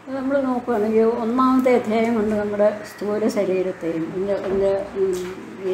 നമ്മൾ നോക്കുകയാണെങ്കിൽ ഒന്നാമത്തെ അധ്യായം കൊണ്ട് നമ്മുടെ സ്ഥൂല ശരീരത്തെയും ഇതിൻ്റെ ഇതിൻ്റെ ഉം, ഈ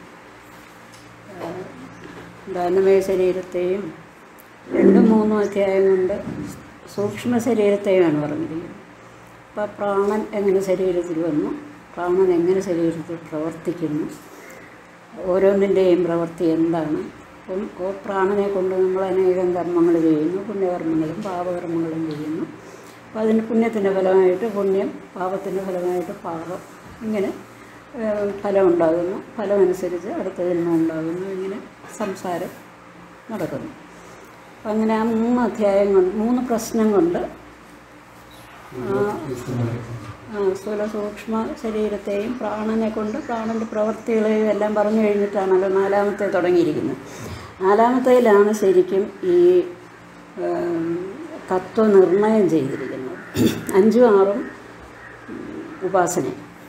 ദാനമയ ശരീരത്തെയും രണ്ടും മൂന്നും അധ്യായം കൊണ്ട് സൂക്ഷ്മ ശരീരത്തെയുമാണ് പറഞ്ഞിരിക്കുന്നത് അപ്പോൾ പ്രാണൻ എങ്ങനെ ശരീരത്തിൽ വന്നു പ്രാണൻ എങ്ങനെ ശരീരത്തിൽ പ്രവർത്തിക്കുന്നു ഓരോന്നിൻ്റെയും പ്രവൃത്തി എന്താണ് അപ്പം ഓ പ്രാണനെ കൊണ്ട് നമ്മൾ അനേകം കർമ്മങ്ങൾ ചെയ്യുന്നു പുണ്യകർമ്മങ്ങളും പാപകർമ്മങ്ങളും ചെയ്യുന്നു അപ്പോൾ അതിന് പുണ്യത്തിൻ്റെ ഫലമായിട്ട് പുണ്യം പാപത്തിൻ്റെ ഫലമായിട്ട് പാപം ഇങ്ങനെ ഏഹ്, ഫലം ഉണ്ടാകുന്നു ഫലമനുസരിച്ച് അടുത്ത ജന്മം ഉണ്ടാകുന്നു ഇങ്ങനെ സംസാരം നടക്കുന്നു അപ്പം അങ്ങനെ ആ മൂന്ന് അധ്യായം കൊണ്ട് മൂന്ന് പ്രശ്നം കൊണ്ട് ആ ആ, സ്ഥൂല സൂക്ഷ്മ ശരീരത്തെയും പ്രാണനെ കൊണ്ട് പ്രാണൻ്റെ പ്രവൃത്തികളെയും എല്ലാം പറഞ്ഞു കഴിഞ്ഞിട്ടാണല്ലോ നാലാമത്തെ തുടങ്ങിയിരിക്കുന്നത് നാലാമത്തേലാണ് ശരിക്കും ഈ ഏം, തത്വനിർണയം ചെയ്തിരിക്കുന്നത് അഞ്ചും ആറും ഉപാസന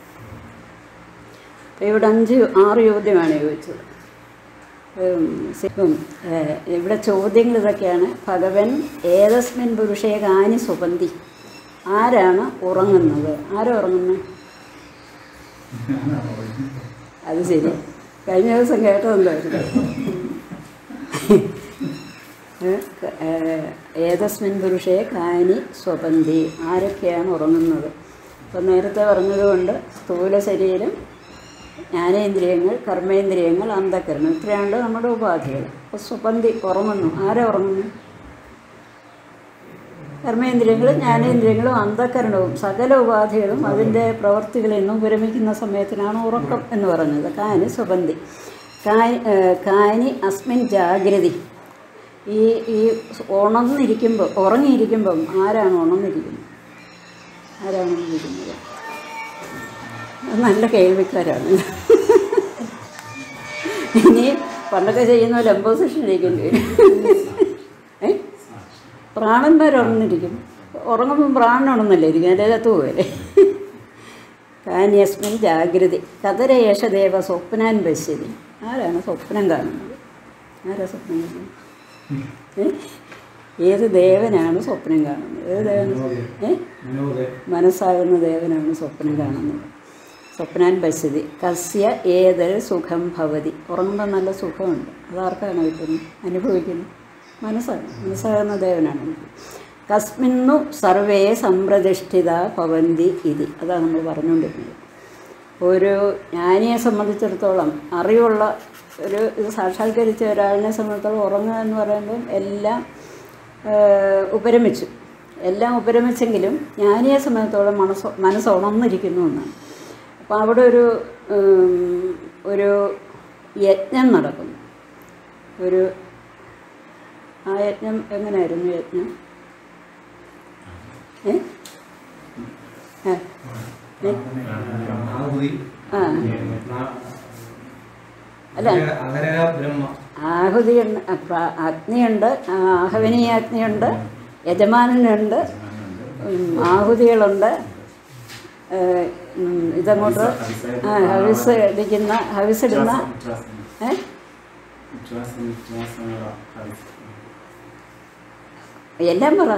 അപ്പോൾ ഇവിടെ അഞ്ച് ആറ് ചോദ്യമാണ് ചോദിച്ചത് ഉം, ഇപ്പം ഏഹ്, ഇവിടെ ചോദ്യങ്ങൾ ഇതൊക്കെയാണ് ഭഗവൻ ഏതസ്മിൻ പുരുഷേ കാനി സുഗന്ധി ആരാണ് ഉറങ്ങുന്നത് ആരാ ഉറങ്ങുന്നത് അത് ശരി കഴിഞ്ഞ ദിവസം കേട്ടതെന്തായിരുന്നു ഏഹ്, ഏഹ്, ഏതസ്മിൻ പുരുഷേ കാനി സ്വപന്തി ആരൊക്കെയാണ് ഉറങ്ങുന്നത് അപ്പം നേരത്തെ പറഞ്ഞതുകൊണ്ട് സ്ഥൂല ശരീരം ജ്ഞാനേന്ദ്രിയങ്ങൾ കർമ്മേന്ദ്രിയങ്ങൾ അന്ധകരണം ഇത്രയാണ് നമ്മുടെ ഉപാധികൾ അപ്പോൾ സ്വപന്തി ഉറങ്ങുന്നു ആരെ ഉറങ്ങുന്നു കർമ്മേന്ദ്രിയങ്ങളും ജ്ഞാനേന്ദ്രിയങ്ങളും അന്ധകരണവും സകല ഉപാധികളും അതിൻ്റെ പ്രവർത്തികളിൽ നിന്നും വിരമിക്കുന്ന സമയത്തിനാണ് ഉറക്കം എന്ന് പറഞ്ഞത് കാനി സ്വപന്തി കാനി ഏഹ് കാനി അസ്മിൻ ജാഗ്രതി ഈ ഈ ഉണർന്നിരിക്കുമ്പോൾ ഉറങ്ങിയിരിക്കുമ്പം ആരാണ് ഉണർന്നിരിക്കുന്നത് ആരാണ് ഉണർന്നിരിക്കുന്നത് അത് നല്ല കേൾവിക്കാരാണ് ഇനി പണ്ടൊക്കെ ചെയ്യുന്ന പോലെ എംപോസിഷൻ ഇരിക്കേണ്ടി വരും ഏ പ്രാണന്മാർ ഉണർന്നിരിക്കും ഉറങ്ങുമ്പം പ്രാണൻ ഉണർന്നല്ലേ ഇരിക്കും അതിൻ്റെ അകത്ത് പോവല്ലേ കാന്യസ്മിൻ ജാഗ്രതി കതരയേഷ ദേവ സ്വപ്നാൻ പശ്യതി ആരാണ് സ്വപ്നം കാണുന്നത് ആരാ സ്വപ്നം കാണുന്നത് ഏ ഏത് ദേവനാണ് സ്വപ്നം കാണുന്നത് ഏത് ദേവനാണ് ഏ മനസ്സാകുന്ന ദേവനാണ് സ്വപ്നം കാണുന്നത് സ്വപ്നാൻ പശ്യതി കസ്യ ഏതൊരു സുഖം ഭവതി ഉറങ്ങുമ്പോൾ നല്ല സുഖമുണ്ട് അതാർക്കാണ് കിട്ടുന്നത് അനുഭവിക്കുന്നത് മനസ്സാണ് മനസ്സാകുന്ന ദേവനാണ് കസ്മിന്നു സർവേ സംപ്രതിഷ്ഠിത ഭവന്തി ഇതി അതാണ് നമ്മൾ പറഞ്ഞുകൊണ്ടിരുന്നത് ഒരു ജ്ഞാനിയെ സംബന്ധിച്ചിടത്തോളം അറിവുള്ള ഒരു ഇത് സാക്ഷാത്കരിച്ച ഒരാളിനെ സംബന്ധിച്ചിടത്തോളം ഉറങ്ങുക എന്ന് പറയുമ്പം എല്ലാം ഏഹ്, ഉപരമിച്ചു എല്ലാം ഉപരമിച്ചെങ്കിലും ജ്ഞാനിയെ സംബന്ധിച്ചിടത്തോളം മനസ്സ് മനസ്സ് ഉണർന്നിരിക്കുന്നു എന്നാണ് അപ്പോൾ അവിടെ ഒരു ഉം, ഒരു യജ്ഞം നടക്കുന്നു ഒരു ആ യജ്ഞം എങ്ങനെയായിരുന്നു യജ്ഞം ഏ ആ. ഏ? ആഹുതി ആ അല്ല അഹര ബ്രഹ്മ ആഹുതിയുണ്ട് ആ, പ്ര- അഗ്നിയുണ്ട് ആ, ആഹവനീയാഗ്നിയുണ്ട് യജമാനനുണ്ട് ഉം, ആഹുതികളുണ്ട് ഏ, ഉം, ഇതങ്ങോട്ട് ആ ഹവിസ് ഇടിക്കുന്ന ഹവിസ് ഇടുന്ന ഏ എല്ലാം പറ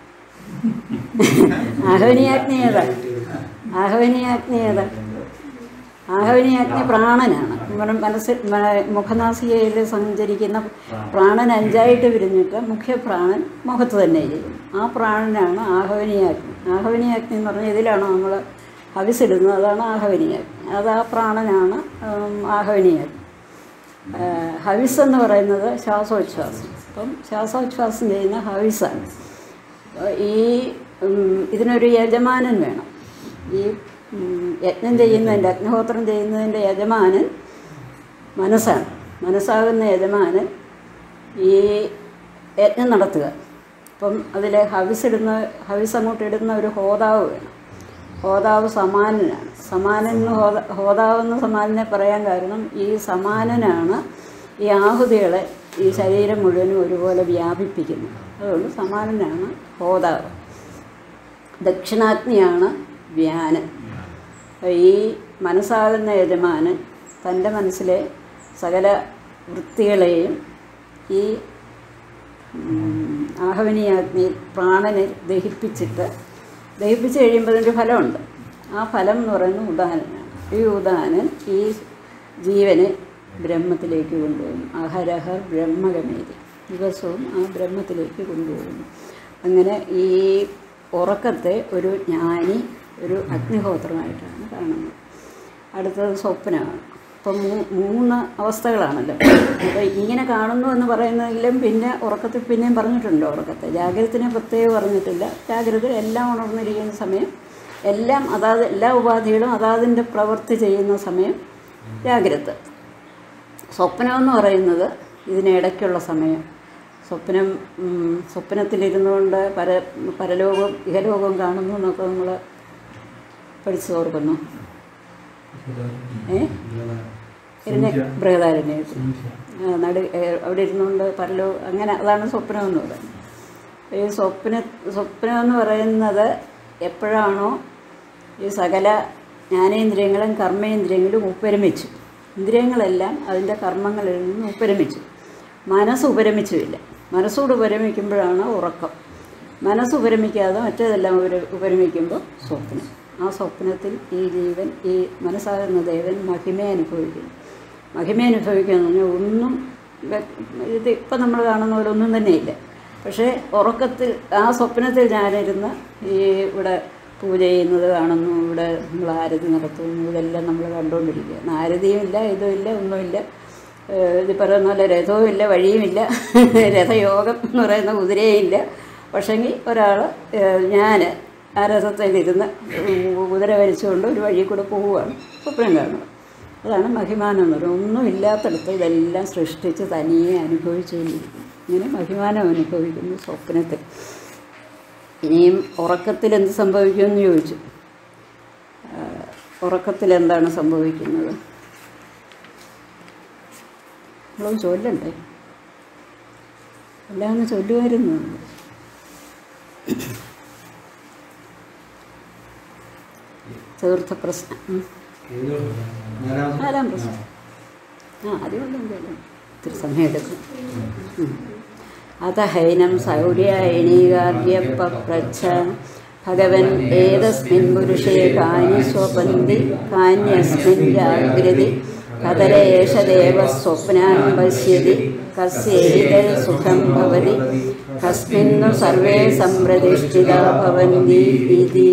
ആഹവനീയാഗ്നി ഏതാ ആഹവനീയാഗ്നി ഏതാ ആഹവനീയാഗ്നി പ്രാണനാണ് നമ്മുടെ മനസ്സിൽ മ- മുഖനാസികയിൽ സഞ്ചരിക്കുന്ന പ്രാണൻ അഞ്ചായിട്ട് പിരിഞ്ഞിട്ട് മുഖ്യപ്രാണൻ മുഖത്ത് തന്നെ ഇരിക്കും ആ പ്രാണനാണ് ആഹവനീയാഗ്നി ആഹവനീയാഗ്നി എന്ന് പറഞ്ഞാൽ ഇതിലാണ് നമ്മൾ ഹവിസിടുന്നത് അതാണ് ആഹവനീയാഗ്നി അത് ആ പ്രാണനാണ് ഉം, ആഹവനീയാഗ്നി ആ, ഹവിസ് എന്ന് പറയുന്നത് ശ്വാസോച്ഛ്വാസം അപ്പം ശ്വാസോച്ഛ്വാസം ചെയ്യുന്ന ഹവിസാണ് അപ്പോൾ ഈ ഉം, ഇതിനൊരു യജമാനൻ വേണം ഈ ഉം, യജ്ഞം ചെയ്യുന്നതിൻ്റെ അഗ്നിഹോത്രം ചെയ്യുന്നതിൻ്റെ യജമാനൻ മനസ്സാണ് മനസ്സാകുന്ന യജമാനൻ ഈ യജ്ഞം നടത്തുക അപ്പം അതിൽ ഹവിസിടുന്ന ഹവിസ് അങ്ങോട്ട് ഇടുന്ന ഒരു ഹോതാവ് വേണം ഹോതാവ് സമാനനാണ് സമാനൻ എന്ന് ഹോത ഹോതാവെന്ന് സമാനനെ പറയാൻ കാരണം ഈ സമാനനാണ് ഈ ആഹുതികളെ ഈ ശരീരം മുഴുവനും ഒരുപോലെ വ്യാപിപ്പിക്കുന്നത് അതുകൊണ്ട് സമാനനാണ് ഹോതാവ് ദക്ഷിണാഗ്നിയാണ് വ്യാനൻ അപ്പോൾ ഈ മനസ്സാകുന്ന യജമാനൻ തൻ്റെ മനസ്സിലെ സകല വൃത്തികളെയും ഈ ഉം, ആഹവനീയാഗ്നിയിൽ പ്രാണനെ ദഹിപ്പിച്ചിട്ട് ദഹിപ്പിച്ച് കഴിയുമ്പോൾ അതിൻ്റെ ഫലമുണ്ട് ആ ഫലം എന്ന് പറയുന്നത് ഉദാഹരണമാണ് ഈ ഉദാഹരൻ ഈ ജീവനെ ബ്രഹ്മത്തിലേക്ക് കൊണ്ടുപോകും അഹരഹർ ബ്രഹ്മഗമേതി ദിവസവും ആ ബ്രഹ്മത്തിലേക്ക് കൊണ്ടുപോകുന്നു അങ്ങനെ ഈ ഉറക്കത്തെ ഒരു ജ്ഞാനി ഒരു അഗ്നിഹോത്രമായിട്ടാണ് കാണുന്നത് അടുത്തത് സ്വപ്നമാണ് അപ്പം മൂ മൂന്ന് അവസ്ഥകളാണല്ലോ അപ്പോൾ ഇങ്ങനെ കാണുന്നു എന്ന് പറയുന്നതിലും പിന്നെ ഉറക്കത്തിൽ പിന്നെയും പറഞ്ഞിട്ടുണ്ട് ഉറക്കത്തെ ജാഗ്രതത്തിനെ പ്രത്യേകം പറഞ്ഞിട്ടില്ല ജാഗ്രത എല്ലാം ഉണർന്നിരിക്കുന്ന സമയം എല്ലാം അതാത് എല്ലാ ഉപാധികളും അതാതിൻ്റെ പ്രവൃത്തി ചെയ്യുന്ന സമയം ജാഗ്രത സ്വപ്നം എന്ന് പറയുന്നത് ഇതിനിടയ്ക്കുള്ള സമയം സ്വപ്നം ഉം, സ്വപ്നത്തിലിരുന്നുകൊണ്ട് പര പരലോകവും ഇഹലോകവും കാണുന്നു എന്നൊക്കെ നമ്മൾ പഠിച്ചു ഓർക്കുന്നു ഏ ഇരുന്ന് ബൃഹദാരണ്യത്തിൽ ആ, നടു ഏ, അവിടെ ഇരുന്നുകൊണ്ട് പരലോ അങ്ങനെ അതാണ് സ്വപ്നം എന്ന് പറയുന്നത് ഈ സ്വപ്ന സ്വപ്നം എന്ന് പറയുന്നത് എപ്പോഴാണോ ഈ സകല ജ്ഞാനേന്ദ്രിയങ്ങളും കർമ്മേന്ദ്രിയങ്ങളും ഉപരമിച്ചു ഇന്ദ്രിയങ്ങളെല്ലാം അതിൻ്റെ കർമ്മങ്ങളിൽ നിന്ന് ഉപരമിച്ചു മനസ്സ് ഉപരമിച്ചുമില്ല മനസ്സോട് ഉപരമിക്കുമ്പോഴാണ് ഉറക്കം മനസ്സ് ഉപരമിക്കാതെ മറ്റേതെല്ലാം ഉപര ഉപരമിക്കുമ്പോൾ സ്വപ്നം ആ സ്വപ്നത്തിൽ ഈ ജീവൻ ഈ മനസ്സാകുന്ന ദേവൻ മഹിമ അനുഭവിക്കുന്നു മഹിമ അനുഭവിക്കുക എന്ന് പറഞ്ഞാൽ ഒന്നും വെ- ഇത് ഇപ്പം നമ്മൾ കാണുന്ന പോലെ ഒന്നും തന്നെയില്ല പക്ഷേ ഉറക്കത്തിൽ ആ സ്വപ്നത്തിൽ ഞാനിരുന്ന് ഈ ഇവിടെ പൂജ ചെയ്യുന്നത് കാണുന്നു ഇവിടെ നമ്മൾ ആരതി നടത്തുന്നു ഇതെല്ലാം നമ്മൾ കണ്ടുകൊണ്ടിരിക്കുക ആരതിയും ഇല്ല ഇതും ഇല്ല ഒന്നുമില്ല ഏഹ് ഇത് പറയുന്ന പോലെ രഥവും ഇല്ല വഴിയുമില്ല രഥയോഗം എന്ന് പറയുന്ന കുതിരയും ഇല്ല പക്ഷെങ്കിൽ ഒരാൾ ഞാൻ ആ രഥത്തിലിരുന്ന് കുതിര വരിച്ചുകൊണ്ട് ഒരു വഴി കൂടെ പോവുകയാണ് സ്വപ്നം കാണുന്നത് അതാണ് മഹിമാനം എന്ന് പറയുന്നത് ഒന്നും ഇല്ലാത്തടത്ത് ഇതെല്ലാം സൃഷ്ടിച്ച് തനിയെ അനുഭവിച്ചുകൊണ്ടിരിക്കും ഇങ്ങനെ മഹിമാനം അനുഭവിക്കുന്നു സ്വപ്നത്തിൽ ഇനിയും ഉറക്കത്തിൽ എന്ത് സംഭവിക്കുമെന്ന് ചോദിച്ചു ആ, ഉറക്കത്തിൽ എന്താണ് സംഭവിക്കുന്നത് നമ്മളൊന്ന് ചൊല്ലണ്ടേ എല്ലാം ഒന്ന് ചൊല്ലുമായിരുന്നു തീർത്ഥ പ്രശ്നം ഉം. നാലാം പ്രശ്നം ആ അതുകൊണ്ടും ചൊല്ലും ഇത്തിരി സമയമെടുക്കും ഉം. അത ഹൈനം സൗര്യായണീകാർയപ്പച്ച ഭഗവൻ ഏതസ്മിൻ പുരുഷേ കാനി സ്വപന്തി കാന്യസ്മിൻ ജാഗ്രതി കതരേഷ ദേവ സ്വപ്നാൻ പശ്യതി കസ്യേതൽ സുഖം ഭവതി കസ്മിന്നു സർവേ സംപ്രതിഷ്ഠിതാ ഭവന്തി ഇതി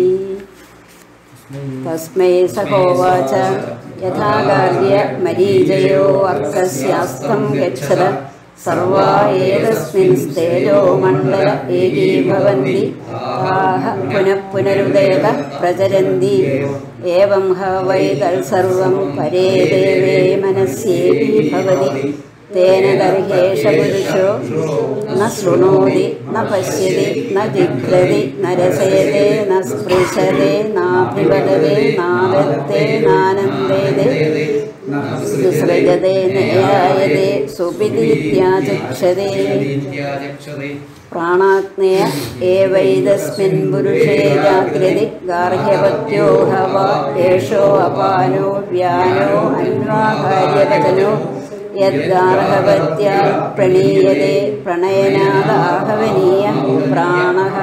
തസ്മൈ സഹോവാച യഥാകാര്യ മരീചയോ അർക്കസ്യാസ്തം ഗച്ഛത സർവാ ഏതസ്മിൻ സ്ഥേജോ മണ്ഡല ഏകീഭവന്തി താഹ പുനഃ പുനരുദയത പ്രചരന്തി ഏവം ഹ വൈ തത്സർവം പരേ ദേവേ മനസ്യേകീഭവതി തേന ദർഹേഷ പുരുഷോ ന ശൃണോതി ന പശ്യതി ന ജിഘ്രതി ന രസയത്തെ ന സ്പൃശത്തെ നാഭിവദത്തെ നാദത്തെ നാനന്ദേതെ വിസൃജത്തെ നയായത്തെ സുപിതീത്യാചക്ഷതേ പ്രാണാഗ്നേയ ഏവൈതസ്മിൻ പുരുഷേ ജാഗ്രതി ഗാർഹ്യപത്യോ ഹവ ഏഷോ അപാനോ വ്യാനോ അന്വാഹാര്യവചനോ യദ്ഗാർഹവത്യാ പ്രണീയത്തെ പ്രണയനാദാഹവനീയ പ്രാണഃ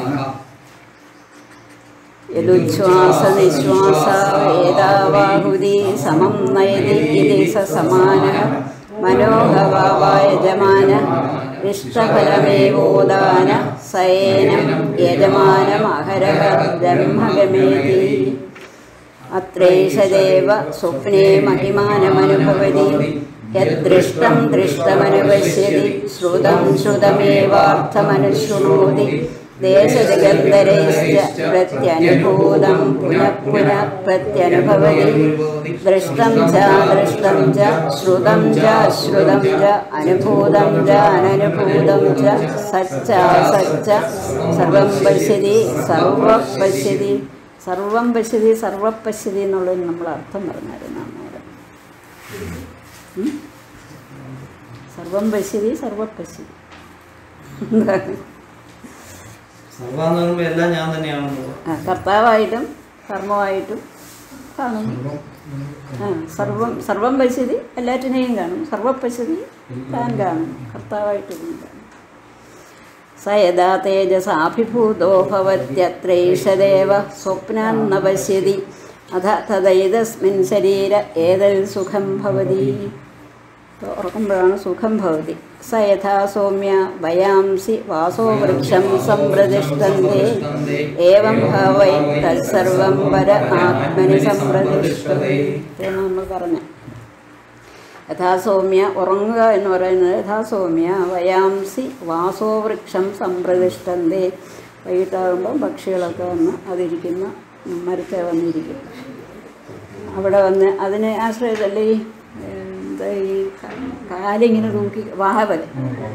യദുച്ഛ്വാസ നിശ്വാസ വേദാവാഹുതി സമം നയതി ഇതി സ സമാന മനോഹവായജമാന ഇഷ്ടഫലമേവോദാന സയേനം യജമാനമഹരഹ ബ്രഹ്മഗമേതി അത്രൈഷ ദേവ സ്വപ്നെ മഹിമാനമനുഭവതി യദൃഷ്ടം ദൃഷ്ടമനുപശ്യതി ശ്രുതം ശ്രുതമേവാർത്ഥമനുശൃണോതി ദേശജഗന്ധരൈശ്ച പ്രത്യനുഭൂതം പുനഃ പുനഃ പ്രത്യനുഭവതി ദൃഷ്ടം ച ദൃഷ്ടം ച ശ്രുതം ച ശ്രുതം ച അനുഭൂതം ച അനനുഭൂതം ച സച്ച സച്ച സർവം പശ്യതി സർവ പശ്യതി സർവം പശ്യതി സർവപശ്യതി എന്നുള്ളതിന് നമ്മൾ അർത്ഥം പറഞ്ഞായിരുന്നു അന്നേരം ഉം? സർവം പശ്യതി സർവപശ്യതി എന്താണ് സർവാന്ന് പറയുമ്പോ എല്ലാം ഞാൻ തന്നെയാണെന്നുള്ളത് ആ, കർത്താവായിട്ടും കർമ്മമായിട്ടും കാണുന്നു ആ സർവം സർവം പശ്യതി എല്ലാറ്റിനെയും കാണും സർവപശ്യതി താൻ കാണും കർത്താവായിട്ടും കാണും സ യഥാ തേജസാഭിഭൂതോ ഭവത്യത്രൈഷദേവ സ്വപ്നാന്ന പശ്യതി അധ തദൈതസ്മിൻ ശരീര ഏതൽ സുഖം ഭവതി ഉറക്കുമ്പോഴാണ് സുഖം ഭവതി സ യഥാ സൗമ്യ വയാംസി വാസോ വൃക്ഷം സംപ്രതിഷ്ഠന്തി ഏവം ഭവൈ തത്സർവം വര ആത്മനി സംപ്രതിഷ്ഠതി ഇതാണ് നമ്മൾ പറഞ്ഞു യഥാസൗമ്യ ഉറങ്ങുക എന്ന് പറയുന്നത് യഥാസൗമ്യ വയാംസി വാസോ വൃക്ഷം സംപ്രതിഷ്ഠന്തി വൈകിട്ടാകുമ്പം പക്ഷികളൊക്കെ വന്ന് അതിരിക്കുന്ന മരത്തെ വന്നിരിക്കും അവിടെ വന്ന് അതിനെ ആശ്രയിച്ചല്ലേ ഈ എന്താ ഈ ക- കാലിങ്ങനെ തൂക്കി വാഹവല്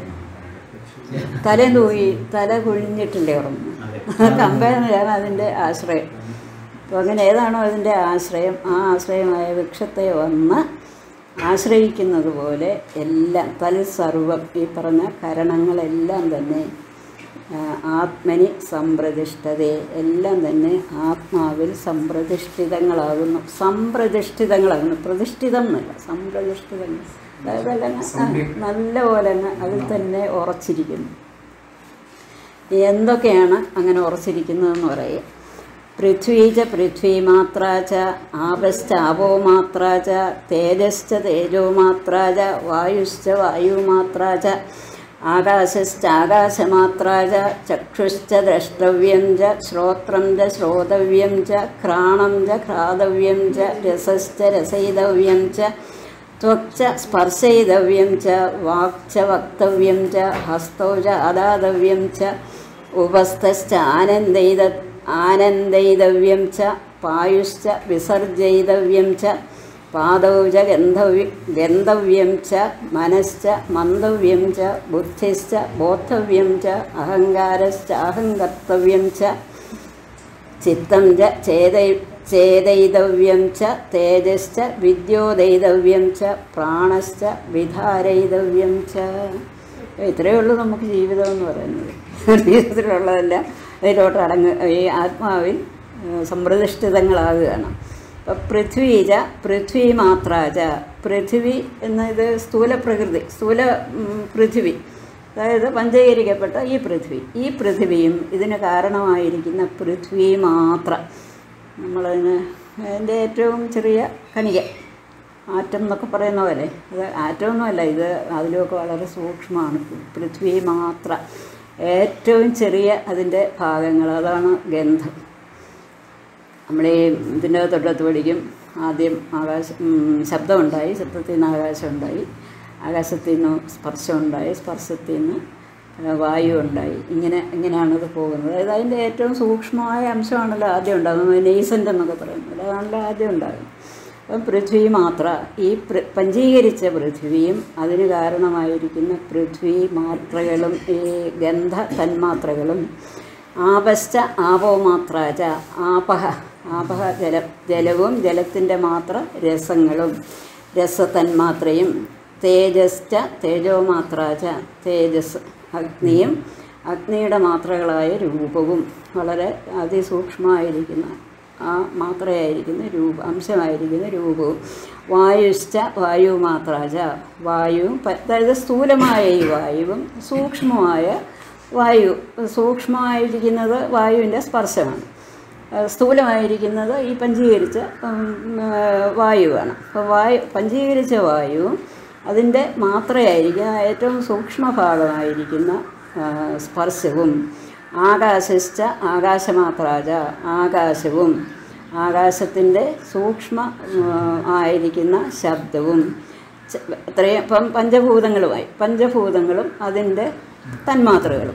തലയും തൂക്കി തല കുഴിഞ്ഞിട്ടില്ലേ ഉറങ്ങുന്നു കമ്പയാണ് അതിൻ്റെ ആശ്രയം അപ്പോൾ അങ്ങനെ ഏതാണോ അതിൻ്റെ ആശ്രയം ആ ആശ്രയമായ വൃക്ഷത്തെ വന്ന് ആശ്രയിക്കുന്നത് പോലെ എല്ലാം തൽസർവം ഈ പറഞ്ഞ കരണങ്ങളെല്ലാം തന്നെ ആ, ആത്മനി സംപ്രതിഷ്ഠതേ എല്ലാം തന്നെ ആത്മാവിൽ സംപ്രതിഷ്ഠിതങ്ങളാകുന്നു സംപ്രതിഷ്ഠിതങ്ങളാകുന്നു പ്രതിഷ്ഠിതം എന്നല്ല സംപ്രതിഷ്ഠിതങ്ങൾ അതായത് അതങ്ങ് ആ, നല്ല പോലെ അങ്ങ് അതിൽ തന്നെ ഉറച്ചിരിക്കുന്നു എന്തൊക്കെയാണ് അങ്ങനെ ഉറച്ചിരിക്കുന്നതെന്ന് പറയുക പൃഥ്വീ ച പൃഥ്വീ മാത്ര ച ആപശ്ച ആപോ മാത്ര ച തേജശ്ച തേജോ മാത്ര ച വായുശ്ച വായുമാത്ര ച ആകാശശ്ച ആകാശമാത്ര ച ചക്ഷുശ്ച ദ്രഷ്ടവ്യം ച ശ്രോത്രം ച ശ്രോതവ്യം ച ഘ്രാണം ച ഘ്രാതവ്യം ച രസശ്ച രസയിതവ്യം ച ത്വക്ച സ്പർശയിതവ്യം ച വാക്ച വക്തവ്യം ച ഹസ്തൗ ച ആദാതവ്യം ച ഉപസ്ഥശ്ച ആനന്ദയിത ആനന്ദയിതവ്യം ച പായുശ്ച വിസർജയിതവ്യം ച പാദൗ ച ഗന്ധവ്യ ഗന്ധവ്യം ച മനശ്ച മന്ദവ്യം ച ബുദ്ധിശ്ച ബോദ്ധവ്യം ച അഹങ്കാരശ്ച അഹങ്കർത്തവ്യം ച ചിത്തം ച ചേതൈ ചേതയിതവ്യം ച തേജശ്ച വിദ്യോദയിതവ്യം ച പ്രാണശ്ച വിധാരയിതവ്യം ച ഇത്രയേ ഉള്ളൂ നമുക്ക് ജീവിതം എന്ന് പറയുന്നത് ജീവിതത്തിലുള്ളതെല്ലാം അതിലോട്ട് അടങ്ങ് ഈ ആത്മാവിൽ ഏഹ്, സംപ്രതിഷ്ഠിതങ്ങളാകുകയാണ് അപ്പം പൃഥ്വീജ പൃഥ്വി മാത്രാജ പൃഥ്വി എന്ന ഇത് സ്ഥൂല പ്രകൃതി സ്ഥൂല ഉം, പൃഥ്വി അതായത് പഞ്ചീകരിക്കപ്പെട്ട ഈ പൃഥ്വി ഈ പൃഥ്വിയും ഇതിന് കാരണമായിരിക്കുന്ന പൃഥ്വി മാത്രം നമ്മളതിന് അതിൻ്റെ ഏറ്റവും ചെറിയ കണിക ആറ്റം എന്നൊക്കെ പറയുന്ന പോലെ അത് ആറ്റമൊന്നുമല്ല ഇത് അതിലുമൊക്കെ വളരെ സൂക്ഷ്മമാണ് പൃഥ്വി മാത്രം ഏറ്റവും ചെറിയ അതിൻ്റെ ഭാഗങ്ങൾ അതാണ് ഗന്ധം നമ്മൾ ഈ ഇതിൻ്റെ തൊട്ടടുത്ത് പഠിക്കും ആദ്യം ആകാശം ഉം, ശബ്ദമുണ്ടായി ശബ്ദത്തിൽ നിന്ന് ആകാശം ഉണ്ടായി ആകാശത്തിൽ നിന്ന് സ്പർശം ഉണ്ടായി സ്പർശത്തിൽ നിന്ന് ആ, വായു ഉണ്ടായി ഇങ്ങനെ ഇങ്ങനെയാണത് പോകുന്നത് അതായത് അതിൻ്റെ ഏറ്റവും സൂക്ഷ്മമായ അംശമാണല്ലോ ആദ്യം ഉണ്ടാകുന്നത് നെയ്സൻ്റ് എന്നൊക്കെ പറയുന്നത് അതാണല്ലോ ആദ്യം ഉണ്ടാകുന്നത് അപ്പം പൃഥ്വി മാത്ര ഈ പൃ പഞ്ചീകരിച്ച പൃഥ്വിയും അതിന് കാരണമായിരിക്കുന്ന പൃഥ്വി മാത്രകളും ഈ ഗന്ധ തന്മാത്രകളും ആപശ്ച ആപോ മാത്രാച ആപഹ ആപഹ ജലം ജലവും ജലത്തിൻ്റെ മാത്ര രസങ്ങളും രസതന്മാത്രയും തേജശ്ച തേജോ മാത്രാച തേജസ് അഗ്നിയും അഗ്നിയുടെ മാത്രകളായ രൂപവും വളരെ അതിസൂക്ഷ്മമായിരിക്കുന്ന ആ മാത്രയായിരിക്കുന്ന രൂപ അംശമായിരിക്കുന്ന രൂപവും വായുശ്ച വായു മാത്രാച വായുവും പ- അതായത് സ്ഥൂലമായ ഈ വായുവും സൂക്ഷ്മമായ വായു സൂക്ഷ്മമായിരിക്കുന്നത് വായുവിൻ്റെ സ്പർശമാണ് ആ, സ്ഥൂലമായിരിക്കുന്നത് ഈ പഞ്ചീകരിച്ച ഉം, ആ, വായുവാണ് അപ്പോൾ വായു പഞ്ചീകരിച്ച വായുവും അതിൻ്റെ മാത്രയായിരിക്കുന്ന ഏറ്റവും സൂക്ഷ്മഭാഗമായിരിക്കുന്ന ആ, സ്പർശവും ആകാശശ്ച ആകാശമാത്രാച ആകാശവും ആകാശത്തിൻ്റെ സൂക്ഷ്മ ആ, ആയിരിക്കുന്ന ശബ്ദവും ച- ഇത്രയും ഇപ്പം പഞ്ചഭൂതങ്ങളുമായി പഞ്ചഭൂതങ്ങളും അതിൻ്റെ തന്മാത്രകളും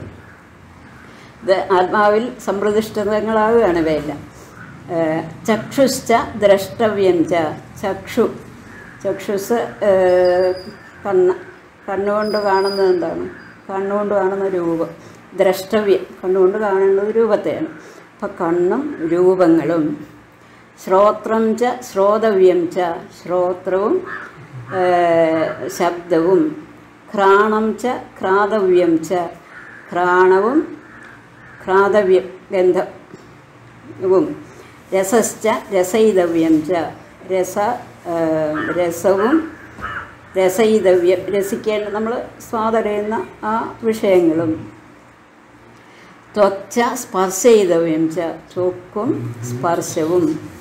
ഇത് ആത്മാവിൽ സംപ്രതിഷ്ഠിതങ്ങളാവുകയാണ് ഇവയെല്ലാം ഏഹ് ചക്ഷുശ്ച ദ്രഷ്ടവ്യം ച ചക്ഷു ചക്ഷുസ് ഏഹ് കണ്ണ് കണ്ണുകൊണ്ട് കാണുന്നത് എന്താണ് കണ്ണുകൊണ്ട് കാണുന്ന രൂപം ദ്രഷ്ടവ്യം കണ്ണുകൊണ്ട് കാണുന്നത് രൂപത്തെയാണ് അപ്പം കണ്ണും രൂപങ്ങളും ശ്രോത്രം ച ശ്രോതവ്യം ച ശ്രോത്രവും ഏഹ് ശബ്ദവും ഘ്രാണം ച ഘ്രാതവ്യം ച ഘ്രാണവും ഘ്രാതവ്യം ഗന്ധവും രസശ്ച രസയിതവ്യം ച രസ ആ, രസവും രസയിതവ്യം രസിക്കേണ്ട നമ്മൾ സ്വാതറിയുന്ന ആ വിഷയങ്ങളും ത്വച്ച സ്പർശയിതവ്യം ച ത്വക്കും സ്പർശവും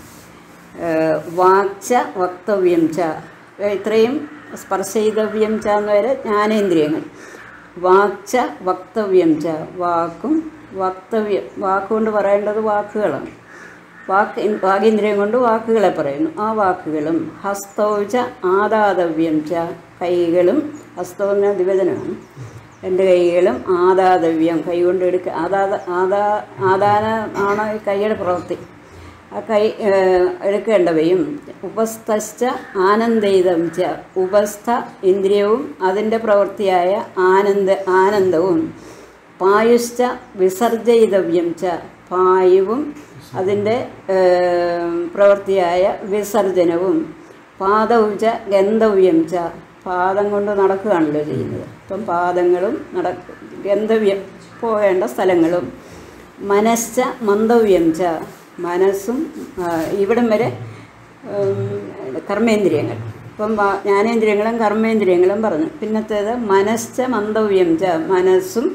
ഏഹ് വാക്ച വക്തവ്യം ച ഇത്രയും സ്പർശയിതവ്യം ച എന്ന് വരെ ജ്ഞാനേന്ദ്രിയങ്ങൾ വാക്ച വക്തവ്യം ച വാക്കും വക്തവ്യം വാക്കുകൊണ്ട് പറയേണ്ടത് വാക്കുകളാണ് വാക്ക് വാഗേന്ദ്രിയം കൊണ്ട് വാക്കുകളെ പറയുന്നു ആ വാക്കുകളും ഹസ്തൗച ആദാതവ്യം ച കൈകളും ഹസ്തം എന്ന ദിവചനമാണ് രണ്ട് കൈകളും ആദാതവ്യം കൈ കൊണ്ട് എടുക്കുക ആദാത ആദാ ആദാനമാണ് ഈ കൈയുടെ പ്രവൃത്തി ആ കൈ ഏഹ്, എടുക്കേണ്ടവയും ഉപസ്ഥശ്ച ആനന്ദയിതം ച ഉപസ്ഥ ഇന്ദ്രിയവും അതിൻ്റെ പ്രവൃത്തിയായ ആനന്ദ ആനന്ദവും പായുശ്ച വിസർജയിതവ്യം ച പായുവും അതിൻ്റെ ഏഹ്, പ്രവൃത്തിയായ വിസർജനവും പാദവും ച ഗന്ധവ്യം ച പാദം കൊണ്ട് നടക്കുകയാണല്ലോ ചെയ്യുന്നത് അപ്പം പാദങ്ങളും നട ഗന്ധവ്യം പോകേണ്ട സ്ഥലങ്ങളും മനശ്ച മന്ദവ്യം ച മനസ്സും ആ, ഇവിടം വരെ ഉം, കർമ്മേന്ദ്രിയങ്ങൾ ഇപ്പം വാ- ജ്ഞാനേന്ദ്രിയങ്ങളും കർമ്മേന്ദ്രിയങ്ങളും പറഞ്ഞു പിന്നത്തേത് മനശ്ച മന്ദവ്യം ച മനസ്സും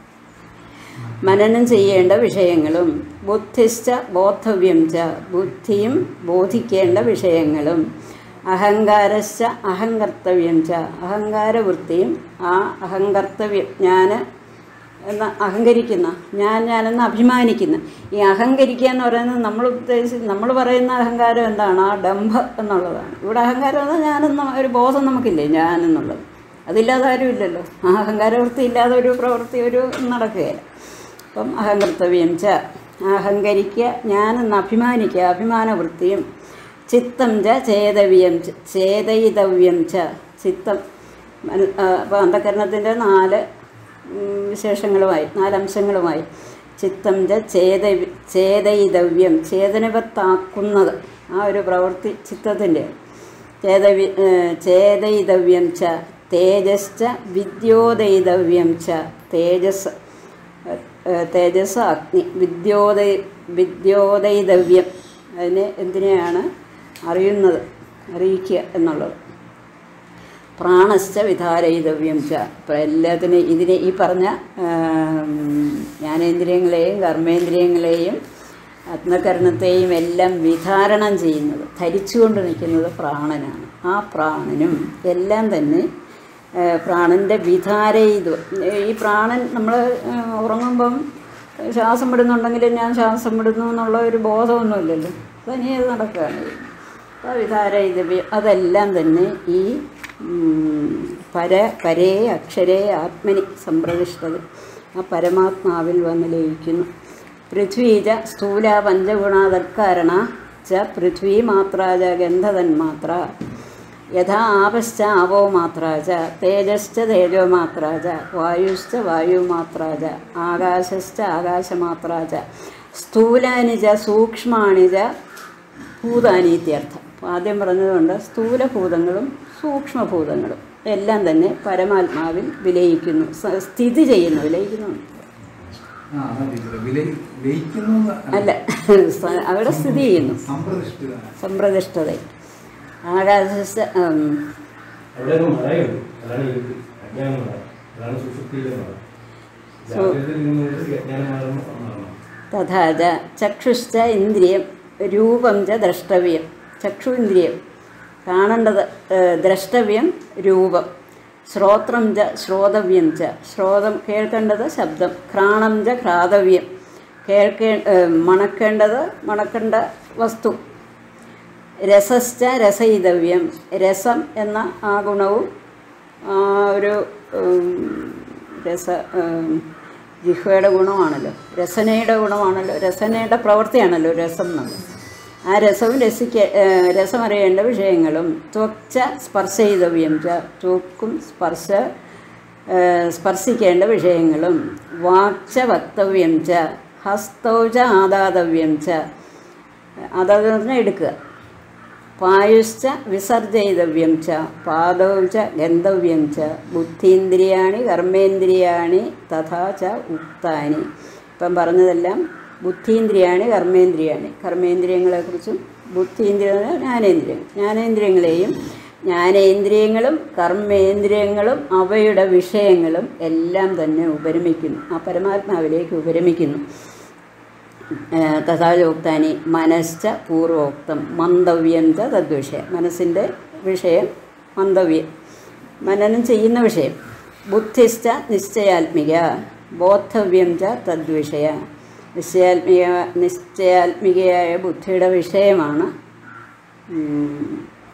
മനനം ചെയ്യേണ്ട വിഷയങ്ങളും ബുദ്ധിശ്ച ബോധവ്യം ച ബുദ്ധിയും ബോധിക്കേണ്ട വിഷയങ്ങളും അഹങ്കാരശ്ച അഹങ്കർത്തവ്യം ച അഹങ്കാരവൃത്തിയും ആ അഹങ്കർത്തവ്യം ഞാൻ എന്ന അഹങ്കരിക്കുന്ന ഞാൻ ഞാനെന്ന് അഭിമാനിക്കുന്ന ഈ അഹങ്കരിക്കുക എന്ന് പറയുന്നത് നമ്മൾ ഉദ്ദേശിച്ച് നമ്മൾ പറയുന്ന അഹങ്കാരം എന്താണ് ആ ഡംഭ എന്നുള്ളതാണ് ഇവിടെ അഹങ്കാരം എന്നാൽ ഞാനെന്ന ഒരു ബോധം നമുക്കില്ലേ ഞാനെന്നുള്ളത് അതില്ലാതെ ആരുമില്ലല്ലോ ആ അഹങ്കാരവൃത്തി ഇല്ലാതെ ഒരു പ്രവൃത്തി ഒരു നടക്കുകയില്ല അപ്പം അഹങ്കർത്തവ്യം ച അഹങ്കരിക്കുക ഞാനെന്ന് അഭിമാനിക്കുക അഭിമാനവൃത്തിയും ചിത്തം ച ചേതവ്യം ച ചേതയിതവ്യം ച ചിത്തം അപ്പോൾ അന്ധകരണത്തിൻ്റെ നാല് ഉം, വിശേഷങ്ങളുമായി നാലംശങ്ങളുമായി ചിത്തം ച ചേത ചേതയിതവ്യം ചേതനവത്താക്കുന്നത് ആ ഒരു പ്രവൃത്തി ചിത്തത്തിൻ്റെ ചേതവി ഏഹ് ചേതയിതവ്യം ച തേജശ്ച വിദ്യോദയിതവ്യം ച തേജസ് ഏഹ് തേജസ് അഗ്നി വിദ്യോദയ വിദ്യോദയിതവ്യം അതിനെ എന്തിനെയാണ് അറിയുന്നത് അറിയിക്കുക എന്നുള്ളത് പ്രാണശ്ച വിധാരയിതവ്യം ച ഇപ്പം എല്ലാത്തിനും ഇതിനെ ഈ പറഞ്ഞ ആം, ജ്ഞാനേന്ദ്രിയങ്ങളെയും കർമ്മേന്ദ്രിയങ്ങളെയും ആത്മകരണത്തെയും എല്ലാം വിധാരണം ചെയ്യുന്നത് ധരിച്ചുകൊണ്ട് നിൽക്കുന്നത് പ്രാണനാണ് ആ പ്രാണനും എല്ലാം തന്നെ ഏഹ്, പ്രാണൻ്റെ വിധാരയിത് ഈ പ്രാണൻ നമ്മൾ ഉറങ്ങുമ്പം ശ്വാസം വിടുന്നുണ്ടെങ്കിൽ ഞാൻ ശ്വാസം വിടുന്നു എന്നുള്ള ഒരു ബോധമൊന്നുമില്ലല്ലോ തനിയെ അത് നടക്കുകയാണ് ചെയ്യുന്നത്. അപ്പോൾ വിധാരയിതവ്യ അതെല്ലാം തന്നെ ഈ ഉം, പര പരേ അക്ഷരേ ആത്മനി സംപ്രതിഷ്ഠത് ആ പരമാത്മാവിൽ വന്ന് ലയിക്കുന്നു പൃഥ്വീജ സ്ഥൂല പഞ്ചഗുണാതത്കാരണ ച പൃഥ്വീ മാത്ര ച ഗന്ധതന്മാത്ര യഥാ ആപശ്ച ആവോ മാത്ര ച തേജശ്ച തേജോ മാത്ര ച വായുശ്ച വായുമാത്ര ച ആകാശശ്ച ആകാശമാത്ര ച സ്ഥൂലാനി ച സൂക്ഷ്മാണി ച ഭൂതാനി ഇത്യർത്ഥം അപ്പോൾ ആദ്യം പറഞ്ഞതുകൊണ്ട് സ്ഥൂലഭൂതങ്ങളും സൂക്ഷ്മഭൂതങ്ങളും എല്ലാം തന്നെ പരമാത്മാവിൽ വിലയിക്കുന്നു സ- സ്ഥിതി ചെയ്യുന്നു വിലയിക്കുന്നു ആ, അതാ ടീച്ചറെ. വിലയി- ലയിക്കുന്നു എന്ന് അല്ല സ- അവിടെ സ്ഥിതി ചെയ്യുന്നു സംപ്രതിഷ്ഠിതമാണ് സംപ്രതിഷ്ഠത ആകാശ അവിടെ ഒരു മറയുണ്ട് അതാണ് ഇരുട്ട് അജ്ഞാനം മറ അതാണ് സുഷുപ്തിയിലെ മറ ജാഗ്രതയിൽ നിന്നുകൊണ്ട് അജ്ഞാനം മാറുന്ന മരണം തഥാ ച ചക്ഷുശ്ച ഇന്ദ്രിയം രൂപം ച ദ്രഷ്ടവ്യം ചക്ഷു ഇന്ദ്രിയം കാണേണ്ടത് ഏഹ്, ദ്രഷ്ടവ്യം രൂപം ശ്രോത്രം ച ശ്രോതവ്യം ച ശ്രോതം കേൾക്കേണ്ടത് ശബ്ദം ഘ്രാണം ച ഘ്രാതവ്യം കേൾക്കേ ഏഹ്, മണക്കേണ്ടത് മണക്കേണ്ട വസ്തു രസശ്ച രസയിതവ്യം രസം എന്ന ആ ഗുണവും ആ ഒരു ഉം, രസ ഉം, ജിഹ്വയുടെ ഗുണമാണല്ലോ രസനയുടെ ഗുണമാണല്ലോ രസനയുടെ പ്രവൃത്തിയാണല്ലോ രസം എന്നത് ആ രസവും രസിക്ക ഏഹ്, രസമറിയേണ്ട വിഷയങ്ങളും ത്വക്ച സ്പർശയിതവ്യം ച ത്വക്കും സ്പർശ ഏഹ്, സ്പർശിക്കേണ്ട വിഷയങ്ങളും വാക്ച വക്തവ്യം ച ഹസ്തൗച ആദാതവ്യം ച അതാത് പറഞ്ഞാൽ എടുക്കുക പായുശ്ച വിസർജയിതവ്യം ച പാദൗ ച ഗന്ധവ്യം ച ബുദ്ധീന്ദ്രിയാണി കർമ്മേന്ദ്രിയാണി തഥാ ച ഉക്താനി ഇപ്പം പറഞ്ഞതെല്ലാം ബുദ്ധീന്ദ്രിയാണി കർമ്മേന്ദ്രിയാണി കർമ്മേന്ദ്രിയങ്ങളെക്കുറിച്ചും ബുദ്ധീന്ദ്രിയ ജ്ഞാനേന്ദ്രിയങ്ങൾ ജ്ഞാനേന്ദ്രിയങ്ങളെയും ജ്ഞാനേന്ദ്രിയങ്ങളും കർമ്മേന്ദ്രിയങ്ങളും അവയുടെ വിഷയങ്ങളും എല്ലാം തന്നെ ഉപരമിക്കുന്നു ആ പരമാത്മാവിലേക്ക് ഉപരമിക്കുന്നു ഏഹ് തഥാചോക്താനി മനശ്ച പൂർവോക്തം മന്തവ്യം ച തദ്വിഷയ മനസ്സിൻ്റെ വിഷയം മന്തവ്യം മനനം ചെയ്യുന്ന വിഷയം ബുദ്ധിശ്ച നിശ്ചയാത്മിക ബോദ്ധവ്യം ച തദ്വിഷയ നിശ്ചയാത്മിക നിശ്ചയാത്മികയായ ബുദ്ധിയുടെ വിഷയമാണ് ഉം,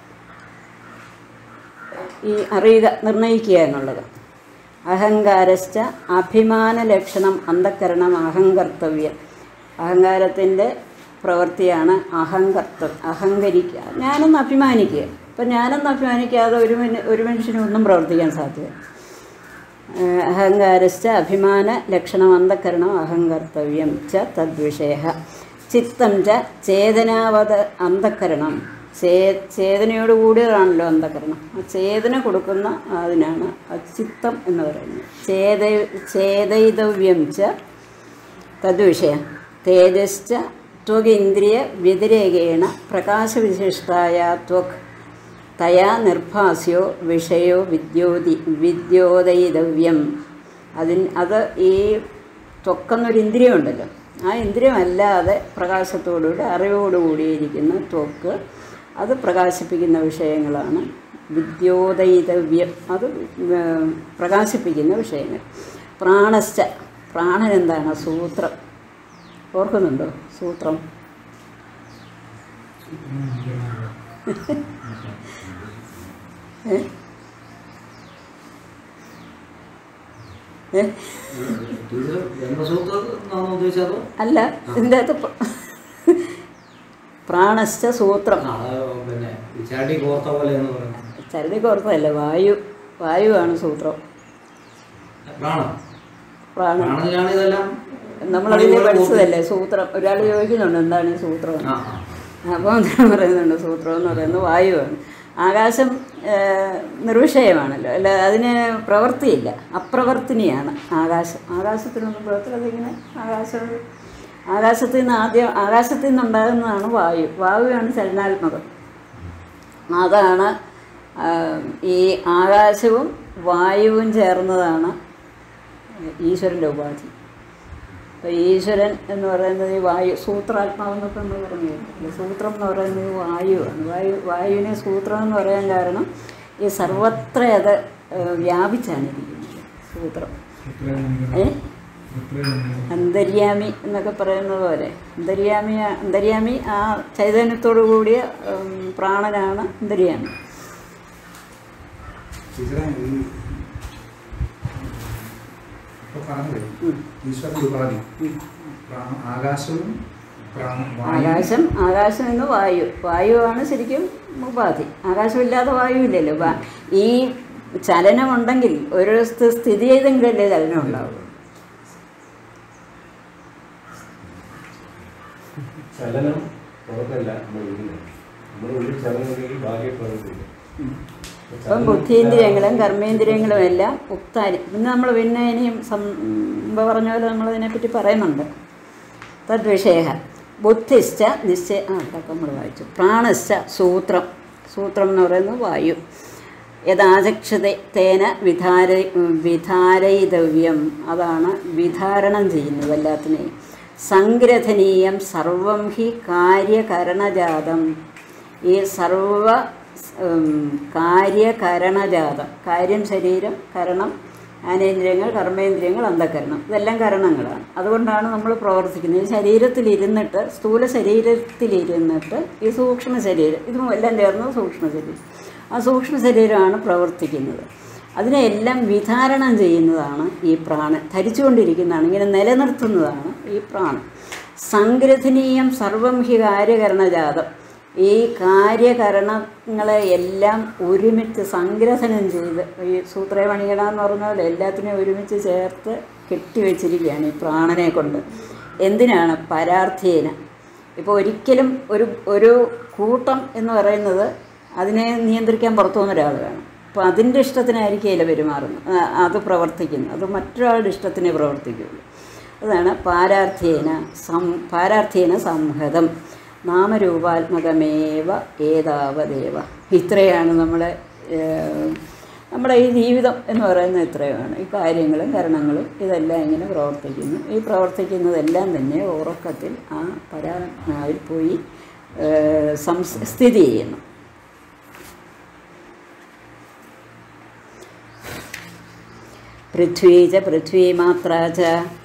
ഈ അറിയുക നിർണയിക്കുക എന്നുള്ളത് അഹങ്കാരശ്ച അഭിമാന ലക്ഷണം അന്ധക്കരണം അഹങ്കർത്തവ്യം അഹങ്കാരത്തിൻ്റെ പ്രവൃത്തിയാണ് അഹങ്കർത്തം അഹങ്കരിക്കുക ഞാനൊന്ന് അഭിമാനിക്കുക ഇപ്പം ഞാനൊന്ന് അഭിമാനിക്കാതെ ഒരു മന ഒരു മനുഷ്യനും ഒന്നും പ്രവർത്തിക്കാൻ സാധ്യത അഹങ്കാരശ്ച അഭിമാന ലക്ഷണം അന്ധക്കരണം അഹങ്കർത്തവ്യം ച തദ്വിഷയ ചിത്തം ച ചേതനാവത അന്ധക്കരണം ചേ ചേതനയോട് കൂടിയതാണല്ലോ അന്ധകരണം ആ ചേതന കൊടുക്കുന്ന അതിനാണ് ആ ചിത്തം എന്ന് പറയുന്നത് ചേത ചേതയിതവ്യം ച തദ്വിഷയ തേജശ്ച ത്വകിന്ദ്രിയ വ്യതിരേകേണ പ്രകാശവിശിഷ്ടായ ത്വക് തയാ നിർഭാസ്യോ വിഷയോ വിദ്യോതി വിദ്യോദയിതവ്യം അതിന് അത് ഈ ത്വക്കെന്നൊരു ഇന്ദ്രിയം ഉണ്ടല്ലോ ആ ഇന്ദ്രിയമല്ലാതെ പ്രകാശത്തോടുകൂടി അറിവോടുകൂടിയിരിക്കുന്ന ത്വക്ക് അത് പ്രകാശിപ്പിക്കുന്ന വിഷയങ്ങളാണ് വിദ്യോദയിതവ്യം അത് ഏർ, പ്രകാശിപ്പിക്കുന്ന വിഷയങ്ങൾ പ്രാണശ്ച പ്രാണൻ എന്താണ് സൂത്രം ഓർക്കുന്നുണ്ടോ സൂത്രം ഏ? ഏ? ടീച്ചർ ബ്രഹ്മസൂത്രം എന്നാണോ ഉദ്ദേശിച്ചത് അല്ല ഇതിൻ്റെ അകത്ത് പ്ര- പ്രാണശ്ച സൂത്രം ആ, അത് പിന്നെ ചാടി കോർത്ത പോലെ എന്ന് പറയുന്നത് ചരടി കോർത്തതല്ല വായു വായുവാണ് സൂത്രം പ്രാണം പ്രാണൻ പ്രാണനിലാണ് ഇതെല്ലാം നമ്മളതിനെ പഠിച്ചതല്ലേ സൂത്രം ഒരാൾ ചോദിക്കുന്നുണ്ട് എന്താണ് ഈ സൂത്രം എന്ന്. ആ ആ. അപ്പോൾ അദ്ദേഹം പറയുന്നുണ്ട് സൂത്രം എന്ന് പറയുന്നത് വായുവാണ് ആകാശം ഏഹ്, നിർവിഷയമാണല്ലോ അല്ല അതിന് പ്രവൃത്തിയില്ല അപ്രവർത്തിനിയാണ് ആകാശം ആകാശത്തിനൊന്നും പ്രവർത്തി അതിങ്ങനെ ആകാശം ആകാശത്തിൽ നിന്ന് ആദ്യം ആകാശത്തിൽ നിന്നുണ്ടാകുന്നതാണ് വായു വായുവാണ് ചലനാത്മകം അതാണ് ആഹ്, ഈ ആകാശവും വായുവും ചേർന്നതാണ് ഈശ്വരൻ്റെ ഉപാധി അപ്പോൾ ഈശ്വരൻ എന്ന് പറയുന്നത് ഈ വായു സൂത്രാത്മാവെന്നൊക്കെ നമ്മൾ പറഞ്ഞു കേട്ടിട്ടില്ലേ? സൂത്രം എന്ന് പറയുന്നത് ഈ വായുവാണ് വായു വായുവിനെ സൂത്രം എന്ന് പറയാൻ കാരണം ഈ സർവത്ര അത് ഏഹ്, വ്യാപിച്ചാണ് ഇരിക്കുന്നത് സൂത്രം ഏ അന്തര്യാമി എന്നൊക്കെ പറയുന്നത് പോലെ അന്തര്യാമി അന്തര്യാമി ആ ചൈതന്യത്തോടു കൂടിയ ഉം, പ്രാണനാണ് അന്തര്യാമി ടീച്ചറെ ഈ ഇപ്പൊ പറഞ്ഞത് ഉം. ഈശ്വരന്റെ ഉപാധി പ്രാ- ആകാശവും പ്രാ- വായുവും ആകാശം ആകാശം എന്ന് വായു വായുവാണ് ശരിക്കും ഉപാധി ആകാശമില്ലാതെ വായുവില്ലല്ലോ വാ- ഈ ചലനമുണ്ടെങ്കിൽ ഒരു സ്ഥ- സ്ഥിതി ചെയ്തെങ്കിലല്ലേ ചലനം ഉണ്ടാവുള്ളൂ ചലനം പുറത്തല്ല നമ്മുടെ ഉള്ളിലാണ് നമ്മുടെ ഉള്ളിൽ ചലനം ഉണ്ടെങ്കിൽ ബാഹ്യ പ്രവൃത്തിയില്ല ഇപ്പം ബുദ്ധീന്ദ്രിയങ്ങളും കർമ്മേന്ദ്രിയങ്ങളും എല്ലാം ഉക്താരി പിന്നെ നമ്മൾ പിന്നെ ഇനിയും സം മുമ്പ് പറഞ്ഞ പോലെ നമ്മളതിനെപ്പറ്റി പറയുന്നുണ്ട് തദ്വിഷയ ബുദ്ധിശ്ച നിശ്ചയ ആ അതൊക്കെ നമ്മൾ വായിച്ചു പ്രാണശ്ച സൂത്രം സൂത്രം എന്ന് പറയുന്നത് വായു യഥാചക്ഷത തേന വിധാര വിധാരയിതവ്യം അതാണ് വിധാരണം ചെയ്യുന്നത് എല്ലാത്തിനെയും സംഗ്രഥനീയം സർവം ഹി കാര്യകരണജാതം ഈ സർവ ഉം, കാര്യകരണജാതം കാര്യം ശരീരം കരണം ജ്ഞാനേന്ദ്രിയങ്ങൾ കർമ്മേന്ദ്രിയങ്ങൾ അന്ധകരണം ഇതെല്ലാം കരണങ്ങളാണ് അതുകൊണ്ടാണ് നമ്മൾ പ്രവർത്തിക്കുന്നത് ഈ ശരീരത്തിലിരുന്നിട്ട് സ്ഥൂല ശരീരത്തിലിരുന്നിട്ട് ഈ സൂക്ഷ്മ ശരീരം ഇതും എല്ലാം ചേർന്ന് സൂക്ഷ്മ ശരീരം ആ സൂക്ഷ്മ ശരീരമാണ് പ്രവർത്തിക്കുന്നത് അതിനെല്ലാം വിധാരണം ചെയ്യുന്നതാണ് ഈ പ്രാണൻ ധരിച്ചുകൊണ്ടിരിക്കുന്നതാണ് ഇങ്ങനെ നിലനിർത്തുന്നതാണ് ഈ പ്രാണൻ സംഗ്രഥനീയം സർവം ഹി കാര്യകരണജാതം ഈ കാര്യകരണങ്ങളെ എല്ലാം ഒരുമിച്ച് സംഗ്രഥനം ചെയ്ത് ഈ സൂത്രമണികട എന്ന് പറഞ്ഞ പോലെ എല്ലാത്തിനെയും ഒരുമിച്ച് ചേർത്ത് കെട്ടിവെച്ചിരിക്കുകയാണ് ഈ പ്രാണനെ കൊണ്ട് എന്തിനാണ് പരാർത്ഥേന ഇപ്പോൾ ഒരിക്കലും ഒരു ഒരു കൂട്ടം എന്ന് പറയുന്നത് അതിനെ നിയന്ത്രിക്കാൻ പുറത്തു പോകുന്ന ഒരാൾ വേണം അപ്പോൾ അതിൻ്റെ ഇഷ്ടത്തിനായിരിക്കില്ല പെരുമാറുന്നത് ആ, അത് പ്രവർത്തിക്കുന്നത് അത് മറ്റൊരാളുടെ ഇഷ്ടത്തിനേ പ്രവർത്തിക്കുകയുള്ളൂ അതാണ് പാരാർത്ഥ്യേന സം പാരാർത്ഥ്യേന സംഹതം നാമരൂപാത്മകമേവ ഏതാവദേവ ഇത്രയാണ് നമ്മളെ ഏഹ്, നമ്മുടെ ഈ ജീവിതം എന്ന് പറയുന്നത് ഇത്രയുമാണ് ഈ കാര്യങ്ങളും കരണങ്ങളും ഇതെല്ലാം ഇങ്ങനെ പ്രവർത്തിക്കുന്നു ഈ പ്രവർത്തിക്കുന്നതെല്ലാം തന്നെ ഉറക്കത്തിൽ ആ പരാത്മാവിൽ പോയി ഏഹ്, സംസ് സ്ഥിതി ചെയ്യുന്നു പൃഥ്വീ ച പൃഥ്വീമാത്ര ച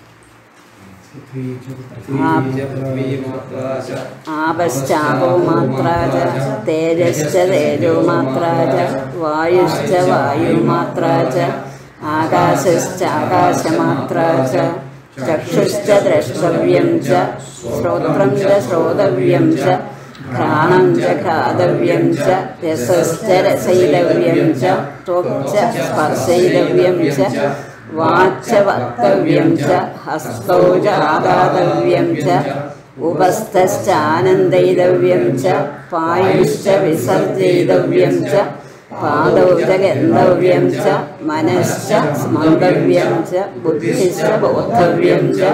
ആപശ്ചാപോ മാത്ര ച തേജശ്ച തേജോ മാത്ര ച വായുശ്ച വായുമാത്ര ച ആകാശശ്ചാകാശമാത്ര ച ചക്ഷുശ്ച ദ്രഷ്ടവ്യം ച ശ്രോത്രം ച ശ്രോതവ്യം ച ഘ്രാണം ച ഘാതവ്യം ച രസശ്ച രസയിതവ്യം ച ത്വക്ച സ്പർശയിതവ്യം ച വാച്ച വക്തവ്യം ച ഹസ്തൗ ച ആദാതവ്യം ച ഉപസ്ഥശ്ചാനന്ദയിതവ്യം ച പായുശ്ച വിസർജയിതവ്യം ച പാദൗ ച ഗന്ധവ്യം ച മനശ്ച സ്മന്തവ്യം ച ബുദ്ധിശ്ച ബോദ്ധവ്യം ച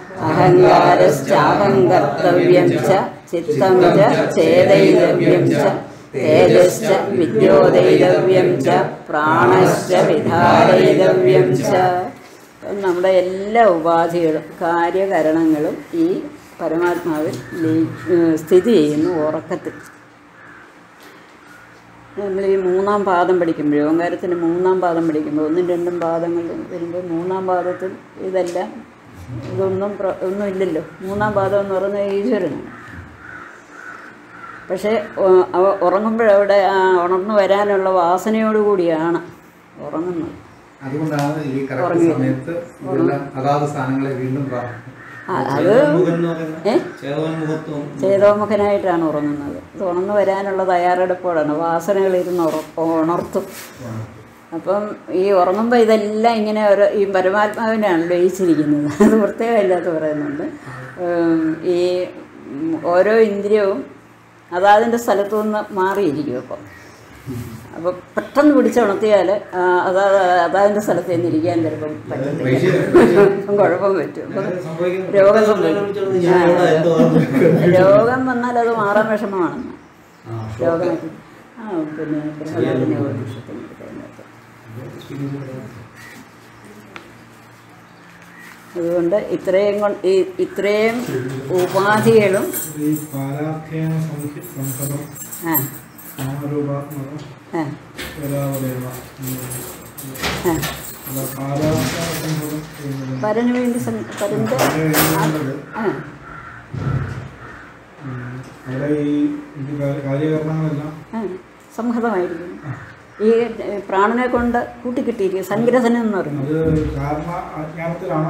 അഹങ്കാരശ്ചാഹങ്കർത്തവ്യം ച ചിത്തം ച ഛേദയിതവ്യം ച തേജശ്ച വിദ്യോദയിതവ്യം ച പ്രാണശ്ച വിധാരയിതവ്യം ച അപ്പം നമ്മുടെ എല്ലാ ഉപാധികളും കാര്യകരണങ്ങളും ഈ പരമാത്മാവിൽ ലയി- ഏഹ് സ്ഥിതി ചെയ്യുന്നു ഉറക്കത്തിൽ നമ്മൾ ഈ മൂന്നാം പാദം പഠിക്കുമ്പോൾ ഓങ്കാരത്തിൻ്റെ മൂന്നാം പാദം പഠിക്കുമ്പോൾ ഒന്നും രണ്ടും പാദങ്ങൾ വരുമ്പോൾ മൂന്നാം പാദത്തിൽ ഇതെല്ലാം ഇതൊന്നും പ്ര- ഒന്നും ഇല്ലല്ലോ മൂന്നാം പാദം എന്ന് പറയുന്നത് ഈശ്വരനാണ് പക്ഷേ ഉ- അവ ഉറങ്ങുമ്പോഴവിടെ ആ ഉണർന്നു വരാനുള്ള വാസനയോടുകൂടിയാണ് ഉറങ്ങുന്നത് അതുകൊണ്ടാണ് ഈ കറക്റ്റ് ഉറങ്ങി. സമയത്ത് ഇതെല്ലാം അതാത് സ്ഥാനങ്ങളെ വീണ്ടും പ്രാർത്ഥിക്കുന്നത് ആ, അത് ചേതോന്മുഖൻ എന്ന് പറയുന്നത് ഏ? ചേതോന്മുഖത്വം ചേതോമുഖനായിട്ടാണ് ഉറങ്ങുന്നത് ഇത് ഉണർന്നു വരാനുള്ള തയ്യാറെടുപ്പോടാണ് വാസനകളിരുന്ന് ഉറ ഉണർത്തും അപ്പം ഈ ഉറങ്ങുമ്പോൾ ഇതെല്ലാം ഇങ്ങനെ ഓരോ ഈ പരമാത്മാവിനാണ് ലയിച്ചിരിക്കുന്നത് അത് പ്രത്യേകം ഇല്ലാത്ത പറയുന്നുണ്ട് ഉം, ഈ ഉം, ഓരോ ഇന്ദ്രിയവും അതാതിൻ്റെ സ്ഥലത്തു നിന്ന് മാറിയിരിക്കും അപ്പം അപ്പോൾ പെട്ടെന്ന് പിടിച്ചുണർത്തിയാൽ അതാ അതാതിൻ്റെ സ്ഥലത്ത് നിന്ന് ഇരിക്കാൻ ചിലപ്പം പറ്റില്ല കുഴപ്പം പറ്റും അപ്പം സംഭവിക്കുന്നത് രോഗം പെട്ടെന്ന് സംഭവിക്കും വിളിച്ചോണ്ട് ഞാൻ ഇവിടെ എന്തോ ആണ്. രോഗം വന്നാൽ അത് മാറാൻ വിഷമമാണെന്ന് ആ, രോഗം ഷോക്ക്. ആ പിന്നെ ബ്രഹ്മത്തിന് ഉപനിഷത്തിന് എടുത്തതിനകത്ത്. അതുകൊണ്ട് ഇത്രയും കൊണ്ട് ഈ ഇത്രയും ഉപാധികളും ഈ പാരാഖ്യാന സംഖ്യ സംഹതം ആ നാമരൂപാത്മകം ആ യഥാവദേവ ആ അല്ല പാരാഖ്യാന സംഹതം ചെയ്യുന്നത് പരന് വേണ്ടി സം- പരന്റെ എഴുതുന്നത് ആ ഉം, അവിടെ ഈ ഇത് കാ- കാര്യകരണങ്ങളെല്ലാം ആ സംഹതമായിരിക്കും ഈ ഏ, പ്രാണനെ കൊണ്ട് കൂട്ടിക്കിട്ടിയിരിക്കും സംഗ്രഥനം എന്ന് പറയുന്നത് അത് കാരണ അജ്ഞാനത്തിലാണ്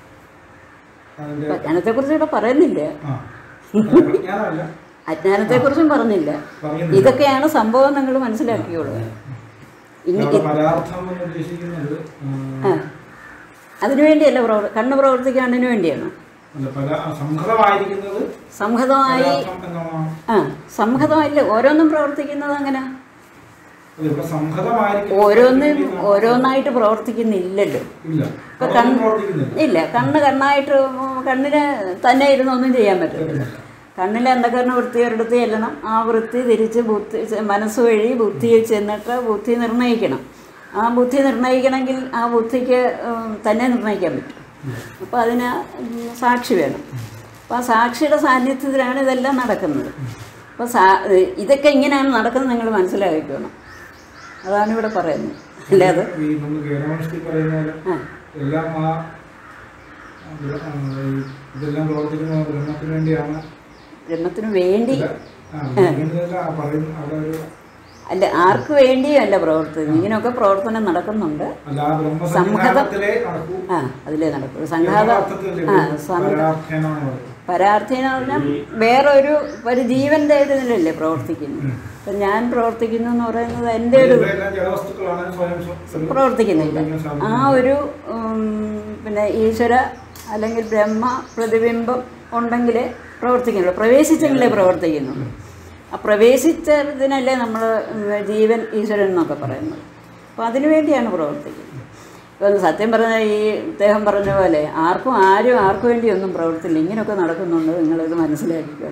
അതിന്റെ അജ്ഞാനത്തെക്കുറിച്ച് ഇവിടെ പറയുന്നില്ല ആ അത് പ്രജ്ഞാനമല്ല അജ്ഞാനത്തെക്കുറിച്ചും പറഞ്ഞില്ല പറയുന്നില്ല ഇതൊക്കെയാണ് സംഭവം നിങ്ങൾ മനസ്സിലാക്കിയുള്ളൂ ഇനി അവിടെ പരാർത്ഥം എന്ന് ഉദ്ദേശിക്കുന്നത് ആ അതിനുവേണ്ടിയല്ല പ്രവർ കണ്ണ് പ്രവർത്തിക്കാണ്ടതിന് വേണ്ടിയാണ് അല്ല പര സംഹതമായിരിക്കുന്നത് സംഹതമായി പരാർത്ഥം എന്നാണ് ആ സംഹതമല്ല ഓരോന്നും പ്രവർത്തിക്കുന്നത് അങ്ങനെ ഇവിടെ സംഹതമായിരിക്കുന്നത് ഓരോന്നും ഓരോന്നായിട്ട് പ്രവർത്തിക്കുന്നില്ലല്ലോ ഇല്ല ഇപ്പൊ അതൊന്നും കണ്ണ് പ്രവർത്തിക്കുന്നില്ല ഇല്ല കണ്ണ് കണ്ണായിട്ട് കണ്ണിന് തന്നെ ഇരുന്ന് ഒന്നും ചെയ്യാൻ പറ്റില്ല കണ്ണിൽ എന്തൊക്കെ വൃത്തി ഒരിടത്ത് ചെല്ലണം ആ വൃത്തി തിരിച്ച് ബുദ്ധി മനസ്സ് വഴി ബുദ്ധിയിൽ ചെന്നിട്ട് ബുദ്ധി നിർണ്ണയിക്കണം ആ ബുദ്ധി നിർണ്ണയിക്കണമെങ്കിൽ ആ ബുദ്ധിക്ക് ഉം, തന്നെ നിർണ്ണയിക്കാൻ പറ്റും അപ്പോൾ അതിന് ഉം, സാക്ഷി വേണം അപ്പോൾ ആ സാക്ഷിയുടെ സാന്നിധ്യത്തിലാണ് ഇതെല്ലാം നടക്കുന്നത് അപ്പോൾ സാ ഇതൊക്കെ ഇങ്ങനെയാണ് നടക്കുന്നത് നിങ്ങൾ മനസ്സിലാക്കിക്കണം അതാണ് ഇവിടെ പറയുന്നത് അല്ലാതെ ഈ നമ്മൾ ഗീതവംശത്തിൽ പറയുന്ന പോലെ ആ എല്ലാം ആ ആ, ബ്ര- ആ, ഈ ഇതെല്ലാം പ്രവർത്തിക്കുന്ന ബ്രഹ്മത്തിന് വേണ്ടിയാണ് ബ്രഹ്മത്തിന് വേണ്ടി ഇത് ആ, ബ്രഹ്മത്തിനല്ല ആ പറയുന്ന അവിടെ ഒരു അല്ല ആർക്ക് വേണ്ടിയും അല്ല പ്രവർത്തനം ഇങ്ങനെയൊക്കെ പ്രവർത്തനം നടക്കുന്നുണ്ട് അല്ല ആ ബ്രഹ്മ സംഹതം- സംഘാതത്തിലേ നടക്കൂ ആ അതിലേ നടക്കും സംഘാത അർത്ഥത്തിലല്ലേ ആ ഇത് സംഘ പരാഖ്യാനം എന്ന് പറയും പരാർത്ഥി എന്ന് പറഞ്ഞാൽ വേറൊരു ഒരു ജീവന്റെ ഇതിലല്ലേ പ്രവർത്തിക്കുന്നു അപ്പം ഞാൻ പ്രവർത്തിക്കുന്നു എന്ന് പറയുന്നത് എൻ്റെ ഒരു ഇവയെല്ലാം ജഡവസ്തുക്കളാണ് സ്വയം സ്വ- സ്വയം പ്രവർത്തിക്കുന്നില്ല പ്രവർത്തിക്കാൻ ആ സാധിക്കുന്നത്. ഒരു ഉം, പിന്നെ ഈശ്വര അല്ലെങ്കിൽ ബ്രഹ്മ പ്രതിബിംബം ഉണ്ടെങ്കിലേ പ്രവർത്തിക്കുന്നുള്ളൂ പ്രവേശിച്ചെങ്കിലേ പ്രവർത്തിക്കുന്നുള്ളൂ ആ പ്രവേശിച്ച ഇതിനല്ലേ നമ്മൾ ജീവൻ ഈശ്വരൻ എന്നൊക്കെ പറയുന്നത് അപ്പോൾ അതിനു വേണ്ടിയാണ് പ്രവർത്തിക്കുന്നത് ഇപ്പം സത്യം പറഞ്ഞാൽ ഈ അദ്ദേഹം പറഞ്ഞ പോലെ ആർക്കും ആരും ആർക്കു വേണ്ടി ഒന്നും പ്രവർത്തില്ല ഇങ്ങനെയൊക്കെ നടക്കുന്നുണ്ട് നിങ്ങളിത് മനസ്സിലാക്കിക്കണം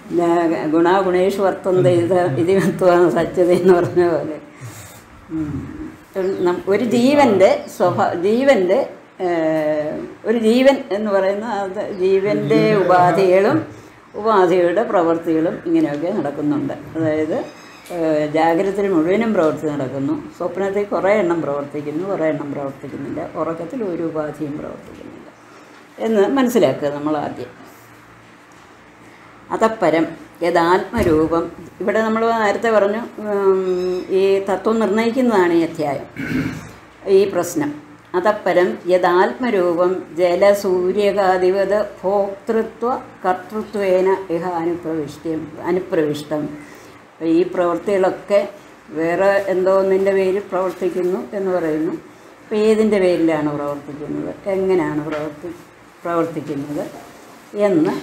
ഗുണാഗുണേഷു വർത്തന്ത ഇത് ഇതിമത്വമാണ് സത്യത എന്ന് പറഞ്ഞ പോലെ ഉം. നം- ഒരു ജീവൻ്റെ സ്വഭാ ജീവൻ്റെ ഏഹ്, ഒരു ജീവൻ എന്ന് പറയുന്ന അത് ജീവൻ്റെ ഉപാധികളും ഉപാധിയുടെ പ്രവൃത്തികളും ഇങ്ങനെയൊക്കെ നടക്കുന്നുണ്ട് അതായത് ഏഹ്, ജാഗ്രതയിൽ മുഴുവനും പ്രവൃത്തി നടക്കുന്നു സ്വപ്നത്തിൽ കുറേ എണ്ണം പ്രവർത്തിക്കുന്നു കുറേ എണ്ണം പ്രവർത്തിക്കുന്നില്ല ഉറക്കത്തിൽ ഒരു ഉപാധിയും പ്രവർത്തിക്കുന്നില്ല എന്ന് മനസ്സിലാക്കുക നമ്മൾ ആദ്യം അതപ്പരം യഥാത്മരൂപം ഇവിടെ നമ്മൾ നേരത്തെ പറഞ്ഞു ഉം, ഈ തത്വം നിർണ്ണയിക്കുന്നതാണ് ഈ അധ്യായം ഈ പ്രശ്നം അതപ്പരം യഥാത്മരൂപം ജലസൂര്യകാധിപത ഭോക്തൃത്വ കർത്തൃത്വേന ഇഹ അനുപ്രവിഷ്ടം അനുപ്രവിഷ്ടം അപ്പോൾ ഈ പ്രവൃത്തികളൊക്കെ വേറെ എന്തോ ഒന്നിൻ്റെ പേരിൽ പ്രവർത്തിക്കുന്നു എന്ന് പറയുന്നു അപ്പോൾ ഏതിൻ്റെ പേരിലാണ് പ്രവർത്തിക്കുന്നത് എങ്ങനെയാണ് പ്രവർത്തി പ്രവർത്തിക്കുന്നത് എന്ന്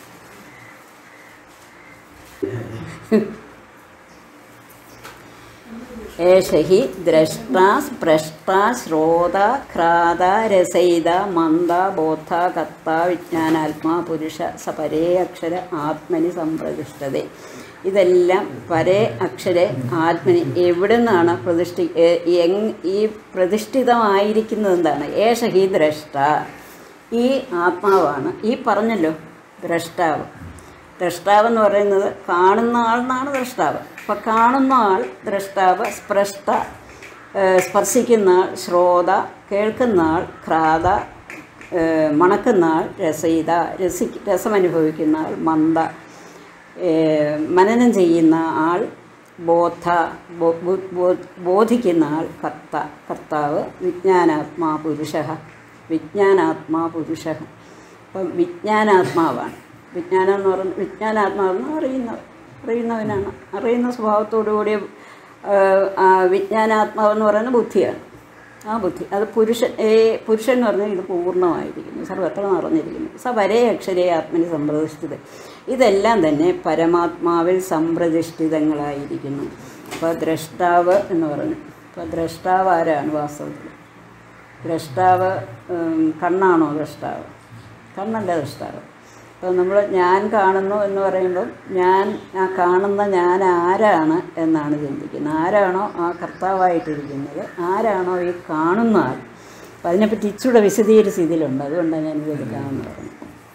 ഏഷ ഹി ദ്രഷ്ട സ്പൃഷ്ട ശ്രോത ഘ്രാത രസയിത മന്ദ ബോധ കർത്ത വിജ്ഞാനാത്മാ പുരുഷ സപരേ അക്ഷര ആത്മനി സംപ്രതിഷ്ഠത ഇതെല്ലാം പരേ അക്ഷരെ ആത്മനി എവിടെ നിന്നാണ് പ്രതിഷ്ഠി ഏ- എങ് ഈ പ്രതിഷ്ഠിതമായിരിക്കുന്നത് എന്താണ് ഏഷ ഹി ദ്രഷ്ട ഈ ആത്മാവാണ് ഈ പറഞ്ഞല്ലോ ദ്രഷ്ടാവ് ദ്രഷ്ടാവെന്ന് പറയുന്നത് കാണുന്ന ആളെന്നാണ് ദ്രഷ്ടാവ് അപ്പം കാണുന്ന ആൾ ദ്രഷ്ടാവ് സ്പൃഷ്ട ഏഹ് സ്പർശിക്കുന്ന ആൾ ശ്രോത കേൾക്കുന്ന ആൾ ഘ്രാത ഏഹ് മണക്കുന്ന ആൾ രസയിത രസി രസമനുഭവിക്കുന്ന ആൾ മന്ദ ഏഹ് മനനം ചെയ്യുന്ന ആൾ ബോധ ബോ- ബു- ബോ- ബോധിക്കുന്ന ആൾ കർത്ത കർത്താവ് വിജ്ഞാനാത്മാ പുരുഷ വിജ്ഞാനാത്മാ പുരുഷ അപ്പം വിജ്ഞാനാത്മാവാണ് വിജ്ഞാനം എന്ന് പറഞ്ഞ വിജ്ഞാനാത്മാവെന്ന് അറിയുന്നവൻ അറിയുന്നവനാണ് അറിയുന്ന സ്വഭാവത്തോടു കൂടിയ ഏഹ്, ആ വിജ്ഞാനാത്മാവെന്ന് പറയുന്ന ബുദ്ധിയാണ് ആ ബുദ്ധി അത് പുരുഷൻ ഏ പുരുഷൻ എന്ന് പറഞ്ഞാൽ ഇത് പൂർണ്ണമായിരിക്കുന്നു സർവത്ര നിറഞ്ഞിരിക്കുന്നു സ വരേ അക്ഷരേ ആത്മനി സംപ്രതിഷ്ഠിത ഇതെല്ലാം തന്നെ പരമാത്മാവിൽ സംപ്രതിഷ്ഠിതങ്ങളായിരിക്കുന്നു അപ്പോൾ ദ്രഷ്ടാവ് എന്ന് പറഞ്ഞു അപ്പോൾ ദ്രഷ്ടാവ് ആരാണ് വാസ്തവത്തിൽ ദ്രഷ്ടാവ് ഉം, കണ്ണാണോ ദ്രഷ്ടാവ് കണ്ണല്ല ദ്രഷ്ടാവ് അപ്പോൾ നമ്മൾ ഞാൻ കാണുന്നു എന്ന് പറയുമ്പം ഞാൻ ആ കാണുന്ന ഞാൻ ആരാണ് എന്നാണ് ചിന്തിക്കുന്നത് ആരാണോ ആ കർത്താവായിട്ടിരിക്കുന്നത് ആരാണോ ഈ കാണുന്ന ആൾ അപ്പം അതിനെപ്പറ്റി ഇച്ചിരി വിശദീകരിച്ച് ഇതിലുണ്ട് അതുകൊണ്ടാണ് ഞാനിത് എടുക്കാമെന്ന് പറഞ്ഞു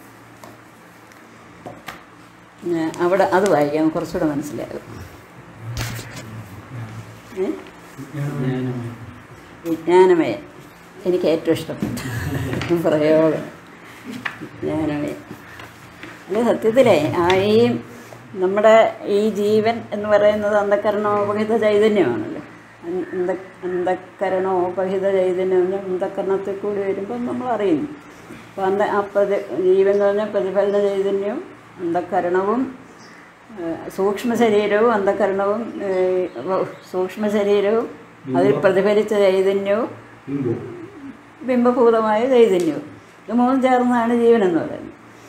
ഞാൻ അവിടെ അത് വായിക്കാം കുറച്ചുകൂടെ മനസ്സിലാകും ഏ? വിജ്ഞാനമേ എനിക്ക് ഏറ്റവും ഇഷ്ടപ്പെട്ട പ്രയോഗം വിജ്ഞാനമേ അല്ല സത്യത്തിലേ ആ ഈ നമ്മുടെ ഈ ജീവൻ എന്ന് പറയുന്നത് അന്ധക്കരണോപഹിത ചൈതന്യമാണല്ലോ അൻ- അന്ധ അന്ധക്കരണോപഹിത ചൈതന്യം എന്ന് പറഞ്ഞാൽ അന്ധക്കരണത്തിൽ കൂടി വരുമ്പോൾ നമ്മൾ അറിയുന്നു അപ്പോൾ അന്ധ ആ പ്രതി ജീവൻ എന്ന് പറഞ്ഞാൽ പ്രതിഫലന ചൈതന്യവും അന്ധക്കരണവും ഏഹ്, സൂക്ഷ്മ ശരീരവും അന്ധക്കരണവും ഏഹ്, വ- സൂക്ഷ്മ ശരീരവും അതിൽ പ്രതിഫലിച്ച ചൈതന്യവും ബിംബഭൂതമായ ചൈതന്യവും ഇത് മൂന്നും ചേർന്നാണ് ജീവൻ എന്ന് പറയുന്നത്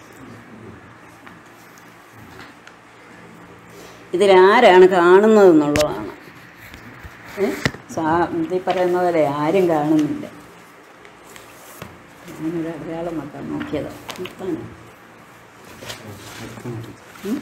ഇതിലാരാണ് കാണുന്നതെന്നുള്ളതാണ് ഏ? സാ ഈ പറയുന്ന പോലെ ആരും കാണുന്നില്ല ഞാനൊരു അടയാളം വെക്കാൻ നോക്കിയതാ നിർത്താനോ? ഉം?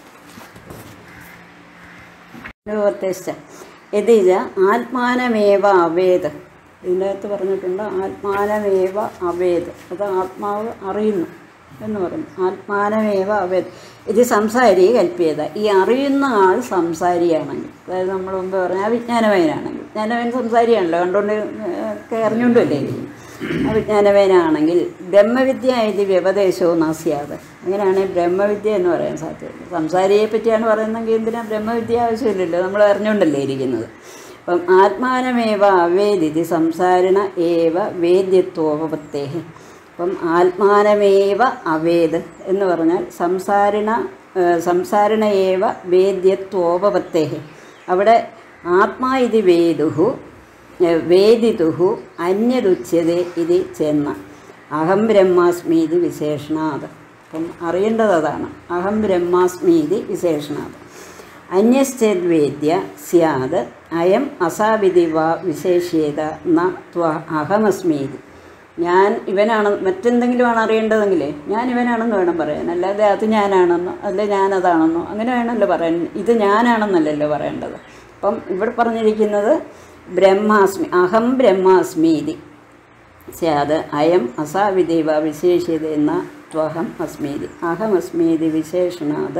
ഉദ്ദേശിച്ച എതിജ ആത്മാനമേവ അവേദ് ഇതിൻ്റെ അകത്ത് പറഞ്ഞിട്ടുണ്ട് ആത്മാനമേവ അവേദ് അത് ആത്മാവ് അറിയുന്നു എന്ന് പറഞ്ഞു ആത്മാനമേവ അവേദ് ഇത് സംസാരി കൽപ്പിയത ഈ അറിയുന്ന ആൾ സംസാരിയാണെങ്കിൽ അതായത് നമ്മൾ മുമ്പ് പറഞ്ഞ ആ വിജ്ഞാനമയനാണെങ്കിൽ വിജ്ഞാനമയൻ സംസാരിയാണല്ലോ കണ്ടുകൊണ്ട് ഒക്കെ അറിഞ്ഞുകൊണ്ടല്ലേ ഇരിക്കും ആ വിജ്ഞാനമയനാണെങ്കിൽ ബ്രഹ്മവിദ്യ ഇത് വ്യപദേശവും നാസ്യാത് അങ്ങനെയാണെങ്കിൽ ബ്രഹ്മവിദ്യ എന്ന് പറയാൻ സാധ്യതയില്ല സംസാരിയെ പറ്റിയാണ് പറയുന്നതെങ്കിൽ എന്തിനാ ബ്രഹ്മവിദ്യ ആവശ്യമില്ലല്ലോ നമ്മൾ അറിഞ്ഞുകൊണ്ടല്ലേ ഇരിക്കുന്നത് അപ്പം ആത്മാനമേവ അവേദിതി സംസാരണ ഏവ വേദ്യത്വോപത്തേ അപ്പം ആത്മാനമേവ അവേദ് എന്ന് പറഞ്ഞാൽ സംസാരണ ഏഹ് സംസാരണ ഏവ വേദ്യത്വോപത്തേ അവിടെ ആത്മാ ഇത് വേദുഹു ഏഹ് വേദിതുഹു അന്യതുച്യതേ ഇത് ചെന്ന അഹം ബ്രഹ്മാസ്മി ഇത് വിശേഷണാത് അപ്പം അറിയേണ്ടത് അതാണ് അഹം ബ്രഹ്മാസ്മി ഇത് വിശേഷണാത് അന്യശ്ചേദ്വേദ്യ സ്യാത് അയം അസാവിധി വാ വിശേഷ്യേത ന ത്വ അഹമസ്മീതി ഞാൻ ഇവനാണ് മറ്റെന്തെങ്കിലുമാണ് അറിയേണ്ടതെങ്കിലേ ഞാൻ ഇവനാണെന്ന് വേണം പറയാൻ അല്ലാതെ അത് ഞാനാണെന്നോ അല്ലെ ഞാനതാണെന്നോ അങ്ങനെ വേണമല്ലോ പറയാൻ ഇത് ഞാനാണെന്നല്ലല്ലോ പറയേണ്ടത് അപ്പം ഇവിടെ പറഞ്ഞിരിക്കുന്നത് ബ്രഹ്മാസ്മി അഹം ബ്രഹ്മാസ്മി ഇതി സ്യാത് അയം അസാവിദേവ വിശേഷ്യത എന്ന ത്വഹം അസ്മീതി അഹമസ്മീതി വിശേഷണാത്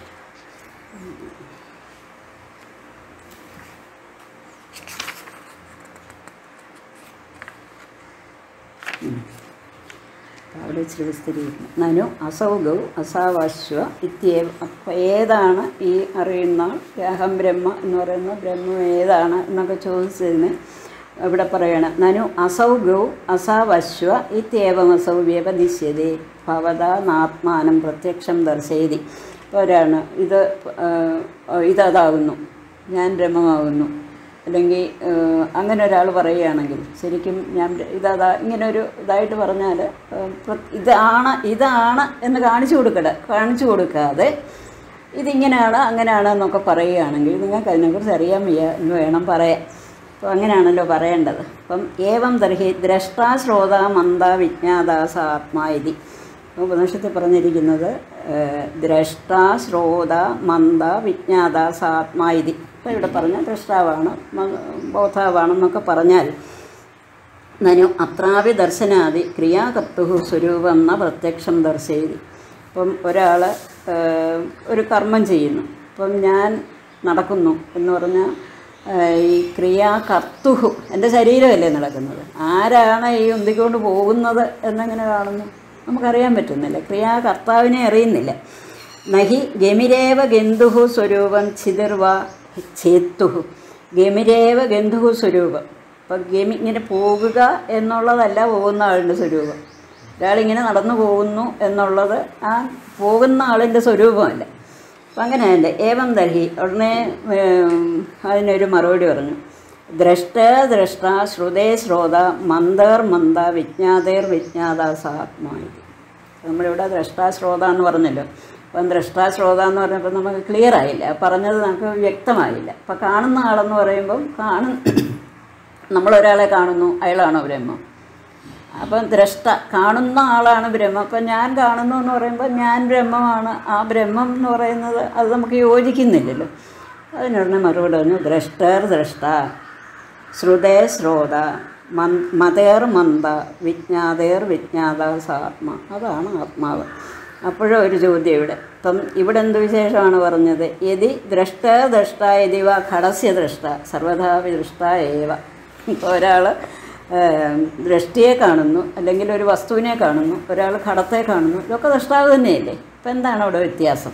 അവിടെ ഇച്ചിരി വിസ്തരിക്കുന്നു നനു അസൗഗൗ അസാവാശ്വ ഇത്യേവ അപ്പം ഏതാണ് ഈ അറിയുന്ന ആൾ അഹം ബ്രഹ്മ എന്ന് പറയുന്ന ബ്രഹ്മം ഏതാണ് എന്നൊക്കെ ചോദിച്ചതിന് ഇവിടെ പറയണം നനു അസൗഗൗ അസാവശ്വ ഇത്യേവമസൗ വ്യപദിശ്യതേ ഭവതാത്മാനം പ്രത്യക്ഷം ദർശയതി ഒരാണ് ഇത് ആ, ഇതതാകുന്നു ഞാൻ ബ്രഹ്മമാകുന്നു അല്ലെങ്കിൽ ഏഹ്, അങ്ങനെ ഒരാൾ പറയുകയാണെങ്കിൽ ശരിക്കും ഞാൻ ഇതാ ഇങ്ങനെ ഒരു ഇതായിട്ട് പറഞ്ഞാൽ ഏഹ്, പ്ര- ഇതാണ് ഇതാണ് എന്ന് കാണിച്ചു കൊടുക്കട കാണിച്ചു കൊടുക്കാതെ ഇതിങ്ങനെയാണ് അങ്ങനെയാണ് എന്നൊക്കെ പറയുകയാണെങ്കിൽ നിങ്ങൾക്ക് അതിനെക്കുറിച്ച് അറിയാൻ വയ്യ എന്ന് വേണം പറയാൻ അപ്പോൾ അങ്ങനെയാണല്ലോ പറയേണ്ടത് അപ്പം ഏവം ദർഹി ദ്രഷ്ടാ ശ്രോത മന്ദ വിജ്ഞാദാസ ആത്മാ ഇതി ഉപനിഷത്തിൽ പറഞ്ഞിരിക്കുന്നത് ഏഹ്, ദ്രഷ്ടാ ശ്രോത മന്ദ വിജ്ഞാദാസ ആത്മാ ഇതി അപ്പോൾ ഇവിടെ പറഞ്ഞ ദ്രഷ്ടാവാണ് മ- ബോധാവാണെന്നൊക്കെ പറഞ്ഞാൽ നനു അത്രാവി ദർശനാദി ക്രിയാകർത്തു സ്വരൂപം എന്ന പ്രത്യക്ഷം ദർശയതി ഇപ്പം ഒരാൾ ഒരു കർമ്മം ചെയ്യുന്നു അപ്പം ഞാൻ നടക്കുന്നു എന്ന് പറഞ്ഞാൽ ഏഹ്, ഈ ക്രിയാകർത്തുഹു എൻ്റെ ശരീരമല്ലേ നടക്കുന്നത് ആരാണ് ഈ ഉന്തിക്കൊണ്ട് പോകുന്നത് എന്നെങ്ങനെ കാണുന്നു നമുക്കറിയാൻ പറ്റുന്നില്ല ക്രിയാകർത്താവിനെ അറിയുന്നില്ല നഹി ഗമിരേവ ഗന്ധുഹു സ്വരൂപം ചിതിർവ ചേത്തുഹു ഗമിരേവ ഗന്ധുഹു സ്വരൂപം അപ്പം ഗമി ഇങ്ങനെ പോകുക എന്നുള്ളതല്ല പോകുന്ന ആളിൻ്റെ സ്വരൂപം ഒരാളിങ്ങനെ നടന്നു പോകുന്നു എന്നുള്ളത് ആ പോകുന്ന ആളിൻ്റെ സ്വരൂപമല്ല അപ്പം അങ്ങനെയല്ല ഏവം ദർഹി ഉടനെ ഏം, അതിനൊരു മറുപടി പറഞ്ഞു ദ്രഷ്ട ദ്രഷ്ട ശ്രുതേ ശ്രോത മന്ദർ മന്ദ വിജ്ഞാതേർ വിജ്ഞാതാസാത്മായി നമ്മളിവിടെ ദ്രഷ്ടാശ്രോത എന്ന് പറഞ്ഞല്ലോ അപ്പം ദ്രഷ്ടാശ്രോത എന്ന് പറഞ്ഞപ്പോൾ നമുക്ക് ക്ലിയർ ആയില്ല പറഞ്ഞത് നമുക്ക് വ്യക്തമായില്ല അപ്പം കാണുന്ന ആളെന്ന് പറയുമ്പം കാണും നമ്മളൊരാളെ കാണുന്നു അയാളാണോ ബ്രഹ്മം അപ്പം ദ്രഷ്ട കാണുന്ന ആളാണ് ബ്രഹ്മം അപ്പം ഞാൻ കാണുന്നു എന്ന് പറയുമ്പോൾ ഞാൻ ബ്രഹ്മമാണ് ആ ബ്രഹ്മം എന്ന് പറയുന്നത് അത് നമുക്ക് യോജിക്കുന്നില്ലല്ലോ അതിനുടനെ മറുപടി പറഞ്ഞു ദ്രഷ്ടർ ദ്രഷ്ട ശ്രുതേ ശ്രോത മൻ മതേർ മന്ദ വിജ്ഞാതേർ വിജ്ഞാത സാത്മ അതാണ് ആത്മാവ് അപ്പോഴും ഒരു ചോദ്യം ഇവിടെ ഇപ്പം ഇവിടെ എന്ത് വിശേഷമാണ് പറഞ്ഞത് യതി ദ്രഷ്ട ദ്രഷ്ട യതിവ ഘടസ്യ ദ്രഷ്ട സർവഥാപി ദൃഷ്ട ഏവ ഇപ്പോൾ ഒരാൾ ദൃഷ്ടിയെ കാണുന്നു അല്ലെങ്കിൽ ഒരു വസ്തുവിനെ കാണുന്നു ഒരാൾ ഘടത്തെ കാണുന്നു ഇതൊക്കെ ദ്രഷ്ടാവ് തന്നെയല്ലേ ഇപ്പം എന്താണ് അവിടെ വ്യത്യാസം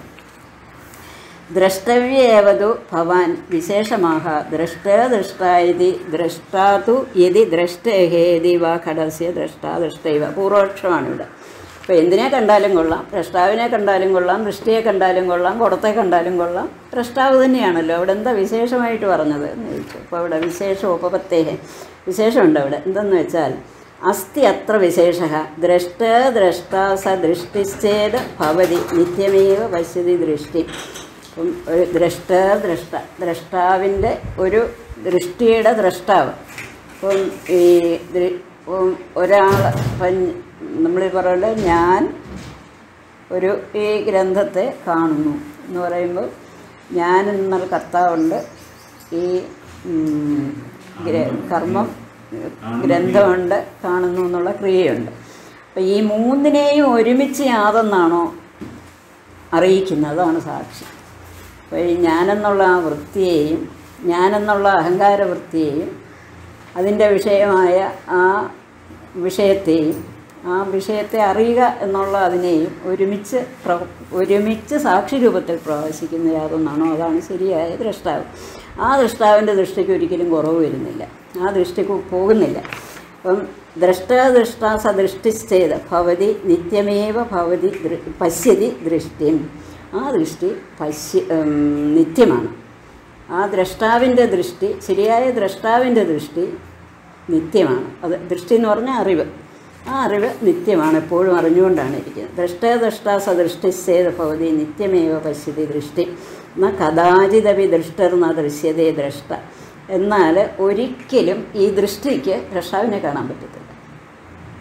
ദ്രഷ്ടവ്യേവതു ഭവാൻ വിശേഷമാഹ ദ്രഷ്ട ദൃഷ്ടായിതി ദ്രഷ്ടാതു യതി ദ്രഷ്ടേഹേതി വാ ഘടസ്യ ദ്രഷ്ടാ ദൃഷ്ടൈവ പൂർവപക്ഷമാണ് ഇവിടെ അപ്പോൾ എന്തിനെ കണ്ടാലും കൊള്ളാം ദ്രഷ്ടാവിനെ കണ്ടാലും കൊള്ളാം ദൃഷ്ടിയെ കണ്ടാലും കൊള്ളാം കുടത്തെ കണ്ടാലും കൊള്ളാം ദ്രഷ്ടാവ് തന്നെയാണല്ലോ അവിടെ എന്താ വിശേഷമായിട്ട് പറഞ്ഞത് എന്ന് ചോദിച്ചു അപ്പോൾ അവിടെ വിശേഷം ഉപപത്തേഹ വിശേഷമുണ്ട് അവിടെ എന്തെന്ന് വെച്ചാൽ അസ്തി അത്ര വിശേഷ ദ്രഷ്ട ദ്രഷ്ട സ ദൃഷ്ടിശ്ചേത് ഭവതി നിത്യമേവ പശ്യതി ദൃഷ്ടി അപ്പം ഒരു ദ്രഷ്ട ദ്രഷ്ട ദ്രഷ്ടാവിൻ്റെ ഒരു ദൃഷ്ടിയുടെ ദ്രഷ്ടാവ് അപ്പം ഈ ദൃ- ഇപ്പം ഒരാൾ ഇപ്പം നമ്മൾ പറയുന്നത് ഞാൻ ഒരു ഈ ഗ്രന്ഥത്തെ കാണുന്നു എന്ന് പറയുമ്പോൾ ഞാൻ എന്നൊരു കർത്താവുണ്ട് ഈ ഉം, ഗ്ര- കർമ്മം ഗ്രന്ഥമുണ്ട് കാണുന്നു എന്നുള്ള ക്രിയയുണ്ട് അപ്പം ഈ മൂന്നിനെയും ഒരുമിച്ച് യാതൊന്നാണോ അറിയിക്കുന്നത് അതാണ് സാക്ഷി അപ്പോൾ ഈ ഞാനെന്നുള്ള ആ വൃത്തിയെയും ഞാനെന്നുള്ള അഹങ്കാര വൃത്തിയെയും അതിൻ്റെ വിഷയമായ ആ വിഷയത്തെയും ആ വിഷയത്തെ അറിയുക എന്നുള്ള അതിനെയും ഒരുമിച്ച് പ്ര ഒരുമിച്ച് സാക്ഷി രൂപത്തിൽ പ്രകാശിക്കുന്ന യാതൊന്നാണോ അതാണ് ശരിയായ ദൃഷ്ടാവ് ആ ദൃഷ്ടാവിൻ്റെ ദൃഷ്ടിക്ക് ഒരിക്കലും കുറവ് വരുന്നില്ല ആ ദൃഷ്ടിക്ക് പോകുന്നില്ല അപ്പം ദ്രഷ്ടദൃഷ്ട സദൃഷ്ടിശ്ചേത് ഭവതി നിത്യമേവ ഭവതി ദൃ- പശ്യതി ദൃഷ്ടിം ആ ദൃഷ്ടി പശ്യ ഉം, നിത്യമാണ് ആ ദ്രഷ്ടാവിൻ്റെ ദൃഷ്ടി ശരിയായ ദ്രഷ്ടാവിൻ്റെ ദൃഷ്ടി നിത്യമാണ് അത് ദൃഷ്ടി എന്ന് പറഞ്ഞാൽ അറിവ് ആ അറിവ് നിത്യമാണ് എപ്പോഴും അറിഞ്ഞുകൊണ്ടാണ് ഇരിക്കുന്നത് ദ്രഷ്ട ദ്രഷ്ട സദൃഷ്ടിസേത ഭവതി നിത്യമേവ പശ്യതി ദൃഷ്ടി ന കഥാചിതപി ദൃഷ്ടർ ന ദൃശ്യതേ ദ്രഷ്ട എന്നാൽ ഒരിക്കലും ഈ ദൃഷ്ടിക്ക് ദ്രഷ്ടാവിനെ കാണാൻ പറ്റത്തില്ല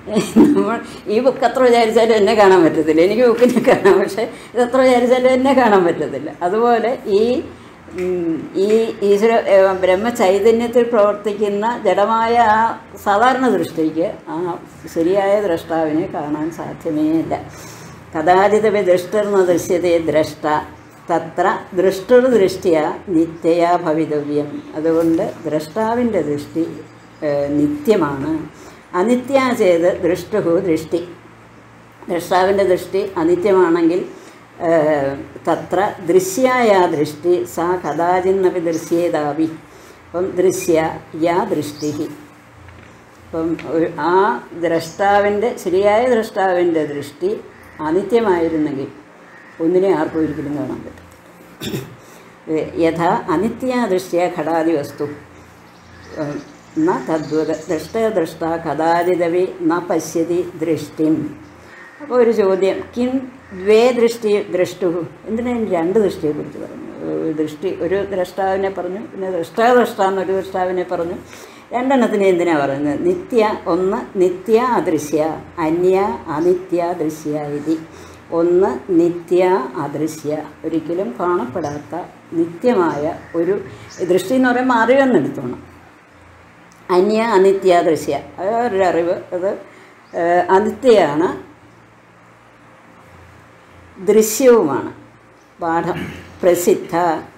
നമ്മൾ ഈ ബുക്ക് എത്ര വിചാരിച്ചാലും എന്നെ കാണാൻ പറ്റത്തില്ല എനിക്ക് ബുക്കിനെ കാണാം പക്ഷേ ഇത് എത്ര വിചാരിച്ചാലും എന്നെ കാണാൻ പറ്റത്തില്ല അതുപോലെ ഈ ഉം, ഈ ഈശ്വര ഏ, ബ്രഹ്മചൈതന്യത്തിൽ പ്രവർത്തിക്കുന്ന ജഡമായ ആ സാധാരണ ദൃഷ്ടിക്ക് ആ ശരിയായ ദ്രഷ്ടാവിനെ കാണാൻ സാധ്യമേ ഇല്ല കഥാചിതവി ദൃഷ്ടിർന്ന ദൃശ്യത്തെ ദ്രഷ്ട തത്ര ദൃഷ്ടുർ ദൃഷ്ടിയ നിത്യയാ ഭവിതവ്യം അതുകൊണ്ട് ദ്രഷ്ടാവിൻ്റെ ദൃഷ്ടി ഏ, നിത്യമാണ് അനിത്യാ ചെയ്ത് ദൃഷ്ടു ദൃഷ്ടി ദ്രഷ്ടാവിൻ്റെ ദൃഷ്ടി അനിത്യമാണെങ്കിൽ ഏ, തത്ര ദൃശ്യായ ദൃഷ്ടി സാ കഥാചിന്നപി ദൃശ്യേതാവി അപ്പം ദൃശ്യ യാ ദൃഷ്ടി അപ്പം ഒരു- ആ ദ്രഷ്ടാവിൻ്റെ ശരിയായ ദ്രഷ്ടാവിൻ്റെ ദൃഷ്ടി അനിത്യമായിരുന്നെങ്കിൽ ഒന്നിനെ ആർക്കും ഒരിക്കലും കാണാൻ പറ്റും യഥാ അനിത്യാ ദൃശ്യ ഘടാതി വസ്തു ഏഹ്, ന തദ്വത ദൃഷ്ടദ്രഷ്ട കഥാചിതവി ന പശ്യതി ദൃഷ്ടിം അപ്പോൾ ഒരു ചോദ്യം കിം ദ്വേ ദൃഷ്ടി ദ്രഷ്ടു എന്തിനാണ് രണ്ട് ദൃഷ്ടിയെക്കുറിച്ച് പറഞ്ഞു ഒരു ദൃഷ്ടി ഒരു ദ്രഷ്ടാവിനെ പറഞ്ഞു പിന്നെ ദൃഷ്ടാദ്രഷ്ട എന്നൊരു ദൃഷ്ടാവിനെ പറഞ്ഞു രണ്ടെണ്ണത്തിനെ എന്തിനാണ് പറയുന്നത് നിത്യ ഒന്ന് നിത്യ അദൃശ്യ അന്യ അനിത്യ ദൃശ്യ ഇതി ഒന്ന് നിത്യ അദൃശ്യ ഒരിക്കലും കാണപ്പെടാത്ത നിത്യമായ ഒരു ദൃഷ്ടി എന്ന് പറയുമ്പോൾ അറിവെന്നെടുത്തോണം അന്യ അനിത്യ ദൃശ്യ അത് ഒരു അറിവ് അത് ഏഹ്, അനിത്യയാണ് ദൃശ്യവുമാണ് പാഠം പ്രസിദ്ധ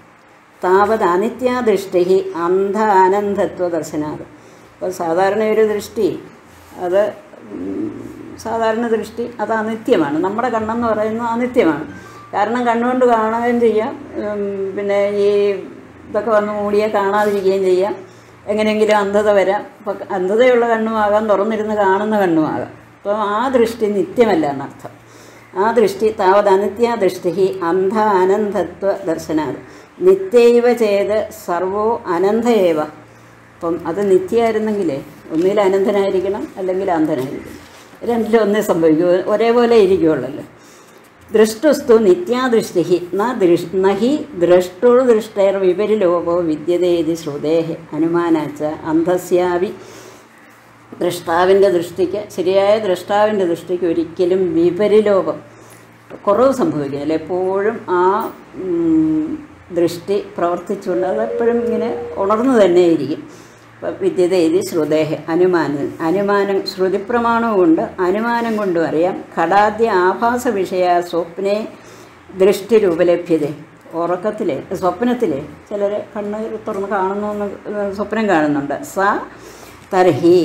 താവത് അനിത്യാദൃഷ്ടി അന്ധ ആനന്ദത്വ ദർശനാത് അപ്പോൾ സാധാരണ ഒരു ദൃഷ്ടി അത് ഉം, സാധാരണ ദൃഷ്ടി അത് അനിത്യമാണ് നമ്മുടെ കണ്ണെന്ന് പറയുന്നത് അനിത്യമാണ് കാരണം കണ്ണുകൊണ്ട് കാണുകയും ചെയ്യാം ഉം, പിന്നെ ഈ ഇതൊക്കെ വന്ന് മൂടിയാൽ കാണാതിരിക്കുകയും ചെയ്യാം എങ്ങനെയെങ്കിലും അന്ധത വരാം അപ്പോൾ അന്ധതയുള്ള കണ്ണുമാകാം തുറന്നിരുന്ന് കാണുന്ന കണ്ണുമാകാം അപ്പോൾ ആ ദൃഷ്ടി നിത്യമല്ല എന്നർത്ഥം ആ ദൃഷ്ടി താവത് അനിത്യ ദൃഷ്ടി അന്ധ അനന്തത്വ ദർശനാത് നിത്യൈവ ചെയ്ത് സർവോ അനന്തയേവ അപ്പം അത് നിത്യമായിരുന്നെങ്കിലേ ഒന്നിൽ അനന്തനായിരിക്കണം അല്ലെങ്കിൽ അന്ധനായിരിക്കണം രണ്ടിലും ഒന്നേ സംഭവിക്കൂ ഒരേപോലെ ഇരിക്കുള്ളല്ലോ ദൃഷ്ടുസ്തു നിത്യാദൃഷ്ടി ന ദൃഷ് നഹി ദ്രഷ്ടുർ ദൃഷ്ടേർ വിപരിലോപോ വിദ്യതേതി ശ്രുതേഹ അനുമാനാച്ച അന്ധസ്യാവി ദ്രഷ്ടാവിൻ്റെ ദൃഷ്ടിക്ക് ശരിയായ ദ്രഷ്ടാവിൻ്റെ ദൃഷ്ടിക്ക് ഒരിക്കലും വിപരിലോപം കുറവ് സംഭവിക്കുന്നില്ല എപ്പോഴും ആ ഉം, ദൃഷ്ടി പ്രവർത്തിച്ചുകൊണ്ട് അതെപ്പോഴും ഇങ്ങനെ ഉണർന്നു തന്നെയിരിക്കും അപ്പം വിദ്യത എഴുതി ശ്രുതേഹ അനുമാനം അനുമാനം ശ്രുതിപ്രമാണവും കൊണ്ട് അനുമാനം കൊണ്ടും അറിയാം ഘടാദ്യ ആഭാസ വിഷയ സ്വപ്നെ ദൃഷ്ടിരൂപലഭ്യത ഉറക്കത്തിലെ സ്വപ്നത്തിലെ ചിലർ കണ്ണ് തുറന്ന് കാണുന്നു എന്ന് സ്വപ്നം കാണുന്നുണ്ട് സ തർഹി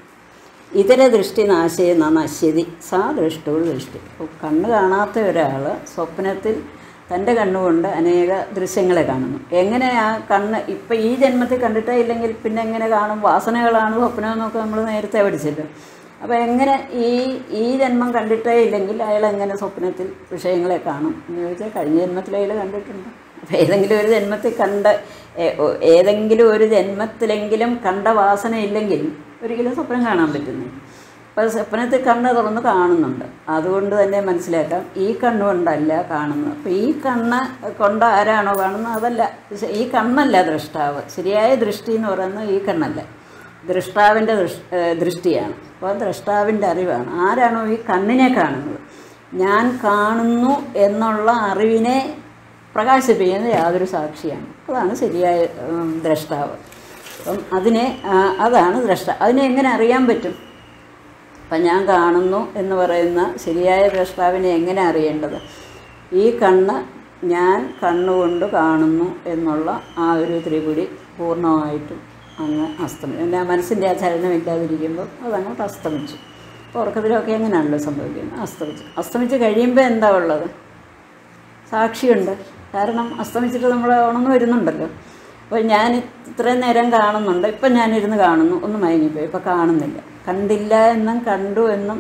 ഇതര ദൃഷ്ടി നാശയെ ന നശ്യതി സാ ദൃഷ്ടോട് ദൃഷ്ടി അപ്പോൾ കണ്ണ് കാണാത്ത ഒരാൾ സ്വപ്നത്തിൽ തൻ്റെ കണ്ണുകൊണ്ട് അനേക ദൃശ്യങ്ങളെ കാണുന്നു എങ്ങനെ ആ കണ്ണ് ഇപ്പം ഈ ജന്മത്തിൽ കണ്ടിട്ടേ ഇല്ലെങ്കിൽ പിന്നെ എങ്ങനെ കാണും വാസനകളാണ് സ്വപ്നം എന്നൊക്കെ നമ്മൾ നേരത്തെ പഠിച്ചല്ലോ അപ്പോൾ എങ്ങനെ ഈ ഈ ജന്മം കണ്ടിട്ടേ ഇല്ലെങ്കിൽ അയാൾ എങ്ങനെ സ്വപ്നത്തിൽ വിഷയങ്ങളെ കാണും എന്ന് ചോദിച്ചാൽ കഴിഞ്ഞ ജന്മത്തിൽ അയാൾ കണ്ടിട്ടുണ്ട് അപ്പോൾ ഏതെങ്കിലും ഒരു ജന്മത്തിൽ കണ്ട ഏ- ഓ- ഏതെങ്കിലും ഒരു ജന്മത്തിലെങ്കിലും കണ്ട വാസന ഇല്ലെങ്കിൽ ഒരിക്കലും സ്വപ്നം കാണാൻ പറ്റുന്നില്ല അപ്പോൾ സ്വപ്നത്തിൽ കണ്ണ് തുറന്ന് കാണുന്നുണ്ട് അതുകൊണ്ട് തന്നെ മനസ്സിലാക്കാം ഈ കണ്ണുകൊണ്ടല്ല കാണുന്നത് അപ്പോൾ ഈ കണ്ണ് കൊണ്ട് ആരാണോ കാണുന്നത് അതല്ല പക്ഷേ ഈ കണ്ണല്ല ദൃഷ്ടാവ് ശരിയായ ദൃഷ്ടി എന്ന് പറയുന്നത് ഈ കണ്ണല്ല ദൃഷ്ടാവിൻ്റെ ദൃഷ് ഏഹ് ദൃഷ്ടിയാണ് അപ്പോൾ ദൃഷ്ടാവിൻ്റെ അറിവാണ് ആരാണോ ഈ കണ്ണിനെ കാണുന്നത് ഞാൻ കാണുന്നു എന്നുള്ള അറിവിനെ പ്രകാശിപ്പിക്കുന്നത് യാതൊരു സാക്ഷിയാണ് അതാണ് ശരിയായ ഉം, ദ്രഷ്ടാവ് അപ്പം അതിനെ ആ, അതാണ് ദ്രഷ്ട അതിനെ എങ്ങനെ അറിയാൻ പറ്റും അപ്പം ഞാൻ കാണുന്നു എന്ന് പറയുന്ന ശരിയായ ദ്രഷ്ടാവിനെ എങ്ങനെ അറിയേണ്ടത് ഈ കണ്ണ് ഞാൻ കണ്ണുകൊണ്ട് കാണുന്നു എന്നുള്ള ആ ഒരു ത്രിപുടി പൂർണ്ണമായിട്ടും അങ്ങ് അസ്തമിച്ചു എൻ്റെ മനസ്സിൻ്റെ ആ ചലനമില്ലാതിരിക്കുമ്പോൾ അതങ്ങോട്ട് അസ്തമിച്ചു അപ്പോൾ ഉറക്കത്തിലൊക്കെ എങ്ങനെയാണല്ലോ സംഭവിക്കുന്നത് അസ്തമിച്ചു അസ്തമിച്ച് കഴിയുമ്പോൾ എന്താ ഉള്ളത് സാക്ഷിയുണ്ട് കാരണം അസ്തമിച്ചിട്ട് നമ്മൾ ഉണർന്നു വരുന്നുണ്ടല്ലോ അപ്പോൾ ഞാൻ ഇത്രയും നേരം കാണുന്നുണ്ട് ഇപ്പം ഞാനിരുന്ന് കാണുന്നു ഒന്ന് മയങ്ങിപ്പോയി ഇപ്പം കാണുന്നില്ല കണ്ടില്ല എന്നും കണ്ടു എന്നും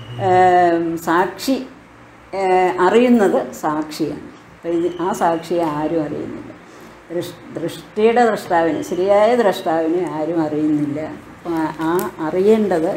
ഏം, സാക്ഷി ഏ, അറിയുന്നത് സാക്ഷിയാണ് അപ്പോൾ ഇത് ആ സാക്ഷിയെ ആരും അറിയുന്നില്ല ദൃഷ് ദൃഷ്ടിയുടെ ദ്രഷ്ടാവിനെ ശരിയായ ദ്രഷ്ടാവിനെ ആരും അറിയുന്നില്ല അപ്പോൾ ആ- ആ അറിയേണ്ടത്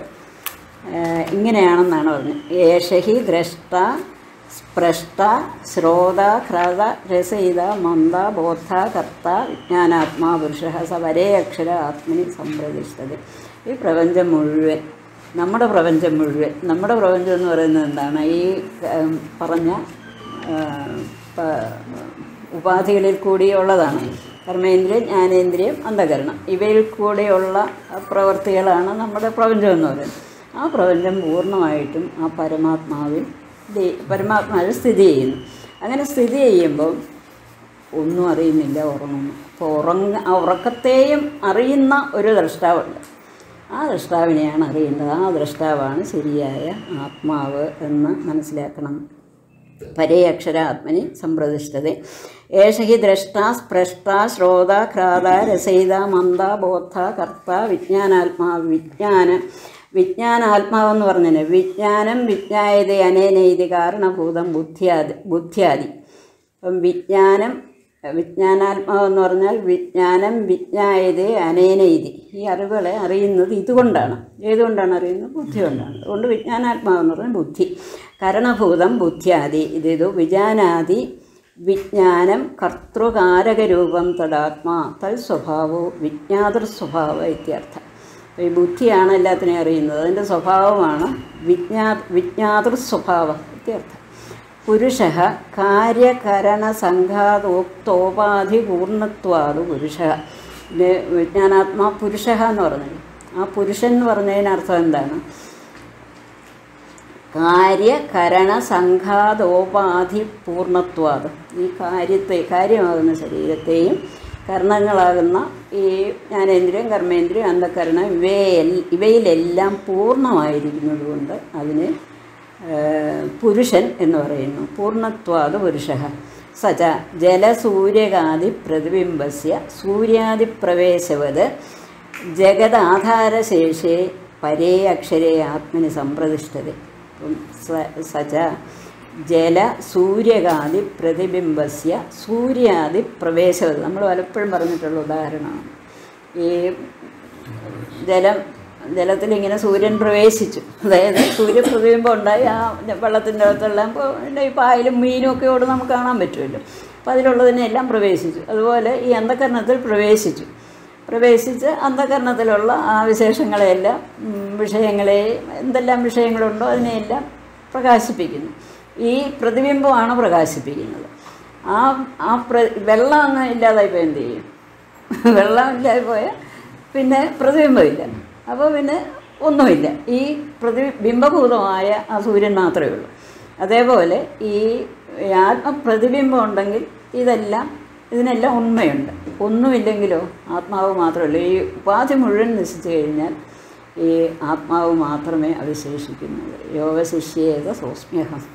ഏഹ് ഇങ്ങനെയാണെന്നാണ് പറഞ്ഞത് ഏഷഹി ദ്രഷ്ട സ്പൃഷ്ട ശ്രോത ഹ്രത രസയിത മന്ദ ബോധ കർത്ത വിജ്ഞാനാത്മാ പുരുഷ സ വരേ അക്ഷര ആത്മനി സംപ്രതിഷ്ഠത ഈ പ്രപഞ്ചം മുഴുവൻ നമ്മുടെ പ്രപഞ്ചം മുഴുവൻ നമ്മുടെ പ്രപഞ്ചം എന്ന് പറയുന്നത് എന്താണ് ഈ ഉം, പറഞ്ഞ ആ, പ- ഉപാധികളിൽ കൂടിയുള്ളതാണ് കർമ്മേന്ദ്രിയം ജ്ഞാനേന്ദ്രിയം അന്ധകരണം ഇവയിൽ കൂടെയുള്ള പ്രവൃത്തികളാണ് നമ്മുടെ പ്രപഞ്ചം എന്ന് പറയുന്നത് ആ പ്രപഞ്ചം പൂർണ്ണമായിട്ടും ആ പരമാത്മാവിൽ ദേ- പരമാത്മാവിൽ സ്ഥിതി ചെയ്യുന്നു അങ്ങനെ സ്ഥിതി ചെയ്യുമ്പോൾ ഒന്നും അറിയുന്നില്ല ഉറങ്ങുന്നു അപ്പോൾ ഉറങ്ങ ആ ഉറക്കത്തെയും അറിയുന്ന ഒരു ദ്രഷ്ടാവുണ്ട് ആ ദ്രഷ്ടാവിനെയാണ് അറിയേണ്ടത് ആ ദ്രഷ്ടാവാണ് ശരിയായ ആത്മാവ് എന്ന് മനസ്സിലാക്കണം പരേ അക്ഷരാത്മനി സംപ്രതിഷ്ഠത ഏഷ ഹി ദ്രഷ്ട സ്പൃഷ്ട ശ്രോത ഘ്രാത രസയിത മന്ദ ബോധ കർത്ത വിജ്ഞാനാത്മാ വിജ്ഞാന വിജ്ഞാനാത്മാവെന്ന് പറഞ്ഞതിന് വിജ്ഞാനം വിജ്ഞായത അനേനൈതി കാരണഭൂതം ബുദ്ധിയാദി ബുദ്ധിയാദി അപ്പം വിജ്ഞാനം വിജ്ഞാനാത്മാവെന്ന് പറഞ്ഞാൽ വിജ്ഞാനം വിജ്ഞായതേ അനേനൈതി ഈ അറിവുകളെ അറിയുന്നത് ഇതുകൊണ്ടാണ് ഏതുകൊണ്ടാണ് അറിയുന്നത് ബുദ്ധി കൊണ്ടാണ് അതുകൊണ്ട് വിജ്ഞാനാത്മാവെന്ന് പറഞ്ഞാൽ ബുദ്ധി കരണഭൂതം ബുദ്ധ്യാദി ഇതിതു വിജാനാദി വിജ്ഞാനം കർത്തൃകാരകരൂപം തദാത്മാ തൽ സ്വഭാവോ വിജ്ഞാതൃ സ്വഭാവ ഇത്യർത്ഥം അപ്പോൾ ഈ ബുദ്ധിയാണ് എല്ലാത്തിനെയും അറിയുന്നത് അതിൻ്റെ സ്വഭാവമാണ് വിജ്ഞാ വിജ്ഞാതൃ സ്വഭാവം ഇത്യർത്ഥം പുരുഷ കാര്യകരണസംഘാതോക്തോപാധി പൂർണ്ണത്വാത് പുരുഷ ഇത് വിജ്ഞാനാത്മാ പുരുഷ എന്ന് പറഞ്ഞത് ആ പുരുഷൻ എന്ന് പറഞ്ഞതിനർത്ഥം എന്താണ് കാര്യകരണ സംഘാതോപാധി പൂർണ്ണത്വാത് ഈ കാര്യത്തെ കാര്യമാകുന്ന ശരീരത്തെയും കർണങ്ങളാകുന്ന ഈ ജ്ഞാനേന്ദ്രിയം കർമ്മേന്ദ്രിയം അന്ധകരണം ഇവയെ ഇവയിലെല്ലാം പൂർണ്ണമായിരിക്കുന്നത് കൊണ്ട് അതിന് ഏഹ്, പുരുഷൻ എന്ന് പറയുന്നു പൂർണ്ണത്വാത് പുരുഷ സച ജലസൂര്യകാദി പ്രതിബിംബസ്യ സൂര്യാദിപ്രവേശവത് ജഗദാധാരശേഷേ പരേ അക്ഷരേ ആത്മനി സംപ്രതിഷ്ഠത അപ്പം സ- സച ജല സൂര്യകാദി പ്രതിബിംബസ്യ സൂര്യാദി പ്രവേശവത് നമ്മൾ പലപ്പോഴും പറഞ്ഞിട്ടുള്ള ഉദാഹരണമാണ് ഈ ജലം ജലത്തിൽ ഇങ്ങനെ സൂര്യൻ പ്രവേശിച്ചു അതായത് സൂര്യപ്രതിബിംബം ഉണ്ടായി ആ വെള്ളത്തിൻ്റെ അകത്തെല്ലാം ഇപ്പോൾ ഈ പായലും മീനും ഒക്കെ ഓട് നമുക്ക് കാണാൻ പറ്റുമല്ലോ അപ്പോൾ അതിലുള്ളതിനെല്ലാം പ്രവേശിച്ചു അതുപോലെ ഈ അന്ധകരണത്തിൽ പ്രവേശിച്ചു പ്രവേശിച്ച് അന്ധകരണത്തിലുള്ള ആ വിശേഷങ്ങളെയെല്ലാം ഉം, വിഷയങ്ങളെ എന്തെല്ലാം വിഷയങ്ങളുണ്ടോ അതിനെയെല്ലാം പ്രകാശിപ്പിക്കുന്നു ഈ പ്രതിബിംബമാണ് പ്രകാശിപ്പിക്കുന്നത് ആ ആ പ്ര വെള്ളം അങ്ങ് ഇല്ലാതായിപ്പോൾ എന്ത് ചെയ്യും വെള്ളം ഇല്ലാതെ പോയാൽ പിന്നെ പ്രതിബിംബമില്ല അപ്പോൾ പിന്നെ ഒന്നുമില്ല ഈ പ്രതിബിംബഭൂതമായ ആ സൂര്യൻ മാത്രമേ ഉള്ളൂ അതേപോലെ ഈ ആത്മപ്രതിബിംബം ഉണ്ടെങ്കിൽ ഇതെല്ലാം ഇതിനെല്ലാം ഉണ്മയുണ്ട് ഒന്നുമില്ലെങ്കിലോ ആത്മാവ് മാത്രമല്ല ഈ ഉപാധി മുഴുവൻ നശിച്ചു കഴിഞ്ഞാൽ ഈ ആത്മാവ് മാത്രമേ അവശേഷിക്കുന്നുള്ളൂ യോഗശിഷ്യേക സോസ്മ്യഹം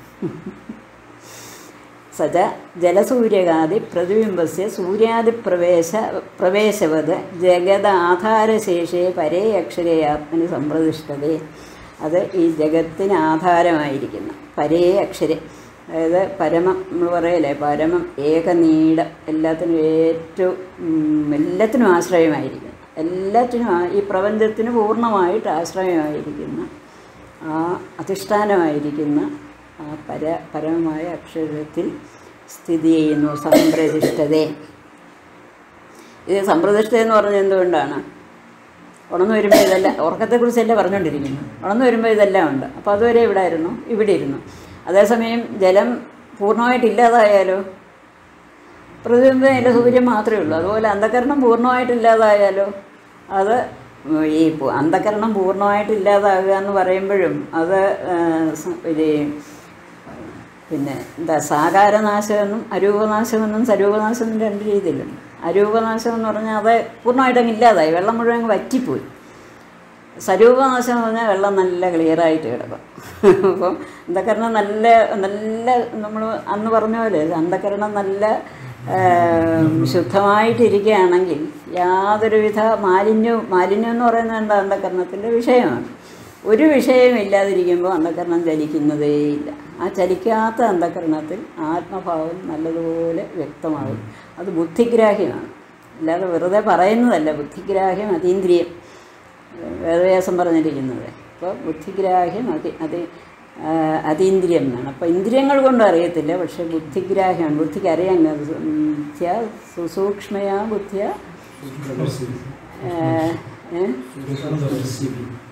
സജ ജലസൂര്യകാദി പ്രതിബിംബസ്യ സൂര്യാദിപ്രവേശ പ്രവേശവത് ജഗദാധാരശേഷേ പരേ അക്ഷരേ ആത്മനി സംപ്രതിഷ്ഠതേ അത് ഈ ജഗത്തിന് ആധാരമായിരിക്കുന്ന പരേ അക്ഷര അതായത് പരമം നമ്മൾ പറയല്ലേ പരമം ഏകനീടം എല്ലാത്തിനും ഏറ്റവും ഉം, എല്ലാത്തിനും ആശ്രയമായിരിക്കും എല്ലാത്തിനും ആ- ഈ പ്രപഞ്ചത്തിന് പൂർണ്ണമായിട്ട് ആശ്രയമായിരിക്കുന്ന ആ അധിഷ്ഠാനമായിരിക്കുന്ന ആ പര പരമമായ അക്ഷരത്തിൽ സ്ഥിതി ചെയ്യുന്നു സംപ്രതിഷ്ഠതേ ഇത് സംപ്രതിഷ്ഠ എന്ന് പറഞ്ഞത് എന്തുകൊണ്ടാണ് ഉണർന്നു വരുമ്പോൾ ഇതെല്ലാം ഉറക്കത്തെക്കുറിച്ചല്ലേ പറഞ്ഞുകൊണ്ടിരിക്കുന്നു ഉണർന്നു വരുമ്പോൾ ഇതെല്ലാം ഉണ്ട് അപ്പോൾ അതുവരെ ഇവിടെ ആയിരുന്നു ഇവിടെ ഇരുന്നു അതേസമയം ജലം പൂർണ്ണമായിട്ട് ഇല്ലാതായാലോ പ്രതിബിംബം അതിൻ്റെ സൂര്യൻ മാത്രമേ ഉള്ളൂ അതുപോലെ അന്ധകരണം പൂർണ്ണമായിട്ട് ഇല്ലാതായാലോ അത് ഈ പു- അന്ധകരണം പൂർണ്ണമായിട്ട് ഇല്ലാതാകുക എന്ന് പറയുമ്പോഴും അത് ആ, സ- ഇത് പിന്നെ എന്താ സാകാരനാശമെന്നും അരൂപനാശമെന്നും സരൂപനാശമെന്നും രണ്ട് രീതിയിലുണ്ട് അരൂപനാശം എന്ന് പറഞ്ഞാൽ അത് പൂർണ്ണമായിട്ട് അങ്ങ് ഇല്ലാതായി വെള്ളം മുഴുവൻ അങ്ങ് വറ്റിപ്പോയി സ്വരൂപനാശം എന്ന് പറഞ്ഞാൽ വെള്ളം നല്ല ക്ലിയറായിട്ട് കിടക്കും അപ്പം അന്ധകരണം നല്ല നല്ല നമ്മൾ അന്ന് പറഞ്ഞ പോലെ അന്ധകരണം നല്ല ഏം, ശുദ്ധമായിട്ടിരിക്കുകയാണെങ്കിൽ യാതൊരുവിധ മാലിന്യവും മാലിന്യം എന്ന് പറയുന്നത് എന്താ അന്ധകരണത്തിൻ്റെ വിഷയമാണ് ഒരു വിഷയം ഇല്ലാതിരിക്കുമ്പോൾ അന്ധകരണം ചലിക്കുന്നതേയില്ല ആ ചലിക്കാത്ത അന്ധകരണത്തിൽ ആത്മഭാവം നല്ലതുപോലെ വ്യക്തമാകും അത് ബുദ്ധിഗ്രാഹ്യമാണ് അല്ലാതെ വെറുതെ പറയുന്നതല്ല ബുദ്ധിഗ്രാഹ്യം അതീന്ദ്രിയം വേദവ്യാസം പറഞ്ഞിരിക്കുന്നത് അപ്പോൾ ബുദ്ധിഗ്രാഹ്യം അതി അതി ആ, അതീന്ദ്രിയം എന്നാണ് അപ്പോൾ ഇന്ദ്രിയങ്ങൾ കൊണ്ട് അറിയത്തില്ല പക്ഷേ ബുദ്ധിഗ്രാഹ്യമാണ് ബുദ്ധിക്ക് അറിയാൻ ബുദ്ധിയ സുസൂക്ഷ്മയാ ബുദ്ധിയ ആ, ഏ?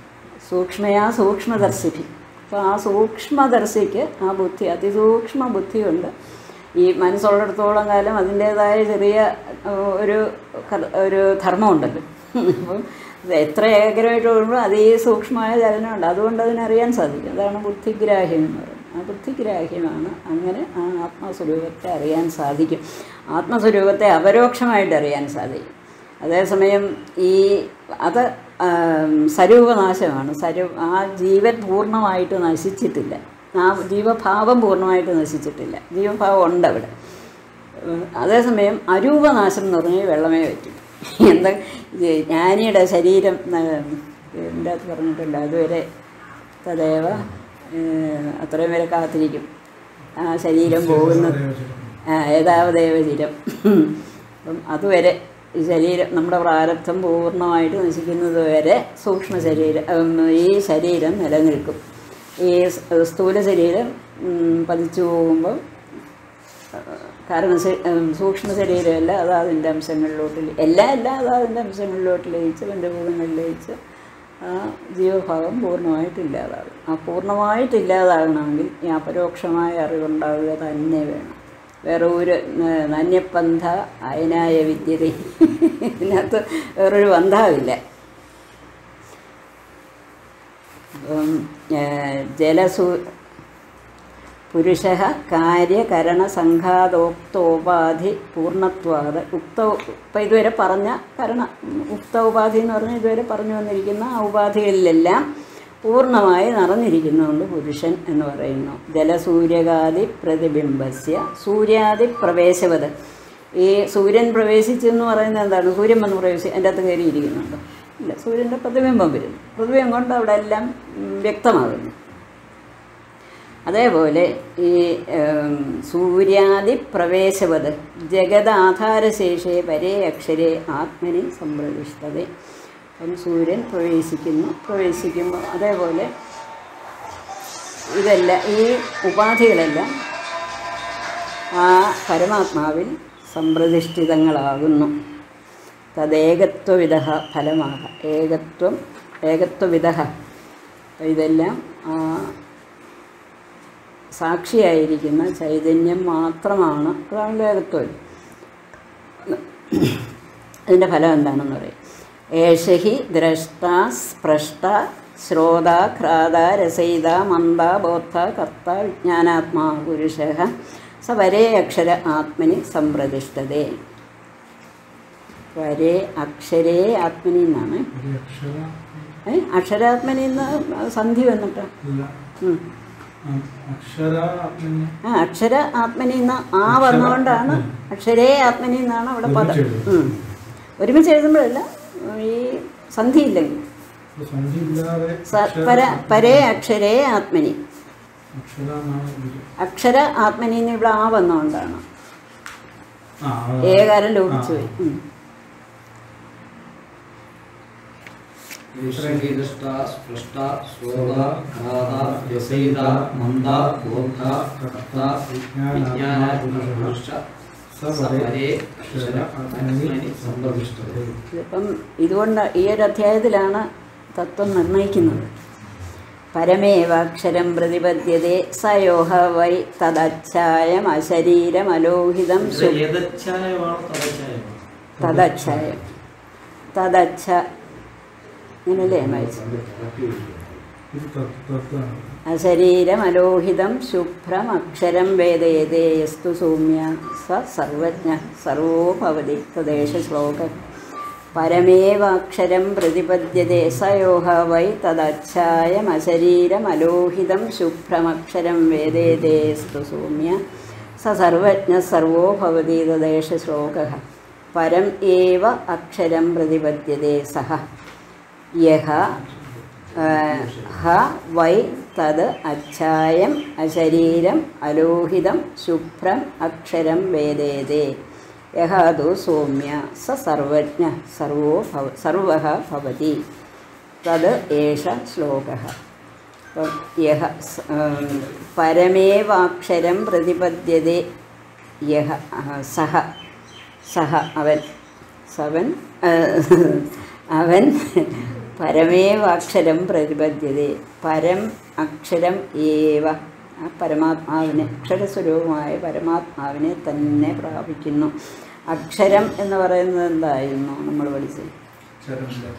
സൂക്ഷ്മയാ സൂക്ഷ്മദർശിഭി അപ്പോൾ ആ സൂക്ഷ്മദർശിക്ക് ആ ബുദ്ധി അതിസൂക്ഷ്മ ബുദ്ധിയുണ്ട് ഈ മനസ്സുള്ളിടത്തോളം കാലം അതിൻ്റേതായ ചെറിയ ആ, ഒരു കഥ- ഒരു ധർമ്മമുണ്ടല്ലോ അപ്പം ഇത് എത്ര ഏകരമായിട്ട് ഓടുമ്പോൾ അതേ സൂക്ഷ്മമായ ചലനമുണ്ട് അതുകൊണ്ട് അതിനറിയാൻ സാധിക്കും അതാണ് ബുദ്ധിഗ്രാഹ്യം എന്ന് പറയുന്നത് ആ ബുദ്ധിഗ്രാഹ്യമാണ് അങ്ങനെ ആ ആത്മസ്വരൂപത്തെ അറിയാൻ സാധിക്കും ആത്മസ്വരൂപത്തെ അപരോക്ഷമായിട്ട് അറിയാൻ സാധിക്കും അതേസമയം ഈ അത് ആം, സ്വരൂപനാശമാണ് സ്വരൂ ആ ജീവൻ പൂർണ്ണമായിട്ട് നശിച്ചിട്ടില്ല ആ ജീവഭാവം പൂർണ്ണമായിട്ട് നശിച്ചിട്ടില്ല ജീവഭാവം ഉണ്ട് അവിടെ ഉം, അതേസമയം അരൂപനാശം എന്ന് പറഞ്ഞാൽ വെള്ളമേ പറ്റും എന്താ ഇത് ജ്ഞാനിയുടെ ശരീരം എൻ്റെ അകത്ത് പറഞ്ഞിട്ടില്ല അതുവരെ തദേവ ഏഹ്, അത്രയും വരെ കാത്തിരിക്കും ആ ശരീരം പോകുന്ന ആ ഏതാവദേവ ചിരം അപ്പം അതുവരെ ഈ ശരീരം നമ്മുടെ പ്രാരബ്ധം പൂർണ്ണമായിട്ട് നശിക്കുന്നത് വരെ സൂക്ഷ്മ ശരീരം ഉം, ഈ ശരീരം നിലനിൽക്കും ഈ സ്- സ്ഥൂല ശരീരം ഉം, പതിച്ചു പോകുമ്പോൾ കാരണം ശ- ഉം, സൂക്ഷ്മ ശരീരമല്ല അത് അതിൻ്റെ അംശങ്ങളിലോട്ട് ലയി- എല്ലാം എല്ലാം അത് അതിൻ്റെ അംശങ്ങളിലോട്ട് ലയിച്ച് പഞ്ചഭൂതങ്ങളിൽ ലയിച്ച് ആ ജീവഭാവം പൂർണ്ണമായിട്ട് ഇല്ലാതാകും ആ പൂർണ്ണമായിട്ട് ഇല്ലാതാകണമെങ്കിൽ ഈ അപരോക്ഷമായ അറിവുണ്ടാവുക തന്നെ വേണം വേറെ ഒരു ന- നന്യപന്ഥ അയനായ വിദ്യത ഇതിനകത്ത് വേറൊരു ബന്ധമില്ല അപ്പം ഏഹ്, ജലസൂ പുരുഷ കാര്യകരണ സംഘാതോക്തോപാധി പൂർണ്ണത്വാത് ഉക്ത ഇപ്പം ഇതുവരെ പറഞ്ഞ കരണ ഉക്ത ഉപാധി എന്ന് പറഞ്ഞാൽ ഇതുവരെ പറഞ്ഞു വന്നിരിക്കുന്ന ആ ഉപാധികളിലെല്ലാം പൂർണ്ണമായി നിറഞ്ഞിരിക്കുന്നുണ്ട് പുരുഷൻ എന്ന് പറയുന്നു ജലസൂര്യകാദി പ്രതിബിംബസ്യ സൂര്യാദി പ്രവേശവത് ഈ സൂര്യൻ പ്രവേശിച്ചു എന്ന് പറയുന്നത് എന്താണ് സൂര്യൻ വന്ന് പ്രവേശിച്ച് എൻ്റെ അകത്ത് കയറിയിരിക്കുന്നുണ്ട് ഇല്ല സൂര്യൻ്റെ പ്രതിബിംബം വരുന്നു പ്രതിബിംബം കൊണ്ട് അവിടെ എല്ലാം ഉം, വ്യക്തമാകുന്നു അതേപോലെ ഈ ഉം, സൂര്യാദി പ്രവേശവത് ജഗദാധാരശേഷേ പരേ അക്ഷരേ ആത്മനി സംപ്രവിഷ്ടത അപ്പം സൂര്യൻ പ്രവേശിക്കുന്നു പ്രവേശിക്കുമ്പോൾ അതേപോലെ ഇതെല്ലാം ഈ ഉപാധികളെല്ലാം ആ പരമാത്മാവിൽ സംപ്രതിഷ്ഠിതങ്ങളാകുന്നു തദ്ദേകത്വവിധ ഫലമാക ഏകത്വം ഏകത്വവിധ ഇതെല്ലാം ആ സാക്ഷിയായിരിക്കുന്ന ചൈതന്യം മാത്രമാണ് അതാണ് ഏകത്വം അതിൻ്റെ ഫലം എന്താണെന്ന് പറയും ഏഷഹി ദ്രഷ്ട സ്പൃഷ്ട ശ്രോത ഘ്രാത രസയിത മന്ദ ബോധ കർത്ത വിജ്ഞാനാത്മാ പുരുഷ സ വരേ അക്ഷര ആത്മനി സംപ്രതിഷ്ഠതേ വരേ അക്ഷരേ ആത്മനി എന്നാണ് ഒരു അക്ഷര ഏ അക്ഷരാത്മനി എന്ന് സന്ധി വന്നിട്ട് ഇല്ല ഉം. ആ, അക്ഷര പിന്നെ ആ അക്ഷര ആത്മനി എന്ന ആ വന്നുകൊണ്ടാണ് അക്ഷരേ ആത്മനി എന്നാണ് അവിടെ പദം ഒരുമിച്ച് ഉം. ഒരുമിച്ച് എഴുതുമ്പോഴല്ല ഈ സന്ധി ഇല്ലെങ്കിൽ ഒരു സന്ധി ഇല്ലാതെ സ- അക്ഷര- പര പരേ അക്ഷരേ ആത്മനി അക്ഷര എന്നാണ് ഇത്. അക്ഷര ആത്മനി എന്ന് ഇവിടെ ആ വന്നുകൊണ്ടാണ് ആ, ആ, ഏകാരം ലോപിച്ചു പോയി ഉം. ദൃഷ്ട സ്പൃഷ്ട ശ്രോത ഘാത രസയിത മന്ദ ബോധ കർത്ത വിജ്ഞാന സവരേ അക്ഷര ആത്മനി സംഭവിഷ്ടത ഇതിപ്പം ഇതുകൊണ്ട് ഈ ഒരു അധ്യായത്തിലാണ് തത്വം നിർണയിക്കുന്നത് പരമേവാക്ഷരം പ്രതിപദ്യതേ സയോഹ വൈ തദച്ഛായം അശരീരം അലോഹിതം ശു ഏതച്ഛായമാണോ തദച്ഛായമാണോ തദച്ഛായം തദച്ഛ ഇങ്ങനല്ലേ വായിച്ചത് ഇത് തത്വ- തത്വമാണ് അശരീരം അലോഹിതം ശുഭ്രം അക്ഷരം വേദയതേ യസ്തു സൗമ്യ സ സർവജ്ഞ സർവോ ഭവതി തദ്ദേശ ശ്ലോകം പരമേവാക്ഷരം പ്രതിപദ്യതേ സയോഹ വൈ തദച്ഛായം അശരീരം അലോഹിതം ശുഭ്രമക്ഷരം വേദേതേ സ്തു സൗമ്യ സ സർവജ്ഞ സർവോ ഭവതി തദ്ദേശ ശ്ലോക പരം ഏവ അക്ഷരം പ്രതിപദ്യതേ സഹ യഹ ആ, ഹ വൈ തത് അച്ഛായം അശരീരം അലോഹിതം ശുഭ്രം അക്ഷരം വേദേതേ യഹ തു സൗമ്യ സ സർവജ്ഞ സർവോ ഭവ സർവ ഭവതി തത് ഏഷ ശ്ലോക അപ്പം യഹ സ്- ഉം, പരമേവാക്ഷരം പ്രതിപദ്യതേ യഹ ആ, സഹ സഹ അവൻ സവൻ ആ, അവൻ പരമേവ അക്ഷരം പ്രതിപദ്ധ്യത പരം അക്ഷരം ഏവ ആ പരമാത്മാവിനെ അക്ഷരസ്വരൂപമായ പരമാത്മാവിനെ തന്നെ പ്രാപിക്കുന്നു അക്ഷരം എന്ന് പറയുന്നത് എന്തായിരുന്നു നമ്മൾ പഠിച്ചത് ശരമില്ല.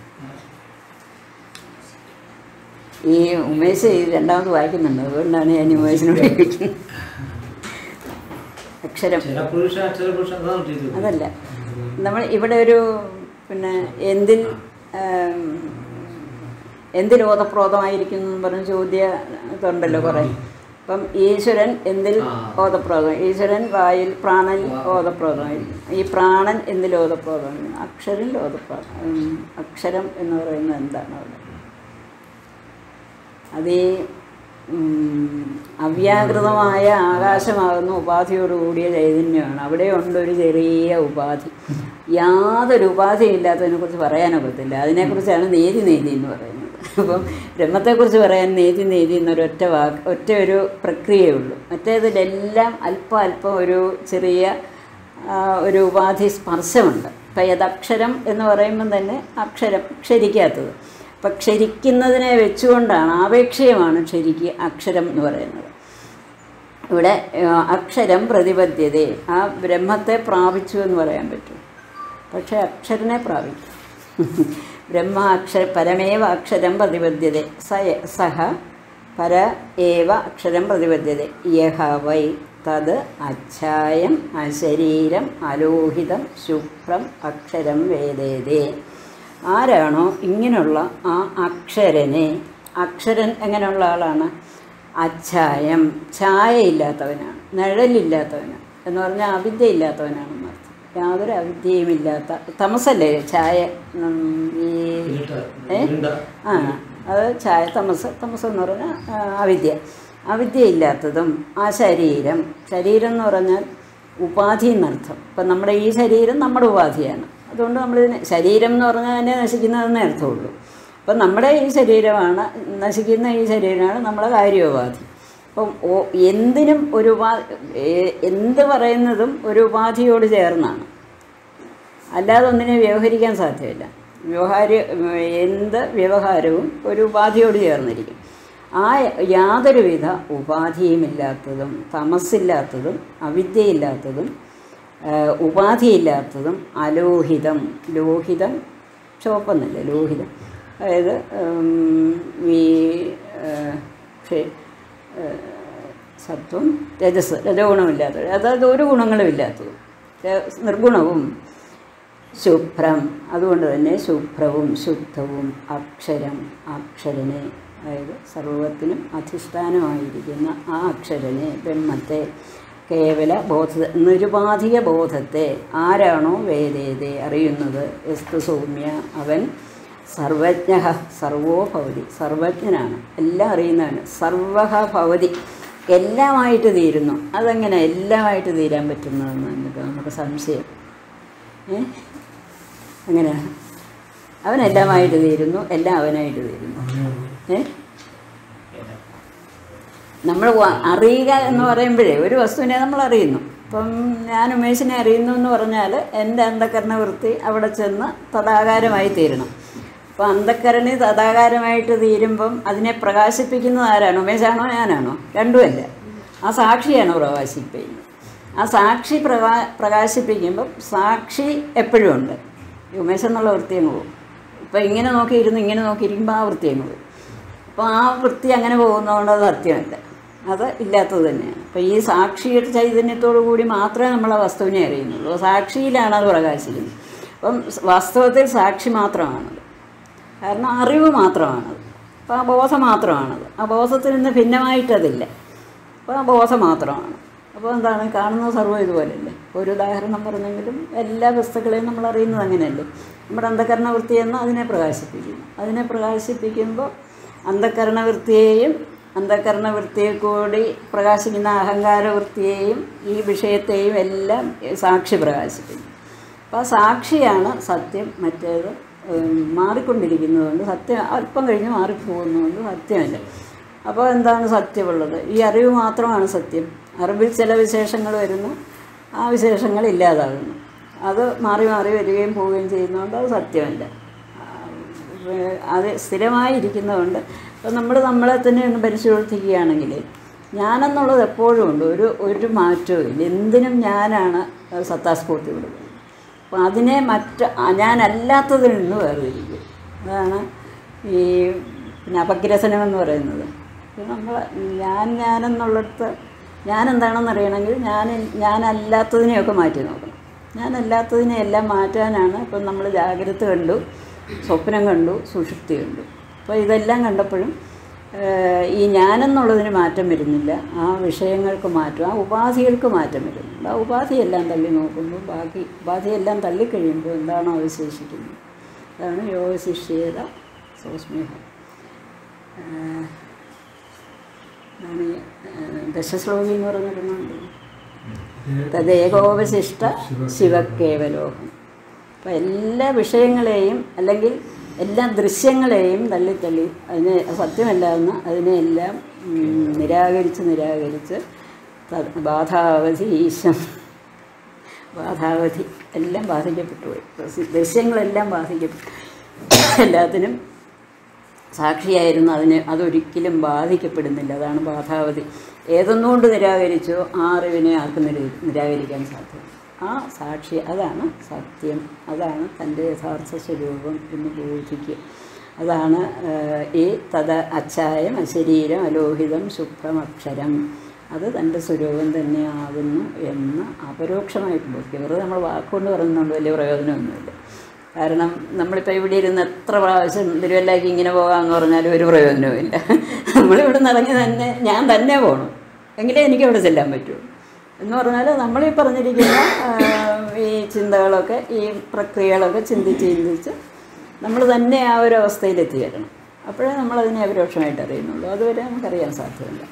ഈ ഉമേഷ് ഈ രണ്ടാമത് വായിക്കുന്നുണ്ട് അതുകൊണ്ടാണ് ഞാൻ ഈ ഉമേഷിനോട് ചോദിക്കുന്നത് അക്ഷരം ചിലപുരുഷ അക്ഷരപുരുഷ അതാണ് ടീച്ചർ അതല്ല നമ്മൾ ഇവിടെ ഒരു പിന്നെ എന്തിൽ ആം, എന്തിൽ ഓതപ്രോതമായിരിക്കുന്നു എന്ന് പറഞ്ഞ ചോദ്യ ഇതുണ്ടല്ലോ കുറേ അപ്പം ഈശ്വരൻ എന്തിൽ ആ. ഓതപ്രോതം ഈശ്വരൻ വായിൽ പ്രാണൻ ഓതപ്രോതമായിരിക്കും ഈ പ്രാണൻ എന്തിൽ ഓതപ്രോതമായിരിക്കും അക്ഷരിൽ ഓതപ്രോതം ഉം, അക്ഷരം എന്ന് പറയുന്നത് എന്താണ് അവിടെ അത് ഈ ഉം, അവ്യാകൃതമായ ആകാശമാകുന്ന ഉപാധിയോട് കൂടിയ ചൈതന്യമാണ് അവിടെ ഉണ്ട് ഒരു ചെറിയ ഉപാധി യാതൊരു ഉപാധിയും ഇല്ലാത്തതിനെ കുറിച്ച് പറയാനൊക്കത്തില്ല അതിനെക്കുറിച്ചാണ് നേതി നേതി എന്ന് പറയുന്നത് അപ്പം ബ്രഹ്മത്തെക്കുറിച്ച് പറയാൻ നേതി നേതി എന്നൊരൊറ്റ വാക്ക് ഒറ്റ ഒരു പ്രക്രിയയേ ഉള്ളൂ മറ്റേതിലെല്ലാം അല്പം അല്പം ഒരു ചെറിയ ആ, ഒരു ഉപാധി സ്പർശമുണ്ട് ഇപ്പം യദക്ഷരം എന്ന് പറയുമ്പം തന്നെ അക്ഷരം ക്ഷരിക്കാത്തത് അപ്പം ക്ഷരിക്കുന്നതിനെ വെച്ചുകൊണ്ടാണ് ആപേക്ഷയമാണ് ക്ഷരിക്ക് അക്ഷരം എന്ന് പറയുന്നത് ഇവിടെ ആ, അക്ഷരം പ്രതിപദ്ധ്യത ആ ബ്രഹ്മത്തെ പ്രാപിച്ചു എന്ന് പറയാൻ പറ്റും പക്ഷേ അക്ഷരനെ പ്രാപിക്കും ബ്രഹ്മ അക്ഷര പരമേവ അക്ഷരം പ്രതിപദ്ധ്യത സ സഹ പര ഏവ അക്ഷരം പ്രതിപദ്ധ്യത യഹ വൈ തത് അച്ഛായം അശരീരം അലോഹിതം ശുഭ്രം അക്ഷരം വേദേതേ ആരാണോ ഇങ്ങനെയുള്ള ആ അക്ഷരനെ അക്ഷരൻ എങ്ങനെയുള്ള ആളാണ് അച്ഛായം ഛായയില്ലാത്തവനാണ് നിഴലില്ലാത്തവനാണ് എന്ന് പറഞ്ഞാൽ അവിദ്യ ഇല്ലാത്തവനാണെന്ന് അർത്ഥം യാതൊരു അവിദ്യയുമില്ലാത്ത തമസല്ലേ ഛായ ഉം, ഈ ഏ? ആ അത് ഛായ തമസ് തമസ് എന്ന് പറഞ്ഞാൽ ആ, അവിദ്യ അവിദ്യ ഇല്ലാത്തതും ആ ശരീരം ശരീരം എന്ന് പറഞ്ഞാൽ ഉപാധി എന്നർത്ഥം ഇപ്പം നമ്മുടെ ഈ ശരീരം നമ്മുടെ ഉപാധിയാണ് അതുകൊണ്ട് നമ്മളിതിനെ ശരീരം എന്ന് പറഞ്ഞാൽ തന്നെ നശിക്കുന്നതെന്നേ അർത്ഥമുള്ളൂ അപ്പം നമ്മുടെ ഈ ശരീരമാണ് നശിക്കുന്ന ഈ ശരീരമാണ് നമ്മുടെ കാര്യോപാധി അപ്പം ഓ എന്തിനും ഒരു ഉപാ ഏ- എന്ത് പറയുന്നതും ഒരു ഉപാധിയോട് ചേർന്നാണ് അല്ലാതെ ഒന്നിനെ വ്യവഹരിക്കാൻ സാധ്യമല്ല വ്യവഹാര എന്ത് വ്യവഹാരവും ഒരു ഉപാധിയോട് ചേർന്നിരിക്കും ആ യാതൊരുവിധ ഉപാധിയുമില്ലാത്തതും തമസില്ലാത്തതും അവിദ്യയില്ലാത്തതും ആ, ഉപാധിയില്ലാത്തതും അലോഹിതം ലോഹിതം ചുവപ്പെന്നല്ല ലോഹിതം അതായത് ഉം, ഈ ആ, ക്ഷേ- ആ, സത്വം രജസ് രജഗുണമില്ലാത്തത് അതായത് ഒരു ഗുണങ്ങളും ഇല്ലാത്തതും ര- നിർഗുണവും ശുഭ്രം അതുകൊണ്ട് തന്നെ ശുഭ്രവും ശുദ്ധവും അക്ഷരം അക്ഷരനെ അതായത് സർവത്തിനും അധിഷ്ഠാനമായിരിക്കുന്ന ആ അക്ഷരനെ ബ്രഹ്മത്തെ കേവല ബോധ നിരുപാധിക ബോധത്തെ ആരാണോ വേദേതെ അറിയുന്നത് എസ്തു സൗമ്യ അവൻ സർവജ്ഞ സർവോ ഭവതി സർവജ്ഞനാണ് എല്ലാം അറിയുന്നവന് സർവഹ ഭവതി എല്ലാമായിട്ട് തീരുന്നു അതെങ്ങനെ എല്ലാമായിട്ട് തീരാൻ പറ്റുന്നതെന്ന് എന്നിട്ട് നമുക്ക് സംശയം ഏ അങ്ങനെ അവനെല്ലാമായിട്ട് തീരുന്നു എല്ലാം അവനായിട്ട് തീരുന്നു ഏ നമ്മൾ വ- അറിയുക എന്ന് പറയുമ്പോഴേ ഒരു വസ്തുവിനെ നമ്മൾ അറിയുന്നു ഇപ്പം ഞാൻ ഉമേഷിനെ അറിയുന്നു എന്ന് പറഞ്ഞാൽ എൻ്റെ അന്ധകരണ വൃത്തി അവിടെ ചെന്ന് തഥാകാരമായി തീരണം അപ്പോൾ അന്ധക്കരണി തഥാകാരമായിട്ട് തീരുമ്പം അതിനെ പ്രകാശിപ്പിക്കുന്നത് ആരാണ് ഉമേഷാണോ ഞാനാണോ രണ്ടുമല്ല ആ സാക്ഷിയാണ് പ്രകാശിപ്പിക്കുന്നത് ആ സാക്ഷി പ്രകാ പ്രകാശിപ്പിക്കുമ്പം സാക്ഷി എപ്പോഴും ഉണ്ട് ഈ ഉമേഷ് എന്നുള്ള വൃത്തി അങ്ങ് പോകും ഇപ്പം ഇങ്ങനെ നോക്കിയിരുന്നു ഇങ്ങനെ നോക്കിയിരിക്കുമ്പോൾ ആ വൃത്തി അങ്ങ് പോകും അപ്പോൾ ആ വൃത്തി അങ്ങനെ പോകുന്നതുകൊണ്ട് അത് സത്യമല്ല അത് ഇല്ലാത്തത് തന്നെയാണ് അപ്പോൾ ഈ സാക്ഷിയുടെ ചൈതന്യത്തോടു കൂടി മാത്രമേ നമ്മൾ ആ വസ്തുവിനെ അറിയുന്നുള്ളൂ സാക്ഷിയിലാണ് അത് പ്രകാശിക്കുന്നത് അപ്പം വാസ്തവത്തിൽ സാക്ഷി മാത്രമാണത് കാരണം അറിവ് മാത്രമാണത് അപ്പോൾ ആ ബോധം മാത്രമാണത് ആ ബോധത്തിൽ നിന്ന് ഭിന്നമായിട്ടതില്ല അപ്പോൾ ആ ബോധം മാത്രമാണ് അപ്പോൾ എന്താണ് കാണുന്നത് സർവ്വം ഇതുപോലെയല്ലേ ഒരു ഉദാഹരണം പറഞ്ഞെങ്കിലും എല്ലാ വസ്തുക്കളെയും നമ്മൾ അറിയുന്നത് അങ്ങനെയല്ലേ നമ്മുടെ അന്ധകരണ വൃത്തി എന്ന് അതിനെ പ്രകാശിപ്പിക്കുന്നു അതിനെ പ്രകാശിപ്പിക്കുമ്പോൾ അന്ധകരണ വൃത്തിയെയും അന്ധകരണ വൃത്തിയെ കൂടി പ്രകാശിക്കുന്ന അഹങ്കാര വൃത്തിയെയും ഈ വിഷയത്തെയും എല്ലാം സാക്ഷി പ്രകാശിപ്പിക്കും അപ്പോൾ ആ സാക്ഷിയാണ് സത്യം മറ്റേത് ഉം, മാറിക്കൊണ്ടിരിക്കുന്നതുകൊണ്ട് സത്യം അല്പം കഴിഞ്ഞ് മാറിപ്പോകുന്നതുകൊണ്ട് സത്യമല്ല അപ്പോൾ എന്താണ് സത്യമുള്ളത് ഈ അറിവ് മാത്രമാണ് സത്യം അറിവിൽ ചില വിശേഷങ്ങൾ വരുന്നു ആ വിശേഷങ്ങൾ ഇല്ലാതാകുന്നു അത് മാറി മാറി വരികയും പോവുകയും ചെയ്യുന്നതുകൊണ്ട് അത് സത്യമല്ല ആ, ഏഹ്, അത് സ്ഥിരമായിരിക്കുന്നതുകൊണ്ട് ഇപ്പം നമ്മൾ നമ്മളെ തന്നെ ഒന്ന് പരിശോധിക്കുകയാണെങ്കിൽ ഞാനെന്നുള്ളത് എപ്പോഴും ഉണ്ട് ഒരു ഒരു മാറ്റവും ഇല്ല എന്തിനും ഞാനാണ് സത്താസ്ഫൂർത്തി കൊടുക്കുന്നത് അപ്പം അതിനെ മറ്റ് ആ- ഞാനല്ലാത്തതിൽ നിന്ന് വേർതിരിക്കും അതാണ് ഈ പിന്നെ അപഗ്രസനം എന്ന് പറയുന്നത് നമ്മൾ ഞാൻ ഞാനെന്നുള്ളിടത്ത് ഞാൻ എന്താണെന്ന് അറിയണമെങ്കിൽ ഞാൻ ഞാനല്ലാത്തതിനെയൊക്കെ മാറ്റി നോക്കണം ഞാനല്ലാത്തതിനെ എല്ലാം മാറ്റാനാണ് ഇപ്പം നമ്മൾ ജാഗ്രത കണ്ടു സ്വപ്നം കണ്ടു സുഷുപ്തി കണ്ടു അപ്പോൾ ഇതെല്ലാം കണ്ടപ്പോഴും ഏഹ്, ഈ ഞാനെന്നുള്ളതിന് മാറ്റം വരുന്നില്ല ആ വിഷയങ്ങൾക്ക് മാറ്റം ആ ഉപാധികൾക്ക് മാറ്റം വരുന്നുണ്ട് ആ ഉപാധിയെല്ലാം തള്ളി നോക്കുമ്പോൾ ബാക്കി ഉപാധിയെല്ലാം തള്ളിക്കഴിയുമ്പോൾ എന്താണോ അവശേഷിക്കുന്നത് അതാണ് യോഗശിഷ്യേത സോസ്മേഹം ഏഹ്, അതാണ് ഈ, ഏഹ്, ദശശ്ലോകി എന്ന് പറഞ്ഞിരുന്നുണ്ട് തദേകോപശിഷ്ട ശിവക്കേവലോകം അപ്പം എല്ലാ വിഷയങ്ങളെയും അല്ലെങ്കിൽ എല്ലാ ദൃശ്യങ്ങളെയും തള്ളി തള്ളി അതിനെ സത്യമല്ല എന്ന് അതിനെയെല്ലാം ഉം, നിരാകരിച്ച് നിരാകരിച്ച് ത- ബാധാവധി ഈശം ബാധാവധി എല്ലാം ബാധിക്കപ്പെട്ടു പോയി ദൃശ്യ- ദൃശ്യങ്ങളെല്ലാം ബാധിക്കപ്പെട്ടു എല്ലാത്തിനും സാക്ഷിയായിരുന്നു അതിന് അതൊരിക്കലും ബാധിക്കപ്പെടുന്നില്ല അതാണ് ബാധാവധി ഏതൊന്നുകൊണ്ട് നിരാകരിച്ചോ ആ അറിവിനെ ആർക്ക് നിര നിരാകരിക്കാൻ സാധ്യം ആ സാക്ഷി അതാണ് സത്യം അതാണ് തൻ്റെ യഥാർത്ഥ സ്വരൂപം എന്ന് ബോധിക്കുക അതാണ് ഏഹ്, ഈ തത അച്ചായം അശരീരം അലോഹിതം ശുഭ്രം അക്ഷരം അത് തൻ്റെ സ്വരൂപം തന്നെയാകുന്നു എന്ന് അപരോക്ഷമായിട്ട് ബോധിക്കുക വെറുതെ നമ്മൾ വാക്കുകൊണ്ട് പറയുന്നതുകൊണ്ട് വലിയ പ്രയോജനമൊന്നുമില്ല കാരണം നമ്മളിപ്പോൾ ഇവിടെ ഇരുന്ന് എത്ര പ്രാവശ്യം തിരുവല്ലാക്ക് ഇങ്ങനെ പോകാമെന്ന് പറഞ്ഞാലും ഒരു പ്രയോജനവുമില്ല നമ്മളിവിടെ നിന്ന് ഇറങ്ങി തന്നെ ഞാൻ തന്നെ പോകണം എങ്കിലേ എനിക്ക് അവിടെ ചെല്ലാൻ പറ്റുള്ളൂ എന്ന് പറഞ്ഞാൽ നമ്മളീ പറഞ്ഞിരിക്കുന്ന ആ, ഈ ചിന്തകളൊക്കെ ഈ പ്രക്രിയകളൊക്കെ ചിന്തിച്ച് ചിന്തിച്ച് നമ്മൾ തന്നെ ആ ഒരു അവസ്ഥയിൽ എത്തിച്ചേരണം അപ്പോഴേ നമ്മളതിനെ അപരോക്ഷമായിട്ട് അറിയുന്നുള്ളൂ അതുവരെ നമുക്കറിയാൻ സാധ്യമല്ല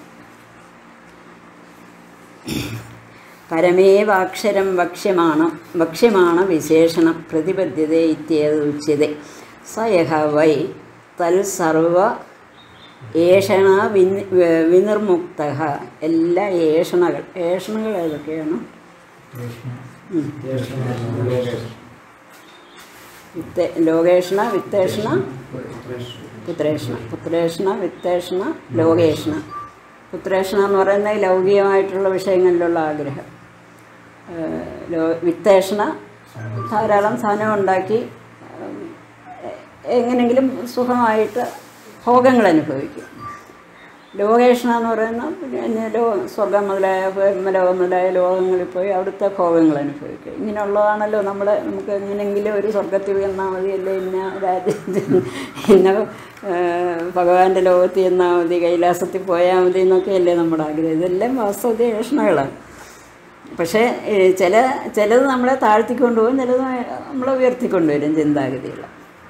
പരമേവാക്ഷരം വക്ഷ്യമാണ് വക്ഷ്യമാണ് വിശേഷണം പ്രതിപദ്ധ്യത ഇത്യേതുച്യത സയഹ വൈ തൽസർവ ഏഷണ വിനി വിനിർമുക്ത എല്ലാ ഏഷണകൾ ഏഷണകൾ ഏതൊക്കെയാണ് ഉം. വിത്ത ലോകേഷണ വിത്തേഷണ പുത്രേഷണ പുത്രേഷണ വിത്തേഷണ ലോകേഷണ പുത്രേഷണ എന്ന് പറയുന്നത് ലൗകികമായിട്ടുള്ള വിഷയങ്ങളിലുള്ള ആഗ്രഹം ഏഹ് ലോ വിത്തേഷണ ധാരാളം സാധനം ഉണ്ടാക്കി ഏഹ് എങ്ങനെങ്കിലും സുഖമായിട്ട് ഭോഗങ്ങൾ അനുഭവിക്കും ലോകേഷണ എന്ന് പറയുന്ന പിന്നെ ലോ സ്വർഗം മുതലായ ബ്രഹ്മലോകം മുതലായ ലോകങ്ങളിൽ പോയി അവിടുത്തെ ഭോഗങ്ങൾ അനുഭവിക്കുക ഇങ്ങനെയുള്ളതാണല്ലോ നമ്മുടെ നമുക്ക് എങ്ങനെയെങ്കിലും ഒരു സ്വർഗത്തിൽ ചെന്നാൽ മതി അല്ലെ ഇന്ന രാജ്യത്തിൽ ഇന്ന ഏഹ്, ഭഗവാന്റെ ലോകത്തിൽ ചെന്നാൽ മതി കൈലാസത്തിൽ പോയാൽ മതി എന്നൊക്കെയല്ലേ നമ്മുടെ ആഗ്രഹം ഇതെല്ലാം വാസ്തവത്തിൽ ഏഷണകളാണ് പക്ഷേ ഏഹ്, ചില ചിലത് നമ്മളെ താഴ്ത്തിക്കൊണ്ടുപോകും ചിലത് നമ്മളെ ഉയർത്തിക്കൊണ്ടുവരും ചിന്താഗതികൾ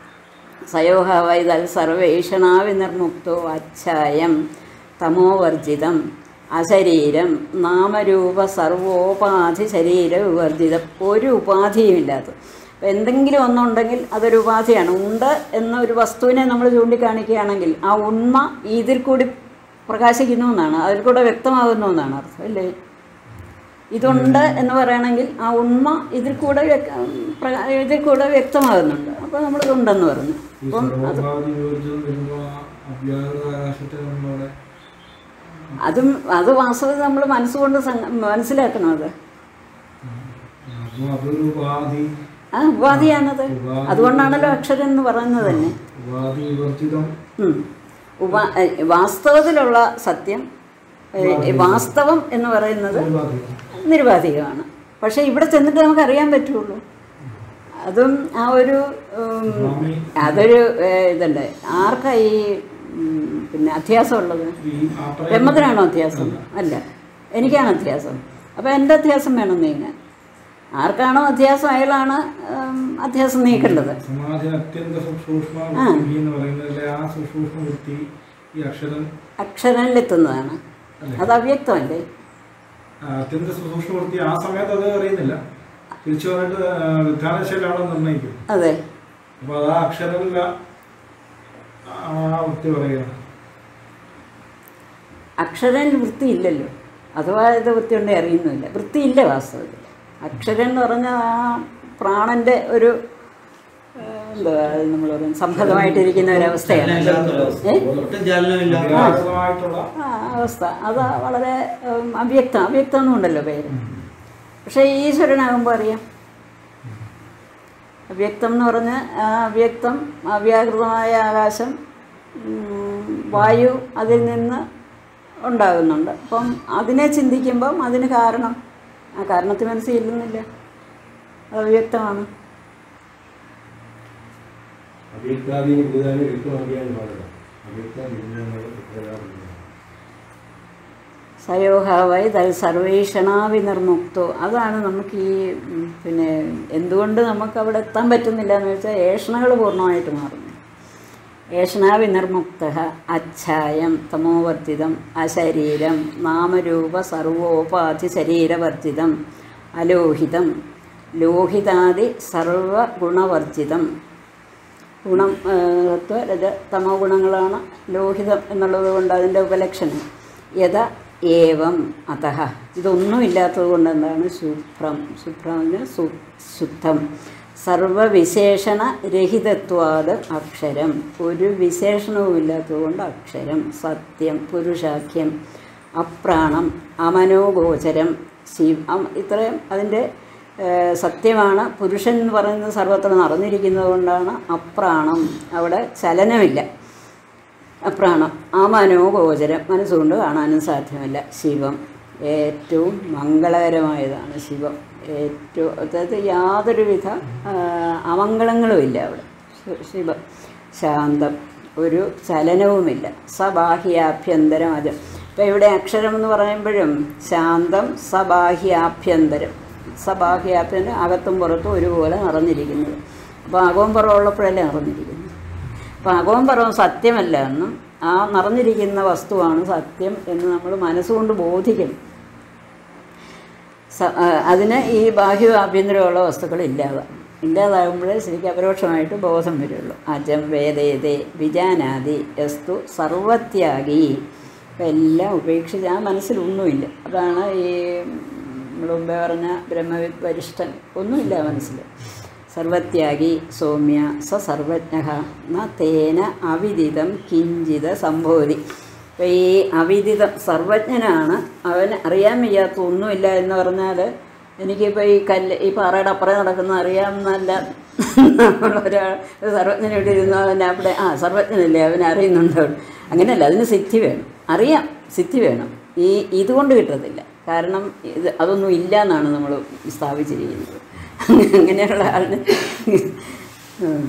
സയോഹവൈതൽ സർവേഷണാവിനിർമുക്തോ അച്ഛായം തമോവർജിതം അശരീരം നാമരൂപ സർവോപാധി ശരീര വിവർജിതം ഒരു ഉപാധിയുമില്ലാത്ത അപ്പം എന്തെങ്കിലും ഒന്നുണ്ടെങ്കിൽ അതൊരു ഉപാധിയാണ് ഉണ്ട് എന്ന ഒരു വസ്തുവിനെ നമ്മൾ ചൂണ്ടിക്കാണിക്കുകയാണെങ്കിൽ ആ ഉണ്മ ഇതിൽ കൂടി പ്രകാശിക്കുന്നു എന്നാണ് അതിൽ കൂടെ വ്യക്തമാകുന്നു എന്നാണ് അർത്ഥം അല്ലേ ഇതുണ്ട് എന്ന് പറയണമെങ്കിൽ ആ ഉണ്മ ഇതിൽ കൂടെ വ്യക്ത- പ്രകാ- ഇതിൽ കൂടെ വ്യക്തമാകുന്നുണ്ട് അപ്പോൾ നമ്മൾ ഇതുണ്ടെന്ന് പറഞ്ഞു ഈ അപ്പം അത് സർവോപാധി ഊർജ്ജം വരുമ്പോൾ അവ്യാകൃത ആകാശത്തെ നമ്മളവിടെ അതും അത് വാസ്തവത്തിൽ നമ്മൾ മനസ്സുകൊണ്ട് സങ്ക- മനസ്സിലാക്കണം അത് അപ്പോൾ അതൊരു ഉപാധി ആ ഉപാധിയാണത് ഉപാധി. അതുകൊണ്ടാണല്ലോ അക്ഷരം എന്ന് പറയുന്നത് തന്നെ ഉപാധി വിവർജിതം ഉം. ഉപാ ഏ, വാസ്തവത്തിലുള്ള സത്യം ഏ, വാസ്തവം എന്ന് പറയുന്നത് ഉപാധി നിരുപാധികമാണ് പക്ഷേ ഇവിടെ ചെന്നിട്ട് നമുക്ക് അറിയാൻ പറ്റുള്ളൂ അതും ആ ഒരു ഉം, സ്വാമി അതൊരു ഏ, ഇതുണ്ട് ആർക്കാ ഈ ഉം, പിന്നെ അധ്യാസമുള്ളത് ഈ ആ പറയുന്ന- ബ്രഹ്മത്തിനാണോ അധ്യാസം അല്ല എനിക്കാണ് അധ്യാസം അപ്പോൾ എൻ്റെ അധ്യാസം വേണം നീങ്ങാൻ ആർക്കാണോ അധ്യാസം അയാളാണ് ഉം, അധ്യാസം നീക്കേണ്ടത് സമാധി അത്യന്ത സൂക്ഷ്മ ആ. വൃത്തി എന്ന് പറയുന്നതിലെ ആ സൂക്ഷ്മ വൃത്തി ഈ അക്ഷരം അക്ഷരനിലെത്തുന്നതാണ് അല്ലേ? അത് അവ്യക്തമല്ലേ ആ, അത്യന്ത സൂക്ഷ്മ വൃത്തി ആ സമയത്ത് അത് അറിയുന്നില്ല തിരിച്ചു വന്നിട്ട് വിധാനശൈലാണോ നിർണ്ണയിക്കും അതെ അപ്പൊ അത് ആ അക്ഷരമില്ല ആ വൃത്തി പറയുക അക്ഷരനിൽ വൃത്തിയില്ലല്ലോ അഥവാ ഇത് വൃത്തി ഉണ്ടെങ്കിൽ അറിയുന്നില്ല വൃത്തിയില്ല വാസ്തവത്തിൽ അക്ഷരം എന്ന് പറഞ്ഞാൽ ആ പ്രാണൻ്റെ ഒരു ഏഹ്, എന്തുവാ നമ്മൾ പറയും സംഭതമായിട്ടിരിക്കുന്ന ഒരവസ്ഥയാണ് ഏ? ഒട്ടും ചലനമില്ല നിരാകൃതമായിട്ടുള്ള ആ അവസ്ഥ അത് വളരെ ഉം, അവ്യക്തം അവ്യക്തം എന്നുണ്ടല്ലോ പേര് പക്ഷേ ഈശ്വരനാകുമ്പോൾ അറിയാം അവ്യക്തം എന്ന് പറഞ്ഞാൽ ആ അവ്യക്തം അവ്യാകൃതമായ ആകാശം ഉം, വായു അതിൽ നിന്ന് ഉണ്ടാകുന്നുണ്ട് അപ്പം അതിനെ ചിന്തിക്കുമ്പം അതിന് കാരണം ആ കാരണത്തിന് മനസ്സിലിരുന്നില്ല അത് അവ്യക്തമാണ് അവ്യക്താദീന ഭൂതാനി വ്യക്തമാക്കിയാൽ പാടില്ല അവ്യക്ത സയോഹാവായി തൽ സർവേഷണാവിനിർമുക്തോ അതാണ് നമുക്ക് ഈ ഉം, പിന്നെ എന്തുകൊണ്ട് നമുക്ക് അവിടെ എത്താൻ പറ്റുന്നില്ല എന്ന് വെച്ചാൽ ഏഷണകൾ പൂർണ്ണമായിട്ട് മാറുന്നു ഏഷണാവിനിർമുക്ത അച്ഛായം തമോവർജിതം അശരീരം നാമരൂപ സർവോപാധി ശരീരവർജിതം അലോഹിതം ലോഹിതാദി സർവഗുണവർജിതം ഗുണം ആ, സത്വ രജ തമോ ഗുണങ്ങളാണ് ലോഹിതം എന്നുള്ളത് കൊണ്ട് അതിൻ്റെ ഉപലക്ഷണം യഥ ഏവം അത ഇതൊന്നുമില്ലാത്തത് കൊണ്ട് എന്താണ് ശുഭ്രം ശുഭ്രം എന്ന് പറഞ്ഞാൽ സു ശുദ്ധം സർവവിശേഷണ രഹിതത്വാത് അക്ഷരം ഒരു വിശേഷണവും ഇല്ലാത്തത് കൊണ്ട് അക്ഷരം സത്യം പുരുഷാഖ്യം അപ്രാണം അമനോഗോചരം ശിവ അം- ഇത്രയും അതിൻ്റെ ഏഹ്, സത്യമാണ് പുരുഷൻ എന്ന് പറയുന്നത് സർവത്ര നിറഞ്ഞിരിക്കുന്നത് കൊണ്ടാണ് അപ്രാണം അവിടെ ചലനമില്ല അപ്രാണം ആ മനോഗോചരം മനസ്സുകൊണ്ട് കാണാനും സാധ്യമല്ല ശിവം ഏറ്റവും മംഗളകരമായതാണ് ശിവം ഏറ്റവും അതായത് യാതൊരുവിധ ആ, അമംഗളങ്ങളുമില്ല അവിടെ ശി- ശിവം ശാന്തം ഒരു ചലനവുമില്ല സബാഹ്യാഭ്യന്തരം അത് ഇപ്പം ഇവിടെ അക്ഷരം എന്ന് പറയുമ്പോഴും ശാന്തം സബാഹ്യാഭ്യന്തരം സബാഹ്യാഭ്യന്തരം അകത്തും പുറത്തും ഒരുപോലെ നിറഞ്ഞിരിക്കുന്നത് അപ്പോൾ അകവും പുറവും ഉള്ളപ്പോഴല്ലേ നിറഞ്ഞിരിക്കുന്നത് അപ്പോൾ അകവും പുറവും സത്യമല്ല എന്നും ആ നിറഞ്ഞിരിക്കുന്ന വസ്തുവാണ് സത്യം എന്ന് നമ്മൾ മനസ്സുകൊണ്ട് ബോധിക്കണം സ- ആ, അതിന് ഈ ബാഹ്യ ആഭ്യന്തരമുള്ള വസ്തുക്കൾ ഇല്ലാതാകും ഇല്ലാതാകുമ്പോഴേ ശരിക്കും അപരോക്ഷമായിട്ട് ബോധം വരുള്ളൂ അജം വേദേതേ വിജാനാദി യസ്തു സർവത്യാഗി ഇപ്പം എല്ലാം ഉപേക്ഷിച്ച് ആ മനസ്സിലൊന്നുമില്ല അതാണ് ഈ നമ്മൾ മുമ്പേ പറഞ്ഞ ബ്രഹ്മവിദ് വരിഷ്ഠൻ ഒന്നുമില്ല മനസ്സിൽ സർവത്യാഗി സൗമ്യ സ സർവജ്ഞ ന തേന അവിദിതം കിഞ്ചിത സംഭവതി അപ്പം ഈ അവിദിതം സർവജ്ഞനാണ് അവൻ അറിയാൻ വയ്യാത്ത ഒന്നുമില്ല എന്ന് പറഞ്ഞാൽ എനിക്കിപ്പോൾ ഈ കല്ല് ഈ പാറയുടെ അപ്പുറം നടക്കുന്ന അറിയാമെന്നല്ല നമ്മളൊരാൾ ഒരു സർവജ്ഞൻ ഇവിടെ ഇരുന്നു അവൻ അവിടെ ആ സർവജ്ഞനല്ലേ അവൻ അറിയുന്നുണ്ട് അങ്ങനെയല്ല അതിന് സിദ്ധി വേണം അറിയാം സിദ്ധി വേണം ഈ ഇതുകൊണ്ട് കിട്ടത്തില്ല കാരണം ഇത് അതൊന്നും ഇല്ല എന്നാണ് നമ്മൾ സ്ഥാപിച്ചിരിക്കുന്നത് അങ്ങനെയുള്ള ആളിന് ഉം.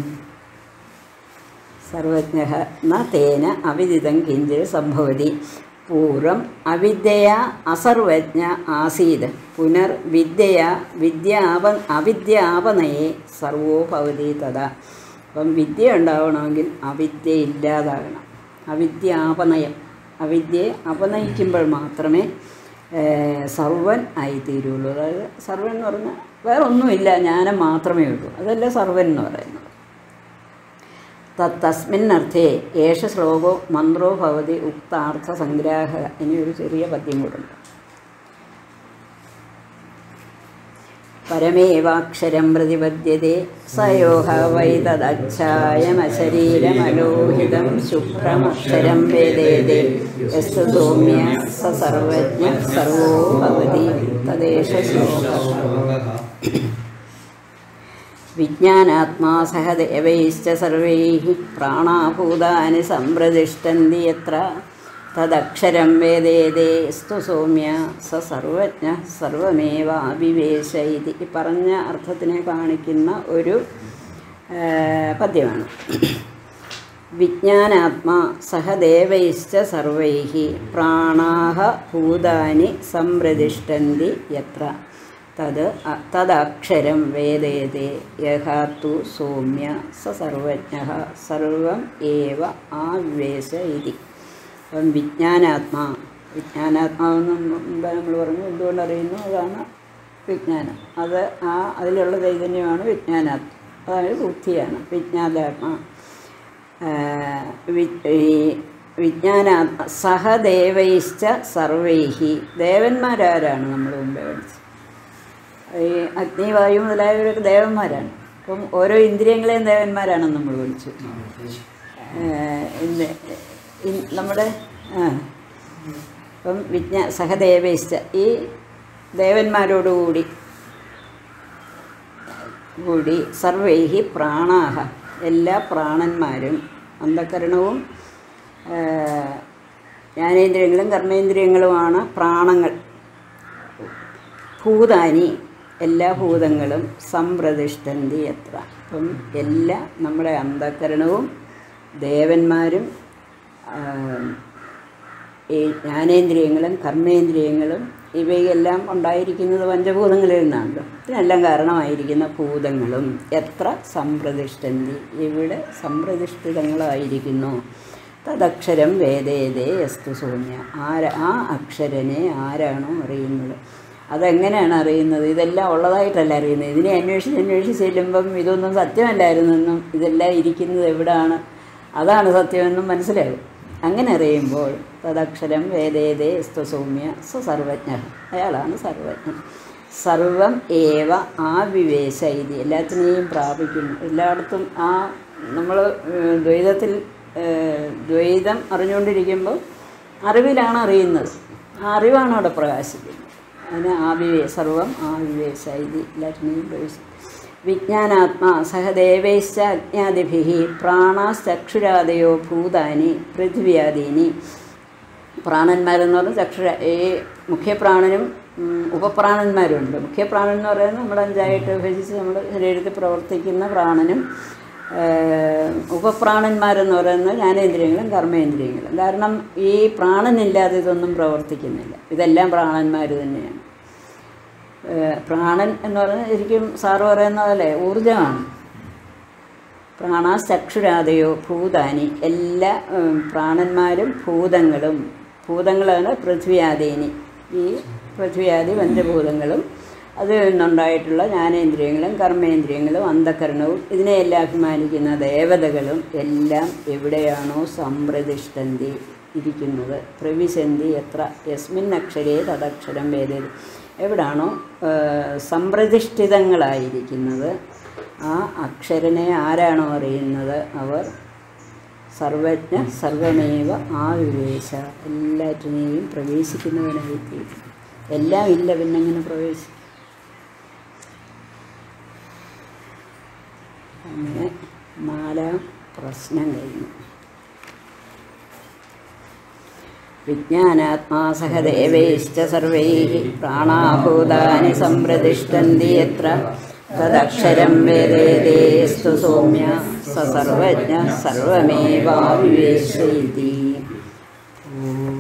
സർവജ്ഞ ന തേന അവിദിതം കിഞ്ചിത് സംഭവതി പൂർവം അവിദ്യയാ അസർവജ്ഞ ആസീത് പുനർ വിദ്യയാ വിദ്യാപ അവിദ്യാപനയെ സർവോ ഭവതി തഥാ അപ്പം വിദ്യ ഉണ്ടാവണമെങ്കിൽ അവിദ്യ ഇല്ലാതാകണം അവിദ്യാപനയം അവിദ്യയെ അപനയിക്കുമ്പോൾ മാത്രമേ ഏഹ്, സർവൻ ആയിത്തീരുള്ളൂ അതായത് സർവൻ എന്ന് പറഞ്ഞാൽ വേറെ ഒന്നുമില്ല ജ്ഞാനം മാത്രമേ ഉള്ളൂ അതല്ല സർവൻ എന്ന് പറയുന്നത് തസ്മിന്നർത്ഥേ ഏഷ ശ്ലോകോ മന്ത്രോ ഭവതി ഉക്താർത്ഥ സംഗ്രാഹ ഇനി ഒരു ചെറിയ പദ്യം കൂടുണ്ട് പരമേവാക്ഷരം പ്രതിപദ്യത്തെ സയോഹ വൈതദച്ഛായമശരീരമലോഹിതം ശുഭ്രമക്ഷരം വേദേതേ യസ്തു സൗമ്യ സ സർവജ്ഞ സർവോ ഭവതി തദേശ ശ്ലോക വിജ്ഞാനാത്മാ സഹ ദേവൈശ്ച സർവൈः പ്രാണാഭൂതാനി സംപ്രതിഷ്ഠന്തി യത്ര തദക്ഷരം വേദേതേസ്തു സൗമ്യ സ സർവജ്ഞ സർവമേവാഭിവേശ ഇതി ഈ പറഞ്ഞ അർത്ഥത്തിനെ കാണിക്കുന്ന ഒരു ആ, പദ്യമാണ് വിജ്ഞാനാത്മാ സഹ ദേവൈശ്ച സർവൈः പ്രാണാഹ ഭൂതാനി സംപ്രതിഷ്ഠന്തി യത്ര തത് അ- തദക്ഷരം വേദേതേ യഹ തു സൗമ്യ സ സർവജ്ഞ സർവം ഏവ ആവേശ ഇതി അപ്പം വിജ്ഞാനാത്മാ വിജ്ഞാനാത്മാവെന്ന് മുമ്പ് നമ്മൾ പറഞ്ഞു എന്തുകൊണ്ട് അറിയുന്നു അതാണ് വിജ്ഞാനം അത് ആ അതിലുള്ള ചൈതന്യമാണ് വിജ്ഞാനാത്മ അതായത് ബുദ്ധിയാണ് വിജ്ഞാനാത്മാ ആ, വി- ഈ വിജ്ഞാനാത്മ സഹദേവൈശ്ച സർവൈഹി ദേവന്മാരാരാണ് നമ്മൾ മുമ്പേ പഠിച്ചത് ഈ അഗ്നി വായു മുതലായവരൊക്കെ ദേവന്മാരാണ് അപ്പം ഓരോ ഇന്ദ്രിയങ്ങളെയും ദേവന്മാരാണെന്ന് നമ്മൾ വിളിച്ചു ഏഹ് ഇന്ന് ഇൻ- നമ്മുടെ ആ അപ്പം വിജ്ഞാ സഹദേവേശ്ച ഈ ദേവന്മാരോടുകൂടി കൂടി സർവൈഹി പ്രാണാഹ എല്ലാ പ്രാണന്മാരും അന്ധകരണവും ആ, ജ്ഞാനേന്ദ്രിയങ്ങളും കർമ്മേന്ദ്രിയങ്ങളുമാണ് പ്രാണങ്ങൾ ഭൂതാനി എല്ലാ ഭൂതങ്ങളും സംപ്രതിഷ്ഠന്തി എത്ര അപ്പം എല്ലാ നമ്മുടെ അന്ധകരണവും ദേവന്മാരും ആ, ഈ ജ്ഞാനേന്ദ്രിയങ്ങളും കർമ്മേന്ദ്രിയങ്ങളും ഇവയെല്ലാം ഉണ്ടായിരിക്കുന്നത് പഞ്ചഭൂതങ്ങളിൽ നിന്നാണല്ലോ ഇതിനെല്ലാം കാരണമായിരിക്കുന്ന ഭൂതങ്ങളും എത്ര സംപ്രതിഷ്ഠന്തി ഇവിടെ സംപ്രതിഷ്ഠിതങ്ങളായിരിക്കുന്നു തദക്ഷരം വേദേതേ അസ്തു സൗമ്യ ആര ആ അക്ഷരനെ ആരാണോ അറിയുന്നത് അതെങ്ങനെയാണ് അറിയുന്നത് ഇതെല്ലാം ഉള്ളതായിട്ടല്ല അറിയുന്നത് ഇതിനെ അന്വേഷിച്ച് അന്വേഷിച്ച് ചെല്ലുമ്പം ഇതൊന്നും സത്യമല്ലായിരുന്നെന്നും ഇതെല്ലാം ഇരിക്കുന്നത് എവിടാണ് അതാണ് സത്യമെന്നും മനസ്സിലാകും അങ്ങനെ അറിയുമ്പോൾ തദക്ഷരം വേദേതേ സ്തുസൗമ്യ സ സർവജ്ഞ അയാളാണ് സർവജ്ഞൻ സർവം ഏവ ആവിവേശ ഇത് എല്ലാത്തിനെയും പ്രാപിക്കുന്നു എല്ലായിടത്തും ആ നമ്മൾ ദ്വൈതത്തിൽ ഏഹ്, ദ്വൈതം അറിഞ്ഞുകൊണ്ടിരിക്കുമ്പോൾ അറിവിലാണ് അറിയുന്നത് ആ അറിവാണ് അവിടെ പ്രകാശിക്കുന്നത് അതിന് ആവിവേ സർവം ആവിവേശ ഇത് എല്ലാത്തിനെയും പ്രവേശിക്കും വിജ്ഞാനാത്മാ സഹദേവൈശ്ച അജ്ഞാതിഭി പ്രാണാശ്ചക്ഷുരാദയോ ഭൂതാനി പൃഥ്വിയാദീനി പ്രാണന്മാരെന്ന് പറഞ്ഞാൽ ചക്ഷുര ഈ മുഖ്യപ്രാണനും ഉം, ഉപപ്രാണന്മാരുണ്ട് മുഖ്യപ്രാണൻ എന്ന് പറയുന്നത് നമ്മൾ അഞ്ചായിട്ട് വിഭജിച്ച് നമ്മുടെ ശരീരത്തിൽ പ്രവർത്തിക്കുന്ന പ്രാണനും ഏഹ്, ഉപപ്രാണന്മാരെന്ന് പറയുന്നത് ജ്ഞാനേന്ദ്രിയങ്ങളും കർമ്മേന്ദ്രിയങ്ങളും കാരണം ഈ പ്രാണനില്ലാതെ ഇതൊന്നും പ്രവർത്തിക്കുന്നില്ല ഇതെല്ലാം പ്രാണന്മാർ തന്നെയാണ് ഏഹ്, പ്രാണൻ എന്ന് പറഞ്ഞാൽ ശരിക്കും സാറ് പറയുന്ന പോലെ ഊർജമാണ് പ്രാണാചക്ഷുരാതയോ ഭൂതാനി എല്ലാ ഉം, പ്രാണന്മാരും ഭൂതങ്ങളും ഭൂതങ്ങളാണ് പൃഥ്വിയാദീനി ഈ പൃഥ്വിയാദി പഞ്ചഭൂതങ്ങളും അതിൽ നിന്നുണ്ടായിട്ടുള്ള ജ്ഞാനേന്ദ്രിയങ്ങളും കർമ്മേന്ദ്രിയങ്ങളും അന്ധകരണവും ഇതിനെയെല്ലാം അഭിമാനിക്കുന്ന ദേവതകളും എല്ലാം എവിടെയാണോ സംപ്രതിഷ്ഠന്തി ഇരിക്കുന്നത് പ്രവിശന്തി എത്ര യസ്മിൻ അക്ഷരേ തദക്ഷരം വേദ എവിടാണോ ആ, സംപ്രതിഷ്ഠിതങ്ങളായിരിക്കുന്നത് ആ അക്ഷരനെ ആരാണോ അറിയുന്നത് അവർ സർവജ്ഞ സർവമേവ ആ വിവേശ എല്ലാറ്റിനെയും പ്രവേശിക്കുന്നവനായിത്തീരും എല്ലാം ഇല്ല പിന്നെ എങ്ങനെ പ്രവേശിക്കും അങ്ങനെ നാലാം പ്രശ്നം കഴിഞ്ഞു വിജ്ഞാനാത്മാ സഹദേവൈശ്ച സർവൈ പ്രാണാഭൂതാനി സംപ്രതിഷ്ഠന്തി യത്ര തദക്ഷരം വേദേസ്തു സൗമ്യ സ സർവജ്ഞ സർവമേവാവിവേശയിതി ഓം